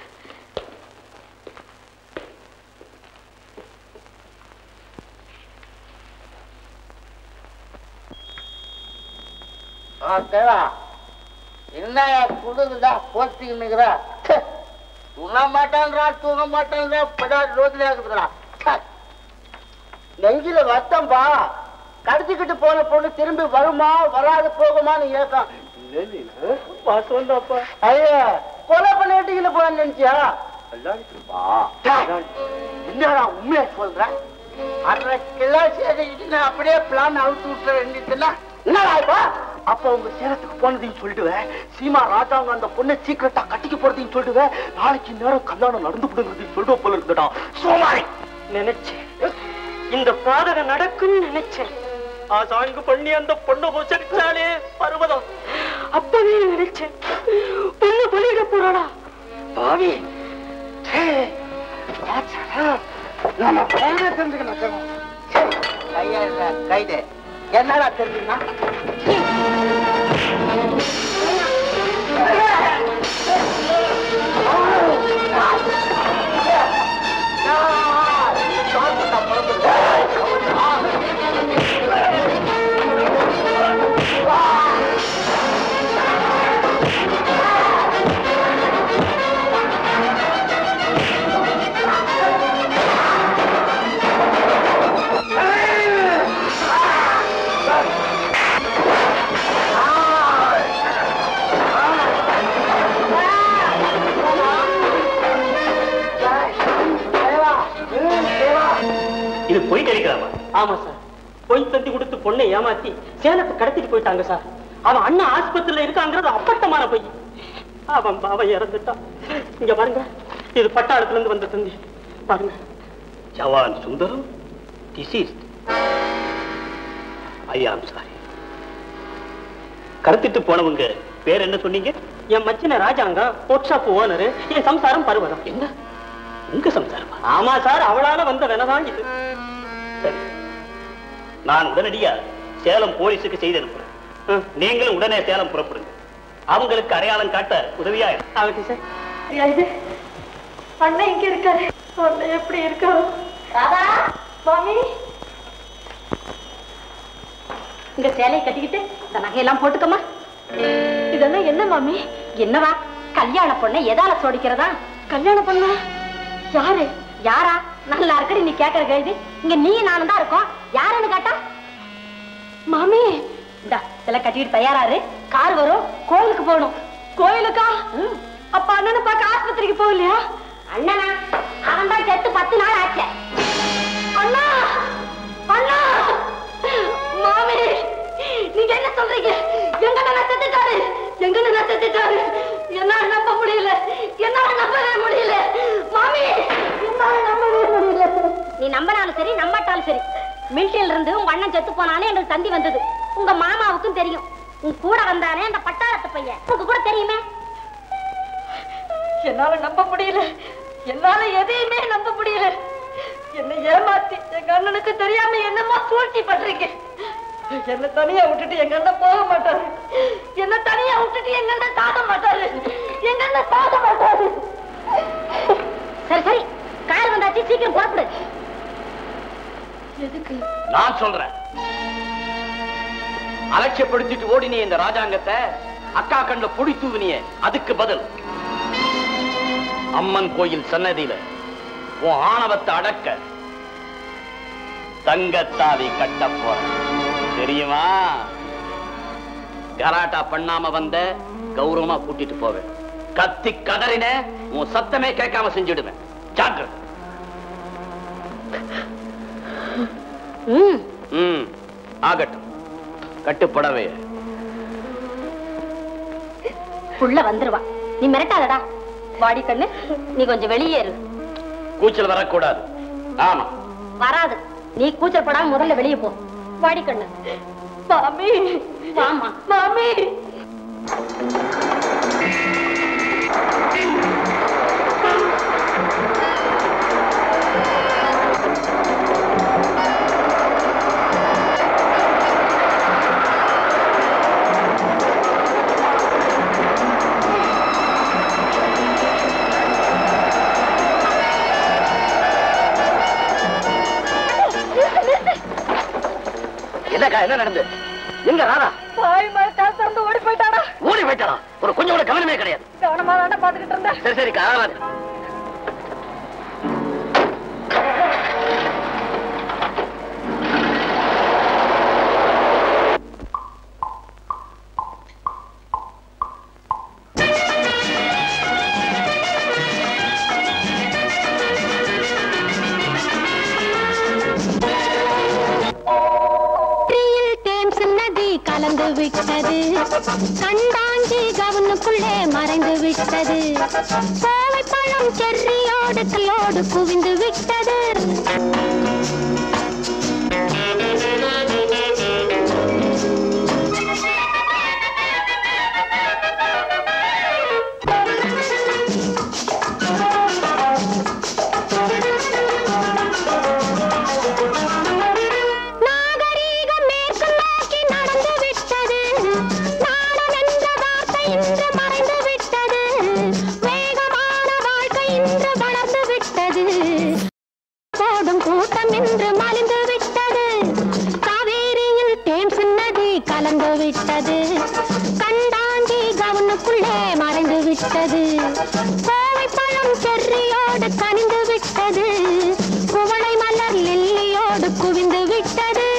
தேவா என்ன குடுக்குதா போத்திக்கின்னுக்குற தூங்க மாட்டான்றா தூங்க மாட்டான்றா படா ரோட்ல இருக்குதுடா ச்சே. நெஞ்சில வத்தம்பா கடத்திக்கிட்டு போன பொண்ணு திரும்பி வருமா வராது போகுமான்னு ஏக்கம் வாசம்தாப்பா ஐயா கொலை பண்ணிட்டு போன நினைச்சியா என்னடா உண்மையா சொல்ற அரை கிலோ சேர்த்துக்கிட்டு நான் அப்படியே பிளான் அவுத்து விட்டுற வேண்டியதுன்னா என்னடா இப்ப அப்ப உங்க சேலத்துக்கு போனதையும் சொல்லிடுவேன் சீமா ராஜாங்க அந்த பொண்ணை சீக்கிரட்டா கட்டிக்க போறதையும் சொல்லிடுவேன் நாளைக்கு நேரம் கல்யாணம் நடந்து விடுங்கிறதையும் சொல்லுவ போல இருக்குடா சோமாரி நினைச்சேன் இந்த பாதகம் நடக்கும் நினைச்சேன் ஆசாங்கு பண்ணி அந்த பொண்ணு உச்சரிச்சாலே பருவதம் அப்பவே நினைச்சேன் பொண்ணு பலியிட போறாடா பாவி ச்சே, ஆச்சாடா. நம்ம பையனை தெரிஞ்சுக்கணும் ச்சே, கையா இருடா, கைது என்னடா தெரிஞ்சுக்கணும் இது பொய் கிடைக்கலாமா ஆமா சார் பொய் தந்தி கொடுத்து பொண்ணை ஏமாத்தி சேலத்தை கடத்திட்டு போயிட்டாங்க சார் அவன் அண்ணன் ஆஸ்பத்திரியில இருக்காங்கிறது அப்பட்டமான பொய் அவன் பாவம் இறந்துட்டான் இங்க பாருங்க இது பட்டாளத்துல இருந்து வந்த தந்தி பாருங்க ஜவான் Sundaram deceased I am sorry கடத்திட்டு போனவங்க பேர் என்ன சொன்னீங்க என் மச்சின ராஜாங்க ஒர்க் ஷாப் ஓனர் என் சம்சாரம் பருவதம் என்ன உங்க சம்சாரமா ஆமா சார் அவளால வந்த வினதான் இது சரி நான் உடனடியா சேலம் போலீஸுக்கு செய்து அனுப்புறேன் நீங்களும் உடனே சேலம் புறப்படுங்க அவங்களுக்கு அடையாளம் காட்ட உதவியா இருக்கும். ஆகட்டும் சார் ஐயா, இது அண்ணன் இங்க இருக்காரு அண்ணன் எப்படி இருக்காரு ராதா மாமி இங்க சேலையை கட்டிக்கிட்டு இந்த நகையெல்லாம் போட்டுக்கமா இதெல்லாம் என்ன மாமி என்னவா கல்யாண பொண்ணை எதால சோடிக்கிறதா கல்யாண பொண்ணா யாரு யாரா நல்லா இருக்கடி நீ கேக்குற கேள்வி இங்க நீ நானும் தான் இருக்கோம் யாருன்னு கேட்டா மாமி இந்த இதெல்லாம் கட்டிட்டு தயாராரு கார் வரும் கோயிலுக்கு போகணும் கோயிலுக்கா அப்ப அண்ணனை பார்க்க ஆஸ்பத்திரிக்கு போகலையா அண்ணனா அவன் தான் செத்து பத்து நாள் ஆச்சு அண்ணா அண்ணா மாமி நீங்க என்ன சொல்றீங்க எங்க அண்ணன் செத்துட்டாரு எங்க அண்ணன் செத்துட்டாரு என்னால நம்ப முடியல என்னால நம்பவே முடியல மாமி என்னால நம்பவே முடியல நீ நம்பினாலும் சரி நம்பாட்டாலும் சரி மிலிட்டரியில இருந்து உங்க அண்ணன் செத்து போனானே எங்களுக்கு தந்தி வந்தது உங்க மாமாவுக்கும் தெரியும் உன் கூட வந்தானே அந்த பட்டாளத்து பையன் உனக்கு கூட தெரியுமே என்னால நம்ப முடியல என்னால எதையுமே நம்ப முடியல என்ன ஏமாத்தி எங்க அண்ணனுக்கு தெரியாம என்னமோ சூழ்ச்சி பண்றீங்க என்ன தனியா விட்டுட்டு எங்க அண்ணன் போக மாட்டாரு என்ன தனியா விட்டுட்டு எங்க அண்ணன் சாக மாட்டாரு எங்க அண்ணன் சாக மாட்டாரு சரி சரி கார் வந்தாச்சு சீக்கிரம் புறப்படு எதுக்கு நான் சொல்றேன் அலட்சியப்படுத்திட்டு ஓடினிய இந்த ராஜாங்கத்தை அக்கா கண்ட பொடி தூவினிய அதுக்கு பதில் அம்மன் கோயில் சன்னதியில உன் ஆணவத்தை அடக்க தங்கத்தாவி கட்ட போற தெரியுமா கலாட்டா பண்ணாம வந்த கௌரவமா கூட்டிட்டு போவேன் கத்தி கதறின உன் சத்தமே கேட்காம செஞ்சிடுவேன் ஜாக்கிரதை ம் ம் ஆகட்டும் கட்டுப்படவே புள்ள வந்துருவா நீ மிரட்டாதடா வாடி கண்ணு நீ கொஞ்சம் வெளியேறு கூச்சல் வரக்கூடாது ஆமா வராது நீ கூச்சல் படாம முதல்ல வெளியே போ வாடி கண்ணு மாமி வாமா மாமி என்னக்கா என்ன நடந்து எங்க ராதா பாய் மாதிரி திறந்து ஓடி போயிட்டாடா ஓடி போயிட்டாளா ஒரு கொஞ்சம் கூட கவனமே கிடையாது கவனமா தானே பாத்துக்கிட்டு இருந்தேன் சரி சரி காவாது வெற்றியில் தேம்ஸ் நதி கலந்து விட்டது கண்டாஞ்சி கவனுக்குள்ளே மறைந்து விட்டது கோவை பழம் செர்ரியோடு கல்லோடு குவிந்து விட்டது நாகரீகம் மேற்கு நோக்கி நடந்து விட்டது நாடம் என்ற வார்த்தை இன்று மறைந்து விட்டது வேகமான வாழ்க்கை இன்று வளர்ந்து விட்டது போடும் கூட்டம் இன்று மலிந்து விட்டது காவேரியில் தேன் நதி கலந்து விட்டது கண்டாங்கி கவனுக்குள்ளே மறைந்து விட்டது கோவை பழம் செர்ரியோடு கனிந்து விட்டது குவளை மலர் லில்லியோடு குவிந்து விட்டது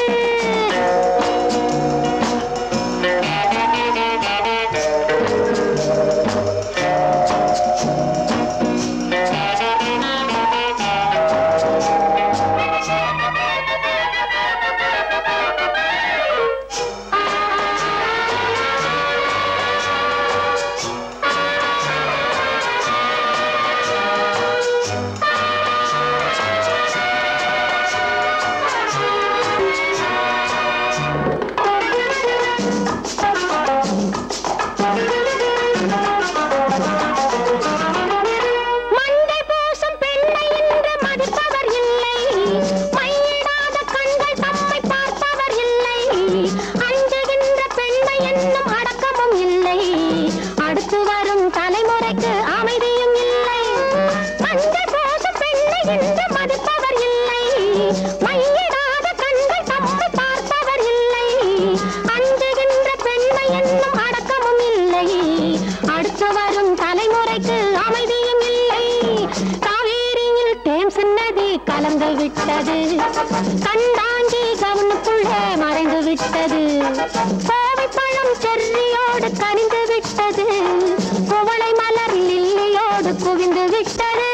விட்டது கண்டாங்கி கவுனுக்குள்ள மறைந்து விட்டது கோவை பழம் செர்ரியோடு கனிந்து விட்டது குவளை மலர் லில்லியோடு குவிந்து விட்டது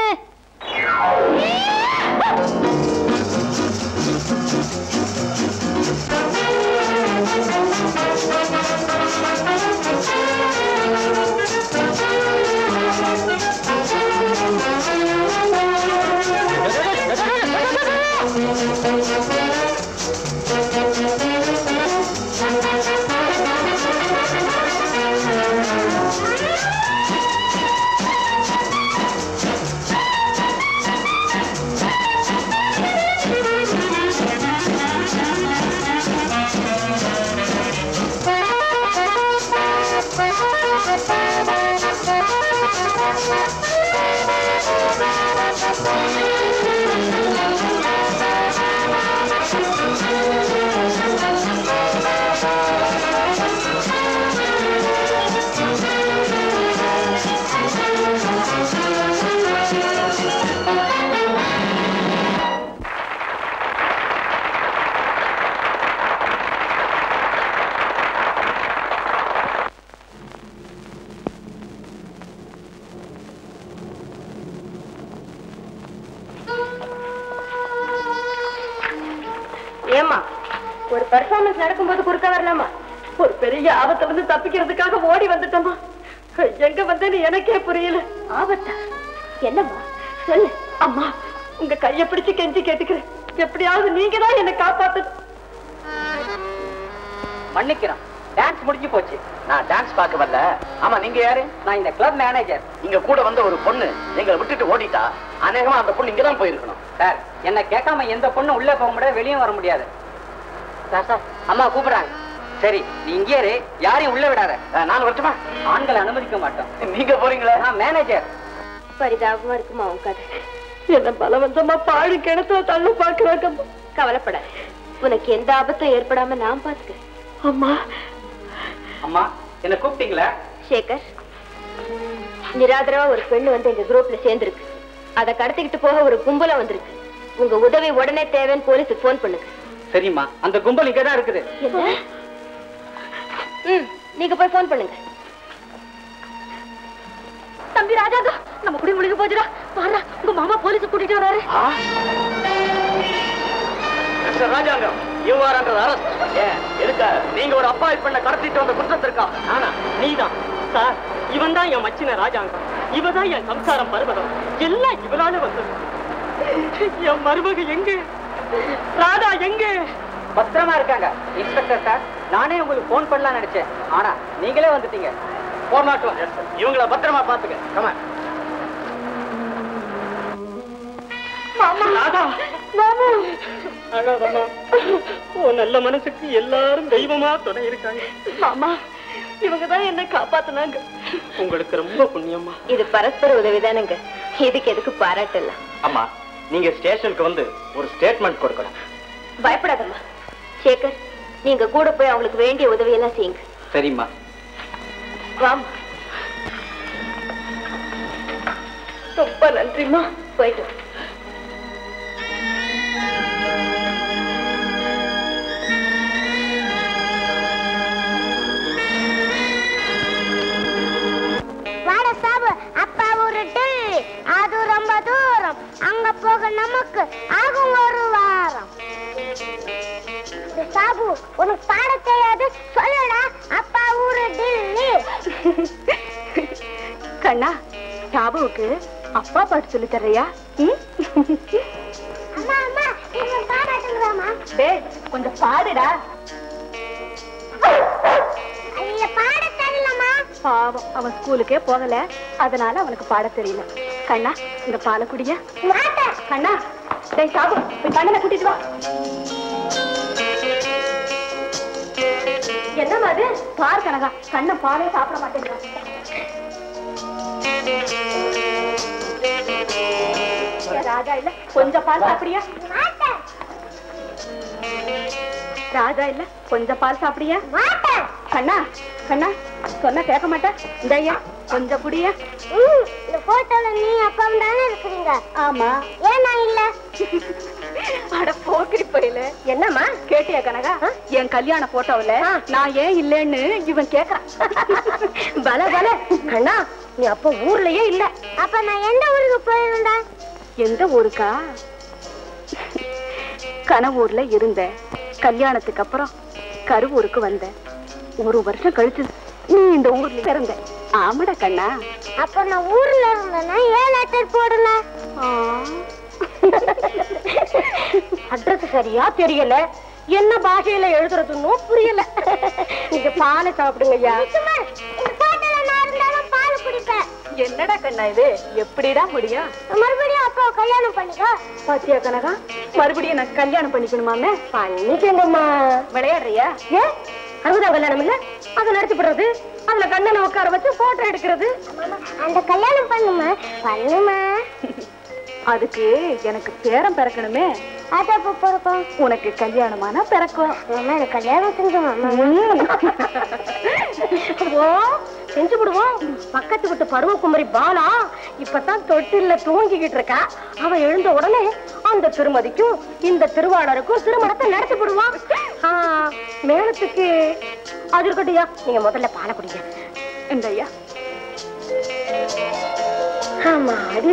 ஏமா ஒரு பெர்ஃபார்மன்ஸ் நடக்கும்போது குறுக்க வரலாமா ஒரு பெரிய ஆபத்துல இருந்து தப்பிக்கிறதுக்காக ஓடி வந்துட்டோமா எங்க வந்தேன்னு எனக்கே புரியல ஆபத்தா என்னம்மா சொல்லு அம்மா உங்க கைய பிடிச்சு கெஞ்சி கேட்டுக்கிறேன் எப்படியாவது நீங்க தான் என்ன காப்பாத்து மன்னிக்கிறோம் டான்ஸ் முடிஞ்சு போச்சு நான் டான்ஸ் பார்க்க வரல ஆமா நீங்க யாரு நான் இந்த கிளப் மேனேஜர் இங்க கூட வந்த ஒரு பொண்ணு எங்களை விட்டுட்டு ஓடிட்டா அநேகமா அந்த பொண்ணு இங்க தான் போயிருக்கணும் சார் என்ன கேட்காம எந்த பொண்ணு உள்ள போக முடியாது வெளியும் வர முடியாது சார் சார் அம்மா கூப்பிடுறாங்க சரி நீ இங்கே இரு யாரையும் உள்ள விடாத நான் வரட்டுமா ஆண்களை அனுமதிக்க மாட்டோம் நீங்க போறீங்களா நான் மேனேஜர் பரிதாபமா இருக்குமா உன் கதை என்ன பலவந்தமா பாழு கிணத்துல தள்ள பாக்குறாங்க கவலைப்பட உனக்கு எந்த ஆபத்தும் ஏற்படாம நான் பாத்துக்கிறேன் அம்மா அம்மா என்ன கூப்பிட்டீங்களா சேகர் நிராதரவா ஒரு பெண்ணு வந்து எங்க குரூப்ல சேர்ந்திருக்கு அதை கடத்திக்கிட்டு போக ஒரு கும்பலா வந்திருக்கு உங்க உதவி உடனே தேவைன்னு போலீஸுக்கு போன் பண்ணுங்க சரிம்மா அந்த கும்பல் இங்க தான் இருக்குது என்ன ம் நீங்க போய் போன் பண்ணுங்க தம்பி ராஜாங்க நம்ம குடி முழுகி போச்சுடா பாரு உங்க மாமா போலீஸ் கூட்டிட்டு வராரு mister Rajangam you are under arrest ஏன் எதுக்க நீங்க ஒரு அப்பா பண்ண கடத்திட்டு வந்த குற்றத்திற்கா ஆனா நீதான் சார் இவன் தான் என் மச்சின ராஜாங்கம் இவதான் என் சம்சாரம் பருவதம் எல்லாம் இவனால வந்தது என் மருமக எங்க ராதா எங்க பத்திரமா இருக்காங்க இன்ஸ்பெக்டர் சார் நானே உங்களுக்கு போன் பண்ணலாம் நினைச்சேன் ஆனா நீங்களே வந்துட்டீங்க போர் நாட் இவங்கள பத்திரமா பாத்துக்க கமா ராதா மாமா அழாதம்மா உன் நல்ல மனசுக்கு எல்லாரும் தெய்வமா துணை இருக்காங்க மாமா இவங்க தான் என்ன காப்பாத்துனாங்க உங்களுக்கு ரொம்ப புண்ணியம்மா இது பரஸ்பர உதவிதானுங்க இதுக்கு எதுக்கு பாராட்டல அம்மா நீங்க ஸ்டேஷனுக்கு வந்து ஒரு ஸ்டேட்மெண்ட் கொடுக்கணும் பயப்படாதம்மா சேகர் நீங்க கூட போய் அவங்களுக்கு வேண்டிய உதவியெல்லாம் செய்யுங்க சரிம்மா வாம் ரொம்ப நன்றிம்மா போயிட்டு வா. வாட சாபு அப்பா ஒரு டில் அது ரொம்ப தூரம் அங்க போக நமக்கு ஆகும் ஒரு வாரம் இந்த சாபு உனக்கு பாட தெரியாது சொல்லுடா அப்பா ஊரு டில்லி கண்ணா சாபுவுக்கு அப்பா பாட்டு சொல்லி தர்றியா அம்மா அம்மா நீங்க பாடாட்டுங்களாமா டேய் கொஞ்சம் பாடுடா ஐய பாட தெரியலம்மா பாவம் அவன் ஸ்கூலுக்கே போகல அதனால அவனுக்கு பாட தெரியல கண்ணா இந்த பாலை குடிய கண்ணா டேய் சாபு போய் கண்ணனை கூட்டிட்டு வா என்னம்மா அது பார் கனகா கண்ணை பாலே சாப்பிட மாட்டேங்கிறான் ஏ, ராஜா இல்ல கொஞ்சம் பால் சாப்பிடியா ராஜா இல்ல கொஞ்சம் பால் சாப்பிடியா கண்ணா கண்ணா சொன்னா கேட்க மாட்டேன் இந்த ஐயா கொஞ்சம் குடியா ம், இந்த போட்டோல நீ அப்பாவும் தானே இருக்கிறீங்க ஆமா ஏன் நான் இல்ல அட போக்கிரி பையில என்னம்மா கேட்டியா கனகா என் கல்யாண போட்டோவுல நான் ஏன் இல்லைன்னு இவன் கேக்குறான் பல பல கண்ணா நீ அப்ப ஊர்லயே இல்ல அப்ப நான் எந்த ஊருக்கு போயிருந்தேன் எந்த ஊருக்கா கனவூர்ல இருந்த கல்யாணத்துக்கு அப்புறம் கருவூருக்கு வந்த ஒரு வருஷம் கழிச்சு நீ இந்த ஊர்ல இருந்த ஆமாடா கண்ணா அப்ப நான் ஊர்ல இருந்தேன்னா ஏன் லெட்டர் போடல அட்ரஸ் சரியா தெரியல என்ன பாஷையில எழுதுறதுன்னு புரியல நீங்க பாலை சாப்பிடுங்க ஐயா பால் குடிப்பேன் என்னடா கண்ணா இது எப்படிடா முடியும் மறுபடியும் அப்பா கல்யாணம் பண்ணிக்கோ பாத்தியா கனகா மறுபடியும் நான் கல்யாணம் பண்ணிக்கணுமாமே பண்ணிக்கங்கம்மா விளையாடுறியா ஏன் அறுபதாம் கல்யாணம் இல்ல அதை நடத்தி விடுறது அதுல கண்ணனை உட்கார வச்சு போட்டோ எடுக்கிறது அந்த கல்யாணம் பண்ணுமா பண்ணுமா அதுக்கு எனக்கு பேரம் பிறக்கணுமே அது அப்ப பிறக்கும் உனக்கு கல்யாணமானா பிறக்கும் மாமா எனக்கு கல்யாணம் செஞ்சு மாமா ஓ செஞ்சு விடுவோம் பக்கத்து விட்டு பருவகுமரி பாலா இப்பதான் தொட்டில்ல தூங்கிக்கிட்டு இருக்கா அவ எழுந்த உடனே அந்த திருமதிக்கும் இந்த திருவாளருக்கும் திருமணத்தை நடத்தி விடுவான் ஆ, மேளத்துக்கு அது இருக்கட்டையா நீங்க முதல்ல பாலை குடிங்க இந்த ஐயா ஆமா அது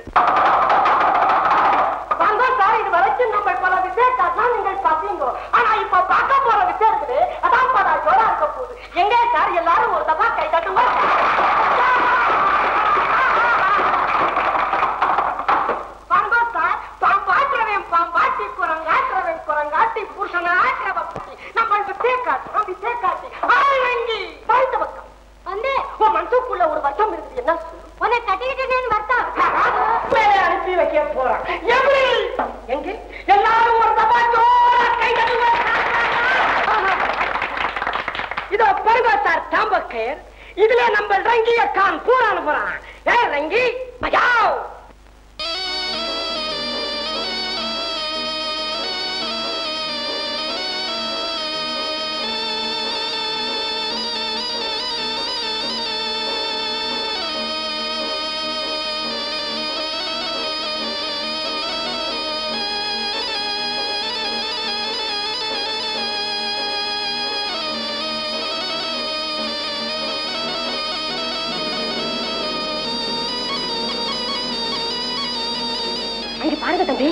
வாங்க சார் இது வரைக்கும் நம்ம பல விசேஷம் நீங்கள் பார்த்தீங்க ஆனா இப்ப பார்க்க போற விஷயம் இருக்குது அதான் பல ஜோரா இருக்க போகுது எங்க சார் எல்லாரும் ஒரு தப்பா கை தட்டுங்க வாங்க சார் பாம் பாக்குறவன் பாம் பாட்டி குரங்காட்டுறவன் குரங்காட்டி புருஷனை ஆட்டுறவ பத்தி நம்ம விசேஷம் விசேஷாட்டி ஆரங்கி பழுத்த பக்கம் வந்து உன் மனசுக்குள்ள ஒரு வருஷம் இருக்குது என்ன சொல்லு உன்னை கட்டிக்கிட்டேன்னு வருத்தம் மேலே அனுப்பி வைக்க போறான் எப்படி எங்க எல்லாரும் ஒரு தப்பா ஜோரா கை தட்டுங்க இதோ பருவ சார் தாம்பக்கேர் இதுல நம்ம ரங்கிய கான் பூரா அனுப்புறான் ஏ ரங்கி பஜாவ் அங்க பாருங்க தம்பி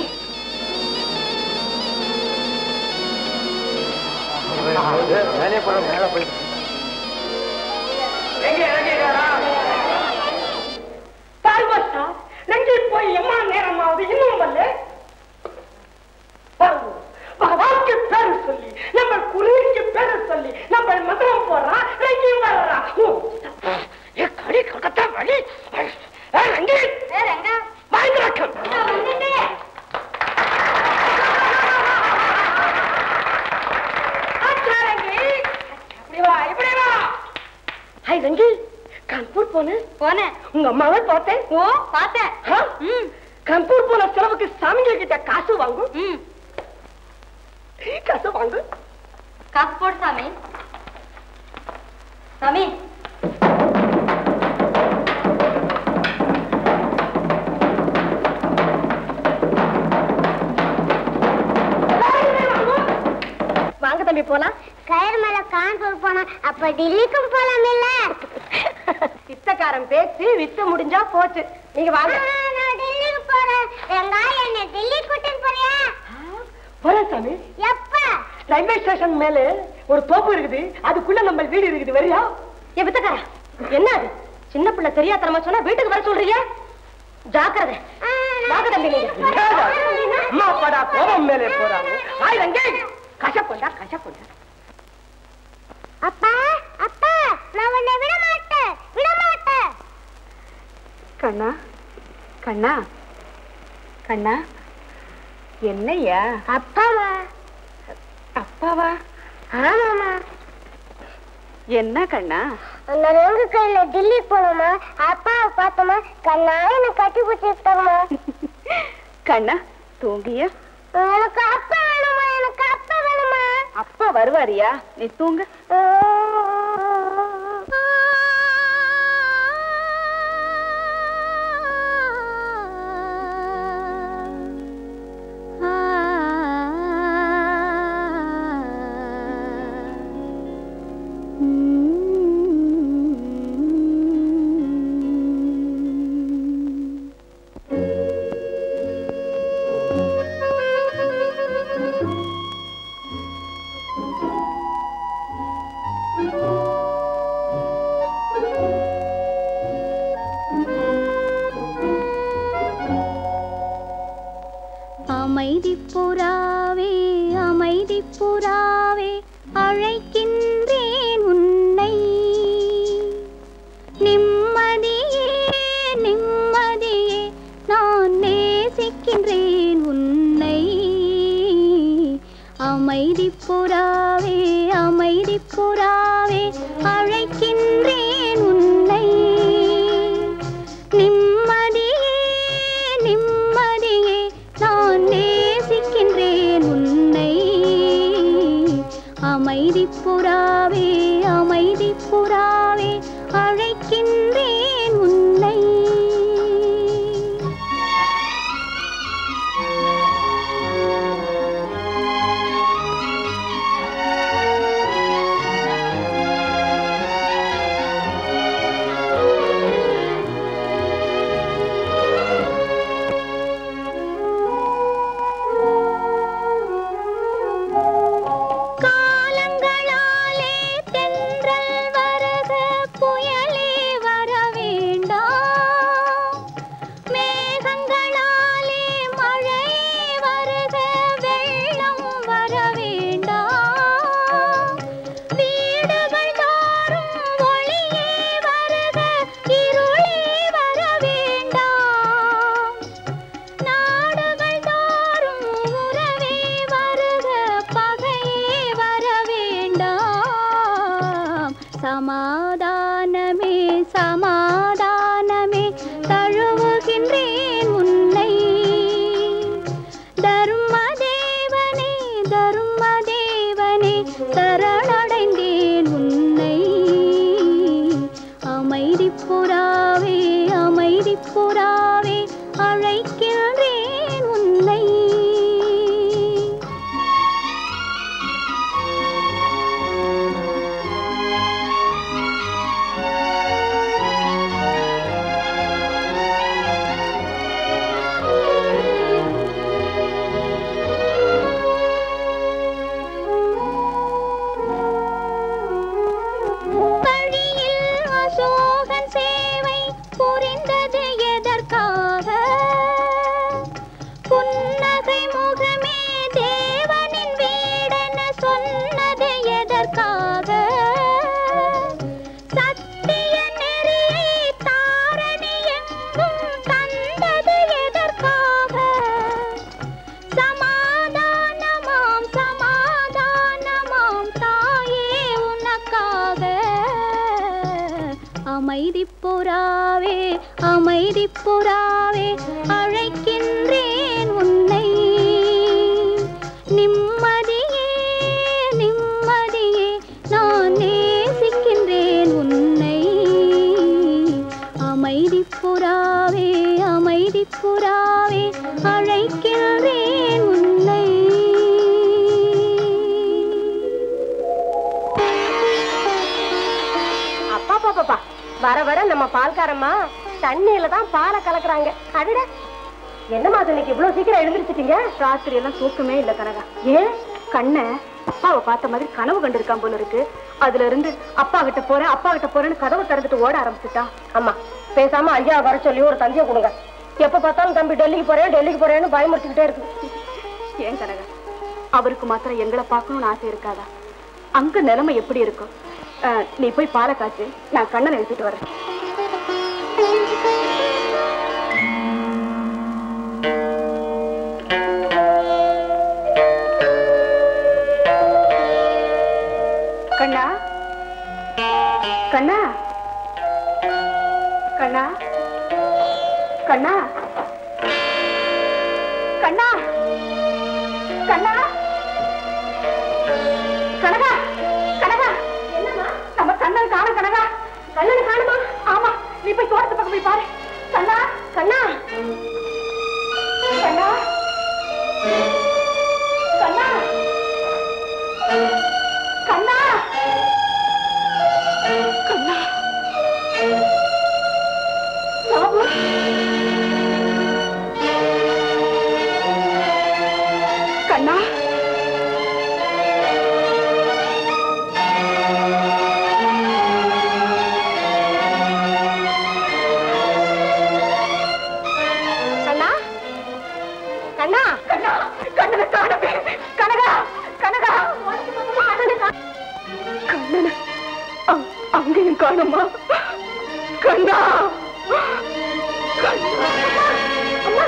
மேலே போற மேல போய் பாருங்க சார் ரங்கி போய் எம்மா நேரமாவது இன்னும் வரல பாருங்க பகவானுக்கு பேரு சொல்லி நம்ம குருவிக்கு பேரு சொல்லி நம்ம மந்திரம் போடுறான் ரங்கி வர்றான் ஓ, ஏ கடி கட்டத்தா வழி ஏ ரங்கி பயங்கரக்கம் அச்சா, ரங்கி. இப்படி வா இப்படி வா ஹாய் ரங்கி கான்பூர் போன போனேன் உங்க அம்மாவை பார்த்தேன் ஓ பார்த்தேன் ஆ? கான்பூர் போன செலவுக்கு சாமிங்க கிட்ட காசு வாங்கும் காசு வாங்கு காசு போடு சாமி சாமி வாங்க தம்பி போலாம் கயிறு மேல கான்பூர் போனா அப்ப டெல்லிக்கும் போலாம் இல்ல பித்தக்காரன் பேச்சு வித்து முடிஞ்சா போச்சு நீங்க வாங்க நான் டெல்லிக்கு போறேன் வெங்காயம் என்ன டெல்லி கூட்டிட்டு போறியா போறேன் சாமி எப்ப ரயில்வே ஸ்டேஷன் மேல ஒரு தோப்பு இருக்குது அதுக்குள்ள நம்ம வீடு இருக்குது வரியா ஏ பித்தக்காரா என்ன அது சின்ன பிள்ளை தெரியாதனமா சொன்னா வீட்டுக்கு வர சொல்றீங்க ஜாக்கிரதை வாங்க தம்பி நீங்க அம்மா அப்பாடா கோபம் மேலே போறாங்க ஆய் ரங்கே கஷப்பண்டா கஷப்பண்டா அப்பா அப்பா நான் உன்னை விட மாட்டேன் விட மாட்டேன் கண்ணா கண்ணா கண்ணா என்னய்யா அப்பாவா அப்பாவா ஆமாமா என்ன கண்ணா அந்த ரெண்டு கையில டெல்லி போனோமா அப்பாவை பார்த்தோமா கண்ணா என்ன கட்டி பிடிச்சிருக்கோமா கண்ணா தூங்கியா எனக்கு அப்பா வேணுமா எனக்கு அப்பா வேணுமா அப்பா வருவாரியா நீ தூங்க ஆ அமைதி புறாவே அமைதி புறாவே அழைக்கின்றேன் உன்னை நிம்மதியே நிம்மதியே நான் நேசிக்கின்றேன் உன்னை அமைதி புறாவே அமைதி புறாவே அழைக்கின்றேன் உன்னை நிம்மதியே நிம்மதியே நான் நேசிக்கின்றேன் உன்னை அமைதி புறாவே அமைதி புறாவே அழைக்கின்றேன் உன்னை காலங்களாலே தென்றல் வருக புயலே வர வேண்டாம் மேகங்களாலே மழையே வருக வெள்ளம் வர வேண்டாம் வீடுகள் தோறும் ஒளியே வருக இருளே வர வேண்டாம் நாடுகள் தோறும் உறவே வருக பகையே வர வேண்டாம் சமாதானமே சமாதானமே தழுவுகின்றேன் உன்னை தர்மதேவனே தர்மதேவனே சரணடைந்தேன் உன்னை அமைதி புறாவே அமைதி புறாவே அழைக்கின்றேன் உன்னை வழியில் அசோகன் சேவை புரிந்தது எதற்காக புன்னகை முகமே தேவனின் வீடென சொன்னது எதற்காக சத்திய நெறியை தாரணி எங்கும் தந்தது எதற்காக சமாதானமாம் சமாதானமாம் தாயே உனக்காக அமைதி புறாவே அமைதி புறாவே அழைக்கின்றேன் உன்னை நிம்மதியே நிம்மதியே நான் நேசிக்கின்றேன் உன்னை அமைதி புறாவே அமைதி புறாவே அழைக்கின்றேன் உன்னை அப்பா பாப்பா வர வர நம்ம பால்காரம்மா தண்ணியில தான் பாலை கலக்குறாங்க அடட என்னம்மா அது இன்னைக்கு இவ்வளவு சீக்கிரம் எழுந்திருச்சிட்டீங்க ராத்திரி எல்லாம் தூக்கமே இல்ல கனகா ஏன் கண்ண அப்பாவை பார்த்த மாதிரி கனவு கண்டிருக்கான் போல இருக்கு அதுல இருந்து அப்பா கிட்ட போறேன் அப்பா கிட்ட போறேன்னு கதவை திறந்துட்டு ஓட ஆரம்பிச்சுட்டா ஆமா பேசாம ஐயா வர சொல்லி ஒரு தந்தியை கொடுங்க எப்ப பார்த்தாலும் தம்பி டெல்லிக்கு போறேன் டெல்லிக்கு போறேன்னு பயமுறுத்திக்கிட்டே இருக்கு ஏன் கனகா அவருக்கு மாத்திரம் எங்களை பார்க்கணும்னு ஆசை இருக்காதா அங்க நிலைமை எப்படி இருக்கும் அஹ், நீ போய் பாலை காய்ச்சு நான் கண்ணனை எடுத்துட்டு வரேன் கண்ணா கண்ணா கண்ணா கண்ணா கண்ணா கண்ணா கனகா கனகா என்னம்மா நம்ம கண்ணன் காண கனகா கண்ணன் காணுமா ஆமா நீ போய் தோட்டத்து பக்கம் போய் பாரு கண்ணா கண்ணா கண்ணா கண்ணா கண்ணா கண்ணா பாபு கண்ணா கண்ணா கண்ணா கண்ணா கண்ணனை காணவே கனகா கனகா கண்ணனை அ- அங்கேயும் காணுமா கண்ணா கண்ணா அம்மா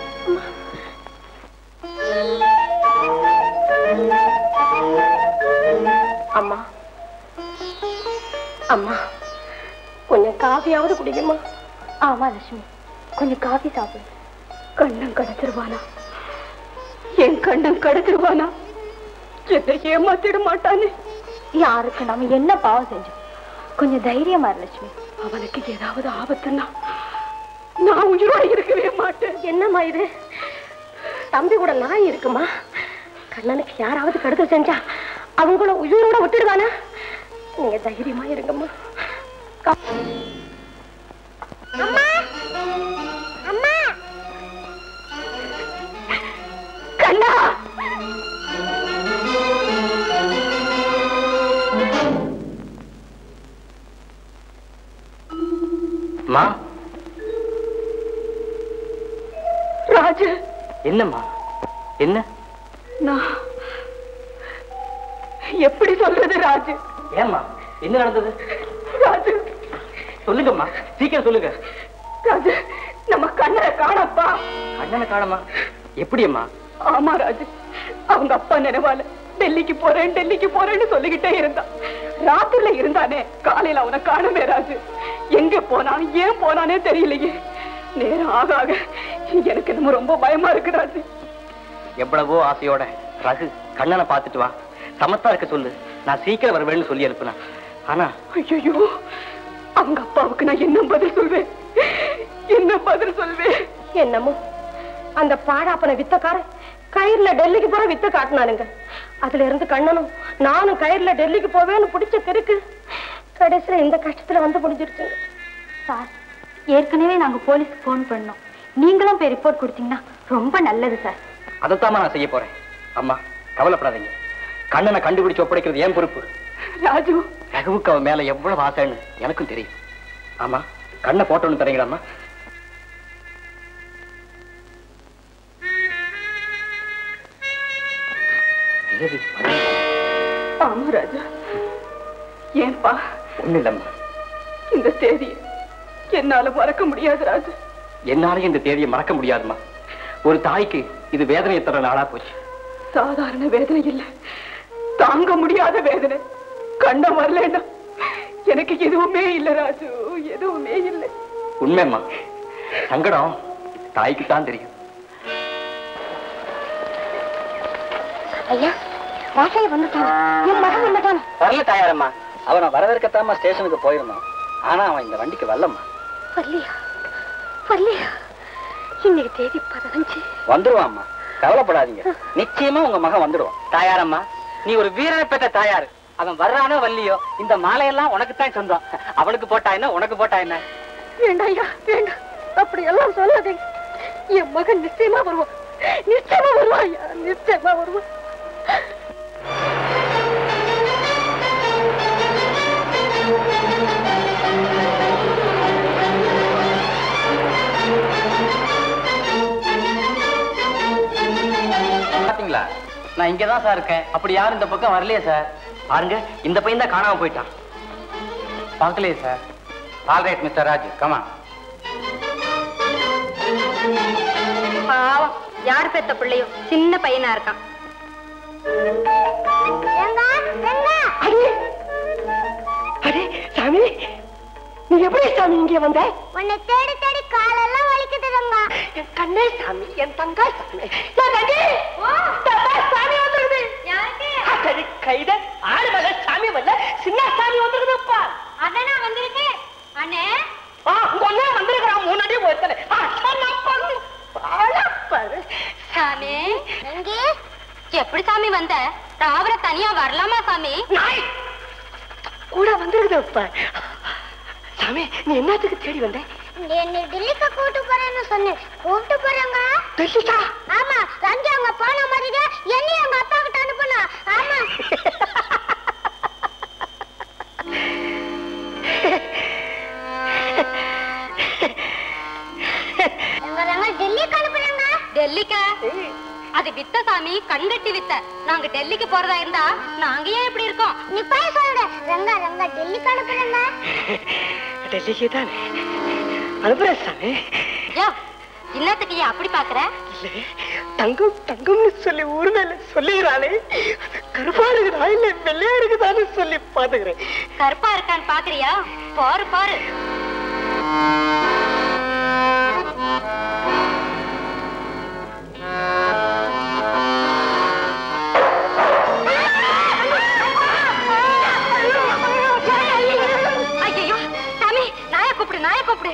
அம்மா அம்மா கொஞ்சம் காஃபியாவது குடிக்குமா ஆமா லட்சுமி கொஞ்சம் காஃபி சாப்பிடு கண்ணன் கடத்திருவானா என் கண்ணன் கடத்திருவானா என்னை ஏமாத்திட மாட்டானே யாருக்கு நாம என்ன பாவம் செஞ்சோம் கொஞ்சம் தைரியமா இரு லட்சுமி அவனுக்கு ஏதாவது ஆபத்துன்னா நான் உயிரோட இருக்கவே மாட்டேன் என்னம்மா இது தம்பி கூட நான் இருக்குமா கண்ணனுக்கு யாராவது கெடுதல் செஞ்சா அவங்கள உயிரோட விட்டுடுவானா நீங்க தைரியமா இருங்கம்மா அம்மா அம்மா கண்ணா மா ராஜு என்னம்மா என்ன நான் எப்படி சொல்றது ராஜு ஏம்மா என்ன நடந்தது ராஜு சொல்லுங்கம்மா சீக்கிரம் சொல்லுங்க ராஜு நம்ம கண்ணனை காணப்பா அண்ணனை காணமா எப்படி அம்மா ஆமா ராஜு அவங்க அப்பா நினைவால டெல்லிக்கு போறேன் டெல்லிக்கு போறேன்னு சொல்லிக்கிட்டே இருந்தான் ராத்திரில இருந்தானே காலையில அவனை காணுமே ராஜு எங்க போனான் ஏன் போனானே தெரியலையே நேரம் ஆக ஆக எனக்கு என்னமோ ரொம்ப பயமா இருக்கு ராஜு எவ்வளவோ ஆசையோட ரகு கண்ணனை பார்த்துட்டு வா சமத்தா இருக்க சொல்லு நான் சீக்கிரம் வருவேன்னு சொல்லி அனுப்புனேன் ஆனா ஐயோ அவங்க அப்பாவுக்கு நான் என்ன பதில் சொல்வேன் என்ன பதில் சொல்வேன் என்னமோ அந்த பாடாப்பன வித்தக்காரன் கயிறுல டெல்லிக்கு போற வித்த காட்டினானுங்க அதுல இருந்து கண்ணனும் நானும் கயிறுல டெல்லிக்கு போவேன்னு பிடிச்ச தெருக்கு கடைசியில இந்த கஷ்டத்துல வந்து முடிஞ்சிருச்சுங்க சார் ஏற்கனவே நாங்க போலீஸ்க்கு ஃபோன் பண்ணோம் நீங்களும் போய் ரிப்போர்ட் கொடுத்தீங்கன்னா ரொம்ப நல்லது சார் அதைத்தாம்மா நான் செய்ய போறேன் அம்மா கவலைப்படாதீங்க கண்ணனை கண்டுபிடிச்சு ஒப்படைக்கிறது ஏன் பொறுப்பு ராஜு ரகுவுக்கு அவன் மேல எவ்வளவு ஆசைன்னு எனக்கும் தெரியும் ஆமா கண்ணை போட்டோன்னு தரீங்களாம்மா தேவி ஆமா ராஜா ஏன்பா ஒண்ணு இல்லம்மா இந்த தேதியை என்னால மறக்க முடியாது ராஜா என்னாலையும் இந்த தேதியை மறக்க முடியாதும்மா ஒரு தாய்க்கு இது வேதனையை தர நாளா போச்சு சாதாரண வேதனை இல்ல தாங்க முடியாத வேதனை கண்ண வரலன்னா எனக்கு எதுவுமே இல்ல ராஜு எதுவுமே இல்ல உண்மைம்மா சங்கடம் தாய்க்கு தான் தெரியும் ஐயா ராசைய வந்துட்டான் என் மகன் வந்துட்டான் வரல தாயாரம்மா அவனை வரவேற்கத்தாம ஸ்டேஷனுக்கு போயிருந்தான் ஆனா அவன் இந்த வண்டிக்கு வரலம்மா வரலையா வரலையா இன்னைக்கு தேதி பதினஞ்சு வந்துருவாம்மா கவலைப்படாதீங்க நிச்சயமா உங்க மகன் வந்துடுவான் தாயாரம்மா நீ ஒரு வீரனை பெற்ற தாயாரு அவன் வர்றானோ வள்ளியோ இந்த மாலையெல்லாம் உனக்கு தான் சொந்தம் அவனுக்கு போட்டா என்ன உனக்கு போட்டா என்ன வேண்டாம் ஐயா வேண்டாம் அப்படி எல்லாம் சொல்லாதீங்க என் மகன் நிச்சயமா வருவான் நிச்சயமா வருவான் ஐயா நிச்சயமா வருவான் பாத்தீங்களா நான் இங்கதான் சார் இருக்கேன் அப்படி யாரும் இந்த பக்கம் வரலையே சார் பாருங்க இந்த பையன் தான் காணாம போயிட்டான் பார்க்கலையே sir all right mister Raj கமா பாவம் யார் பெத்த பிள்ளையோ சின்ன பையனா இருக்கான் அடே சாமி நீ எப்படி சாமி இங்க வந்த உன்னை தேடி தேடி காலெல்லாம் வலிக்குது ரங்கா என் கண்ணே சாமி என் தங்காய் சாமி என் தங்கி தாத்தா, சாமி வந்துருது அடடி, கைத ஆடு மேல சாமி வரல சின்ன சாமி வந்துருக்குதுப்பா அண்ணனா வந்திருக்கு அண்ணே ஆ உங்க அண்ணா வந்திருக்கிறான் முன்னாடியே ஒருத்தனை ஆ, சொன்னா பாரு. பாரு, பாரு. சாமி எப்படி சாமி வந்த ராவர தனியா வரலாமா சாமி நாய் கூட வந்திருக்குதுப்பா சாமி நீ என்னத்துக்கு தேடி வந்த என்னை டெல்லிக்கு கூட்டு போறேன்னு சொன்னேன் கூப்பிட்டு போறாங்க டெல்லிக்கா ஆமா ரங்கி அங்க போன மாதிரி என்னையும் எங்க அப்பா கிட்ட அனுப்புனா ஆமா எங்க ரங்க டெல்லிக்கு அனுப்புறாங்க டெல்லிக்கா அது வித்த சாமி கண்கட்டி வித்த நாங்க டெல்லிக்கு போறதா இருந்தா நாங்க ஏன் இப்படி இருக்கோம் நீ போய் சொல்ற ரங்கா ரங்கா டெல்லிக்கு அனுப்புறங்க டெல்லிக்கு தானே அனுப்புறேன் சாமி யோ இன்னத்துக்கு ஏன் அப்படி பாக்குற தங்கம் தங்கம்னு சொல்லி ஊர் மேல சொல்லிடுறானே கருப்பா இருக்குதா இல்ல வெள்ளையா இருக்குதான்னு சொல்லி பாத்துக்கிறேன் கருப்பா இருக்கான்னு பாக்குறியா பாரு பாரு ஐயோ சாமி நாய கூப்பிடு நாய கூப்பிடு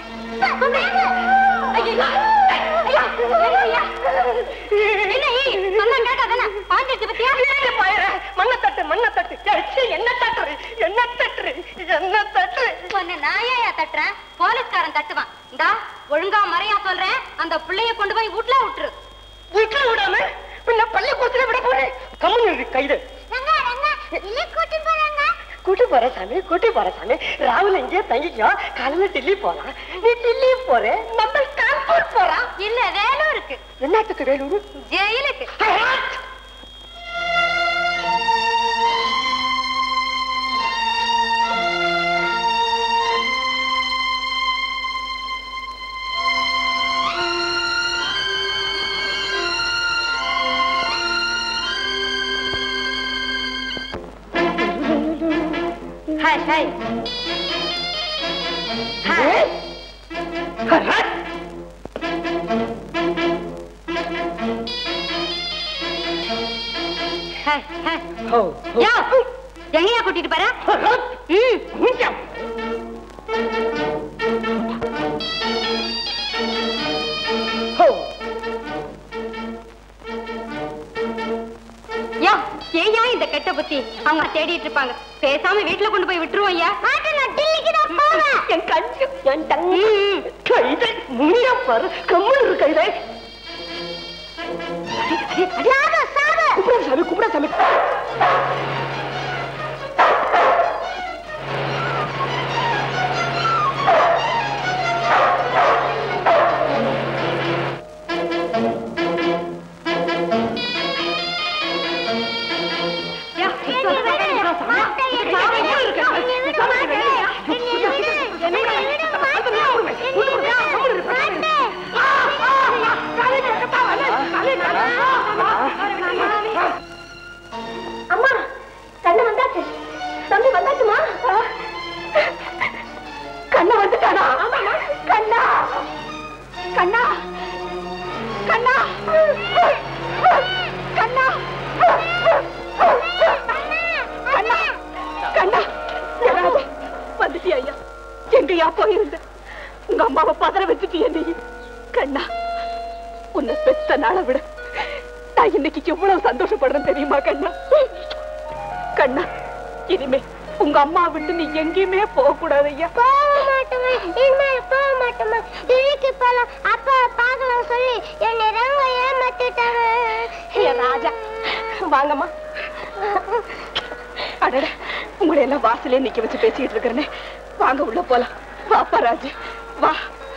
ஐயோ ஐயா ஐயா என்ன ஈ சொன்னா கேட்காதானே பாஞ்சிருச்சு பத்தியா மண்ணை தட்டு மண்ணை தட்டு ச்சே, என்ன தட்டுற என்ன தட்டுற என்ன தட்டுற உன்னை நாயா தட்டுறேன் போலீஸ்காரன் தட்டுவான் இந்தா ஒழுங்கா மறையா சொல்றேன் அந்த பிள்ளைய கொண்டு போய் வீட்ல விட்டுரு வீட்டுல விடாம பின்ன பள்ளிக்கூடத்துல விட போறேன் கம்முன்னு இரு, கைது ரங்கா ரங்கா டெல்லி கூட்டி போறாங்க கூட்டி போற சாமி கூட்டி போற சாமி ராகுல் இங்கே தங்கிக்கோ காலையில டெல்லி போலாம் நீ டெல்லி போற நம்ம கான்பூர் போறான் இல்ல வேலூருக்கு என்னத்துக்கு வேலூர் ஜெயிலுக்கு hi hi hi hi hi யா எங்கயா கூட்டிட்டு போற ம் யா ஏயா இந்த கெட்ட புத்தி அவங்க தேடிட்டு இருப்பாங்க பேசாம வீட்டுல கொண்டு போய் விட்டுருவோம் ஐயா நான் டெல்லிக்கு தான் போவேன் என் கண்ணு என் தங்கி கைதை முனியா பாரு கம்முன்னு இரு கைதை கும்பிட சாமி கும்பிட சாமி யா அம்மா கண்ணு வந்தாச்சு தம்பி வந்தாச்சுமா கண்ண வந்துட்டானா கண்ணா கண்ணா கண்ணா கண்ணா கண்ணா கண்ணா யாராவது வந்துட்டியா ஐயா எங்கயா போயிருந்த உங்க அம்மாவை பதற வச்சுட்டிய நீ கண்ணா உன்னை பெத்த நாளை விட நான் இன்னைக்கு எவ்வளவு சந்தோஷப்படுறேன் தெரியுமா கண்ணா கண்ணா இனிமே உங்க அம்மா விட்டு நீ எங்கேயுமே போக கூடாது ஐயா போக மாட்டோமா இனிமேல் போக மாட்டோமா டெல்லிக்கு போலாம் அப்பா பார்க்கலாம் சொல்லி என்னை ரங்க ஏமாத்திட்டாங்க என் ராஜா வாங்கம்மா அடட உங்களை எல்லாம் வாசலே நிக்க வச்சு பேசிட்டு இருக்கிறேனே வாங்க உள்ள போலாம் வாப்பா ராஜு வா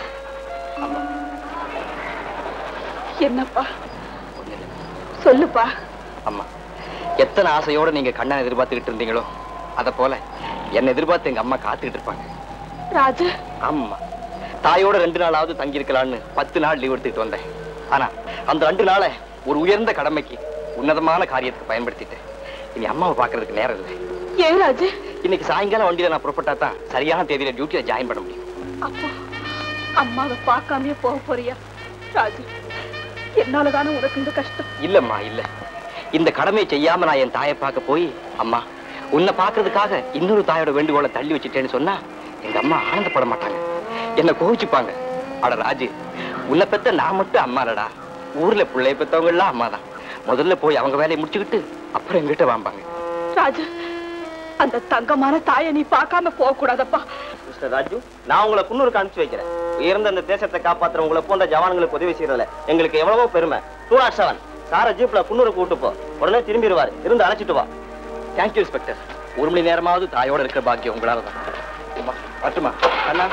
என்னப்பா சொல்லுப்பா அம்மா எத்தனை ஆசையோட நீங்க கண்ணனை எதிர்பார்த்துக்கிட்டு இருந்தீங்களோ அத போல என்ன எதிர்பார்த்து எங்க அம்மா காத்துக்கிட்டு இருப்பாங்க ராஜு ஆமா தாயோட ரெண்டு நாளாவது தங்கி இருக்கலாம்னு பத்து நாள் லீவ் எடுத்துக்கிட்டு வந்தேன் ஆனா அந்த ரெண்டு நாளை ஒரு உயர்ந்த கடமைக்கு உன்னதமான காரியத்துக்கு பயன்படுத்திட்டேன் இனி அம்மாவை பாக்குறதுக்கு நேரம் இல்லை ஏன் ராஜு இன்னைக்கு சாயங்காலம் வண்டியில நான் புறப்பட்டா தான் சரியான தேதியில டியூட்டியில ஜாயின் பண்ண முடியும் அப்போ அம்மாவை பார்க்காமயே போக போறியா ராஜு என்னாலதானே உனக்கு இந்த கஷ்டம் இல்லம்மா இல்ல இந்த கடமையை செய்யாம நான் என் தாயை பார்க்க போய் அம்மா உன்னை பார்க்கறதுக்காக இன்னொரு தாயோட வேண்டுகோளை தள்ளி வச்சுட்டேன்னு சொன்னா எங்க அம்மா ஆனந்தப்பட மாட்டாங்க என்ன கோவிச்சுப்பாங்க அட ராஜு உன்னை பெத்த நான் மட்டும் அம்மாலடா ஊர்ல பிள்ளைய பெத்தவங்க எல்லாம் அம்மா தான் முதல்ல போய் அவங்க வேலையை முடிச்சுக்கிட்டு அப்புறம் எங்கிட்ட வாம்பாங்க ராஜு அந்த தங்கமான தாயை நீ பார்க்காம போக கூடாதப்பா மிஸ்டர் ராஜு நான் உங்களை குன்னூருக்கு அனுப்பிச்சு வைக்கிறேன் உயர்ந்த அந்த தேசத்தை காப்பாத்துற உங்களை போன்ற ஜவான்களுக்கு உதவி செய்யறதுல எங்களுக்கு எவ்வளவோ பெருமை டூ நாட் செவன் சார ஜீப்ல குன்னூருக்கு கூட்டு போ உடனே திரும்பிடுவார் இருந்து அழைச்சிட்டு வா தேங்க்யூ இன்ஸ்பெக்டர் ஒரு மணி நேரமாவது தாயோட இருக்கிற பாக்கியம் உங்களால தான் அம்மா, வரட்டுமா அண்ணா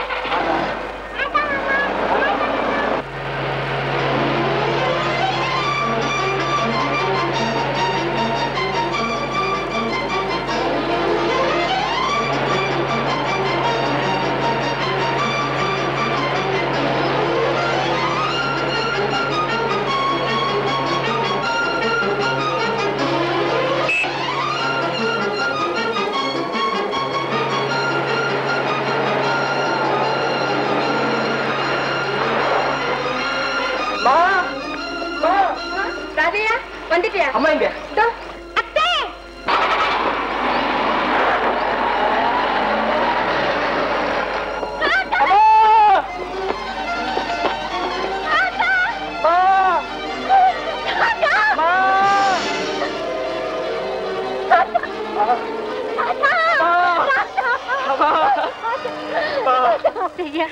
வந்துட்டியா அம்மா இங்க இதோ. அத்தை ஐயா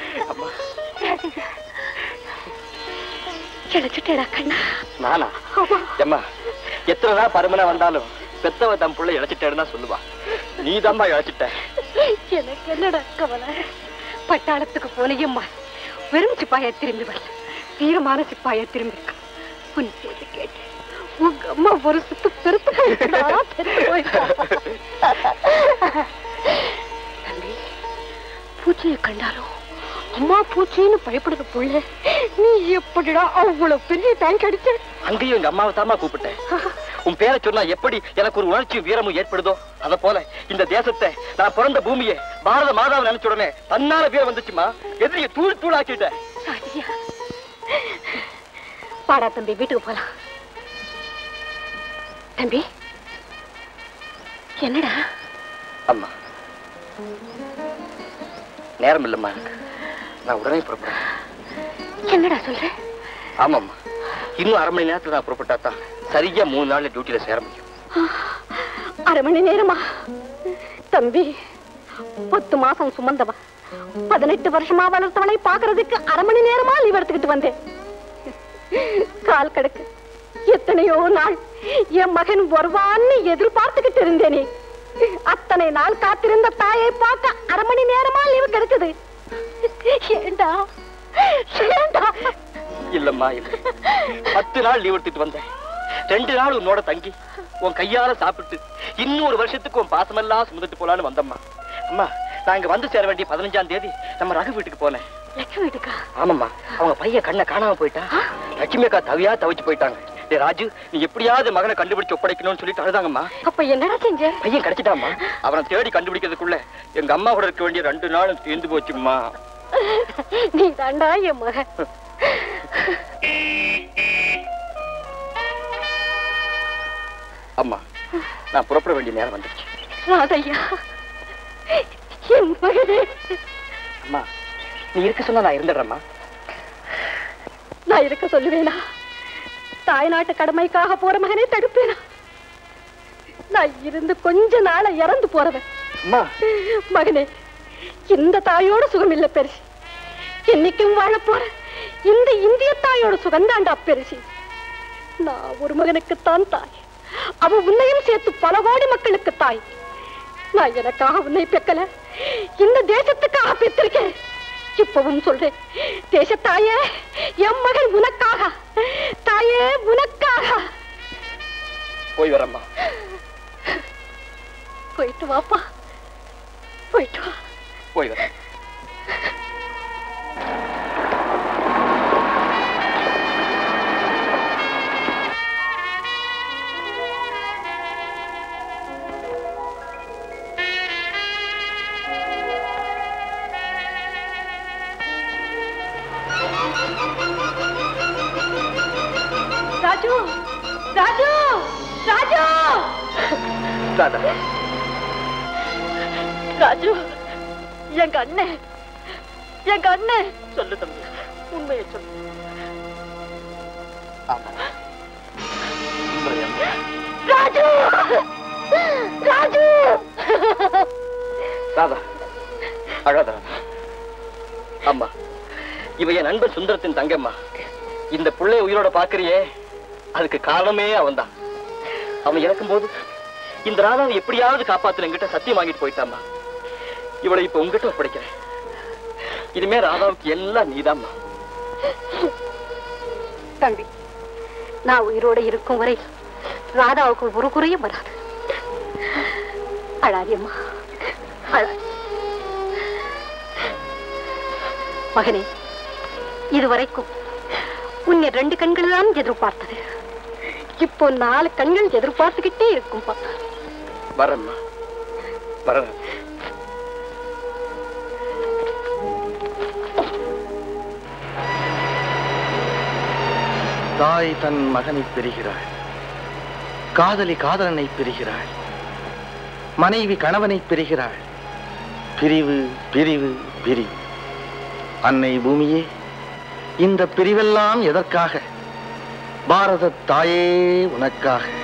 கிடைச்சிட்டேடா கண்ணா நானா எம்மா எத்தனை நாள் பருமனா வந்தாலும் பெத்தவ தம் புள்ள இழைச்சிட்டேன்னு தான் சொல்லுவா நீ தாம்மா இழைச்சிட்ட எனக்கு என்னடா கவலை பட்டாளத்துக்கு போனையம்மா வெறும் சிப்பாயா திரும்பி வரல வீரமான சிப்பாயா திரும்பி இருக்கா உன் செய்தி கேட்டு உங்க அம்மா ஒரு சுத்து பெருத்து போயிட்டா, பெருத்து போயிட்டா. தம்பி பூச்சியை கண்டாலும் அம்மா பூச்சின்னு பயப்படுற புள்ள நீ எப்படிடா அவ்வளவு பெரிய டேங்க் அடிச்ச அங்கேயும் எங்க அம்மாவை தாமா கூப்பிட்டேன் உன் பேரை சொன்னா எப்படி எனக்கு ஒரு உணர்ச்சியும் வீரமும் ஏற்படுதோ அத போல இந்த தேசத்தை நான் பிறந்த பூமியை பாரத மாதாவை நினைச்ச உடனே தன்னால வீரம் வந்துச்சுமா எதிரிய தூள் தூள் ஆக்கிட்டேன் சாதியா பாடா தம்பி வீட்டுக்கு போலாம் தம்பி என்னடா அம்மா நேரம் இல்லம்மா எனக்கு நான் உடனே புறப்படுறேன் என்னடா சொல்ற ஆமாம்மா இன்னும் அரை மணி நேரத்துல நான் புறப்பட்டா தான் சரியா மூணு நாள்ல டியூட்டில சேர முடியும் அரை மணி நேரமா தம்பி பத்து மாசம் சுமந்தவ பதினெட்டு வருஷமா வளர்த்தவளை பாக்குறதுக்கு அரை மணி நேரமா லீவ் எடுத்துக்கிட்டு வந்தேன் கால் கிடக்கு எத்தனையோ நாள் என் மகன் வருவான்னு எதிர்பார்த்துக்கிட்டு இருந்தேனே அத்தனை நாள் காத்திருந்த தாயை பார்க்க அரை மணி நேரமா லீவு கிடைச்சது ஏண்டா ஏண்டா இல்லம்மா இல்ல பத்து நாள் லீவ் எடுத்துட்டு வந்தேன் ரெண்டு நாள் உன்னோட தங்கி உன் கையால சாப்பிட்டு இன்னொரு வருஷத்துக்கு உன் பாசமெல்லாம் சுமந்துட்டு போலான்னு வந்தம்மா அம்மா நான் இங்க வந்து சேர வேண்டிய பதினஞ்சாம் தேதி நம்ம ரகு வீட்டுக்கு போனேன் லட்சுமி வீட்டுக்கா ஆமாம்மா அவங்க பையன் கண்ணை காணாம போயிட்டான் லட்சுமி அக்கா தவியா தவிச்சு போயிட்டாங்க டேய் ராஜு நீ எப்படியாவது மகனை கண்டுபிடிச்சு ஒப்படைக்கணும்னு சொல்லிட்டு அழுதாங்கம்மா அப்ப என்னடா செஞ்ச பையன் கிடைச்சிட்டாம்மா அவனை தேடி கண்டுபிடிக்கிறதுக்குள்ள எங்க அம்மா கூட இருக்க வேண்டிய ரெண்டு நாள் தீர்ந்து போச்சும்மா நீ தாண்டா என் மகன் அம்மா நான் புறப்பட வேண்டிய நேரம் வந்துருச்சு ராதையா என் மகனே அம்மா நீ இருக்க சொன்னா நான் இருந்துடுறேம்மா நான் இருக்க சொல்லுவேனா தாய்நாட்டு கடமைக்காக போற மகனை தடுப்பேனா நான் இருந்து கொஞ்ச நாள இறந்து போறவன் அம்மா மகனே இந்த தாயோட சுகம் இல்ல பெருசு என்னைக்கும் வாழ போற இந்த இந்திய தாயோட சுகந்தாண்டா பெருசு நான் ஒரு மகனுக்குத்தான் தாய் அவ உன்னையும் சேர்த்து பல கோடி மக்களுக்கு தாய் நான் எனக்காக உன்னை பெக்கல இந்த தேசத்துக்காக பெற்றிருக்கேன் இப்பவும் சொல்றேன் தேசத்தாயே என் மகன் உனக்காக தாயே உனக்காக போய் வரேம்மா போயிட்டு வாப்பா போயிட்டு வா போய் வரேன் ராஜு ராஜு ராஜு தாத்தா ராஜு எங்க அண்ணன் எங்க அண்ணன் சொல்லு தம்பி உண்மையை சொல்லு ராஜு ராஜு ராதா அழாத ராதா. அம்மா இவ என் நண்பன் சுந்தரத்தின் தங்கம்மா இந்த புள்ளைய உயிரோட பாக்குறியே அதுக்கு காரணமே அவன்தான் அவன் இறக்கும் போது இந்த ராதாவை எப்படியாவது காப்பாத்துல என்கிட்ட சத்தியம் வாங்கிட்டு போயிட்டாம்மா இவளை இப்ப உங்ககிட்ட ஒப்படைக்கிறேன் இனிமே ராதாவுக்கு எல்லாம் நீதாம்மா தம்பி நான் உயிரோட இருக்கும் வரை ராதாவுக்கு ஒரு குறையும் வராது அழாதியம்மா அழாதி மகனே இதுவரைக்கும் உன்னை ரெண்டு கண்கள் தான் எதிர்பார்த்தது இப்போ நாலு கண்கள் எதிர்பார்த்துக்கிட்டே இருக்கும்பா வரேம்மா வரேன் தாய் தன் மகனை பெறுகிறாள் காதலி காதலனை பிரிகிறாள் மனைவி கணவனை பிரிகிறாள் பிரிவு பிரிவு பிரிவு அன்னை பூமியே இந்த பிரிவெல்லாம் எதற்காக பாரத தாயே உனக்காக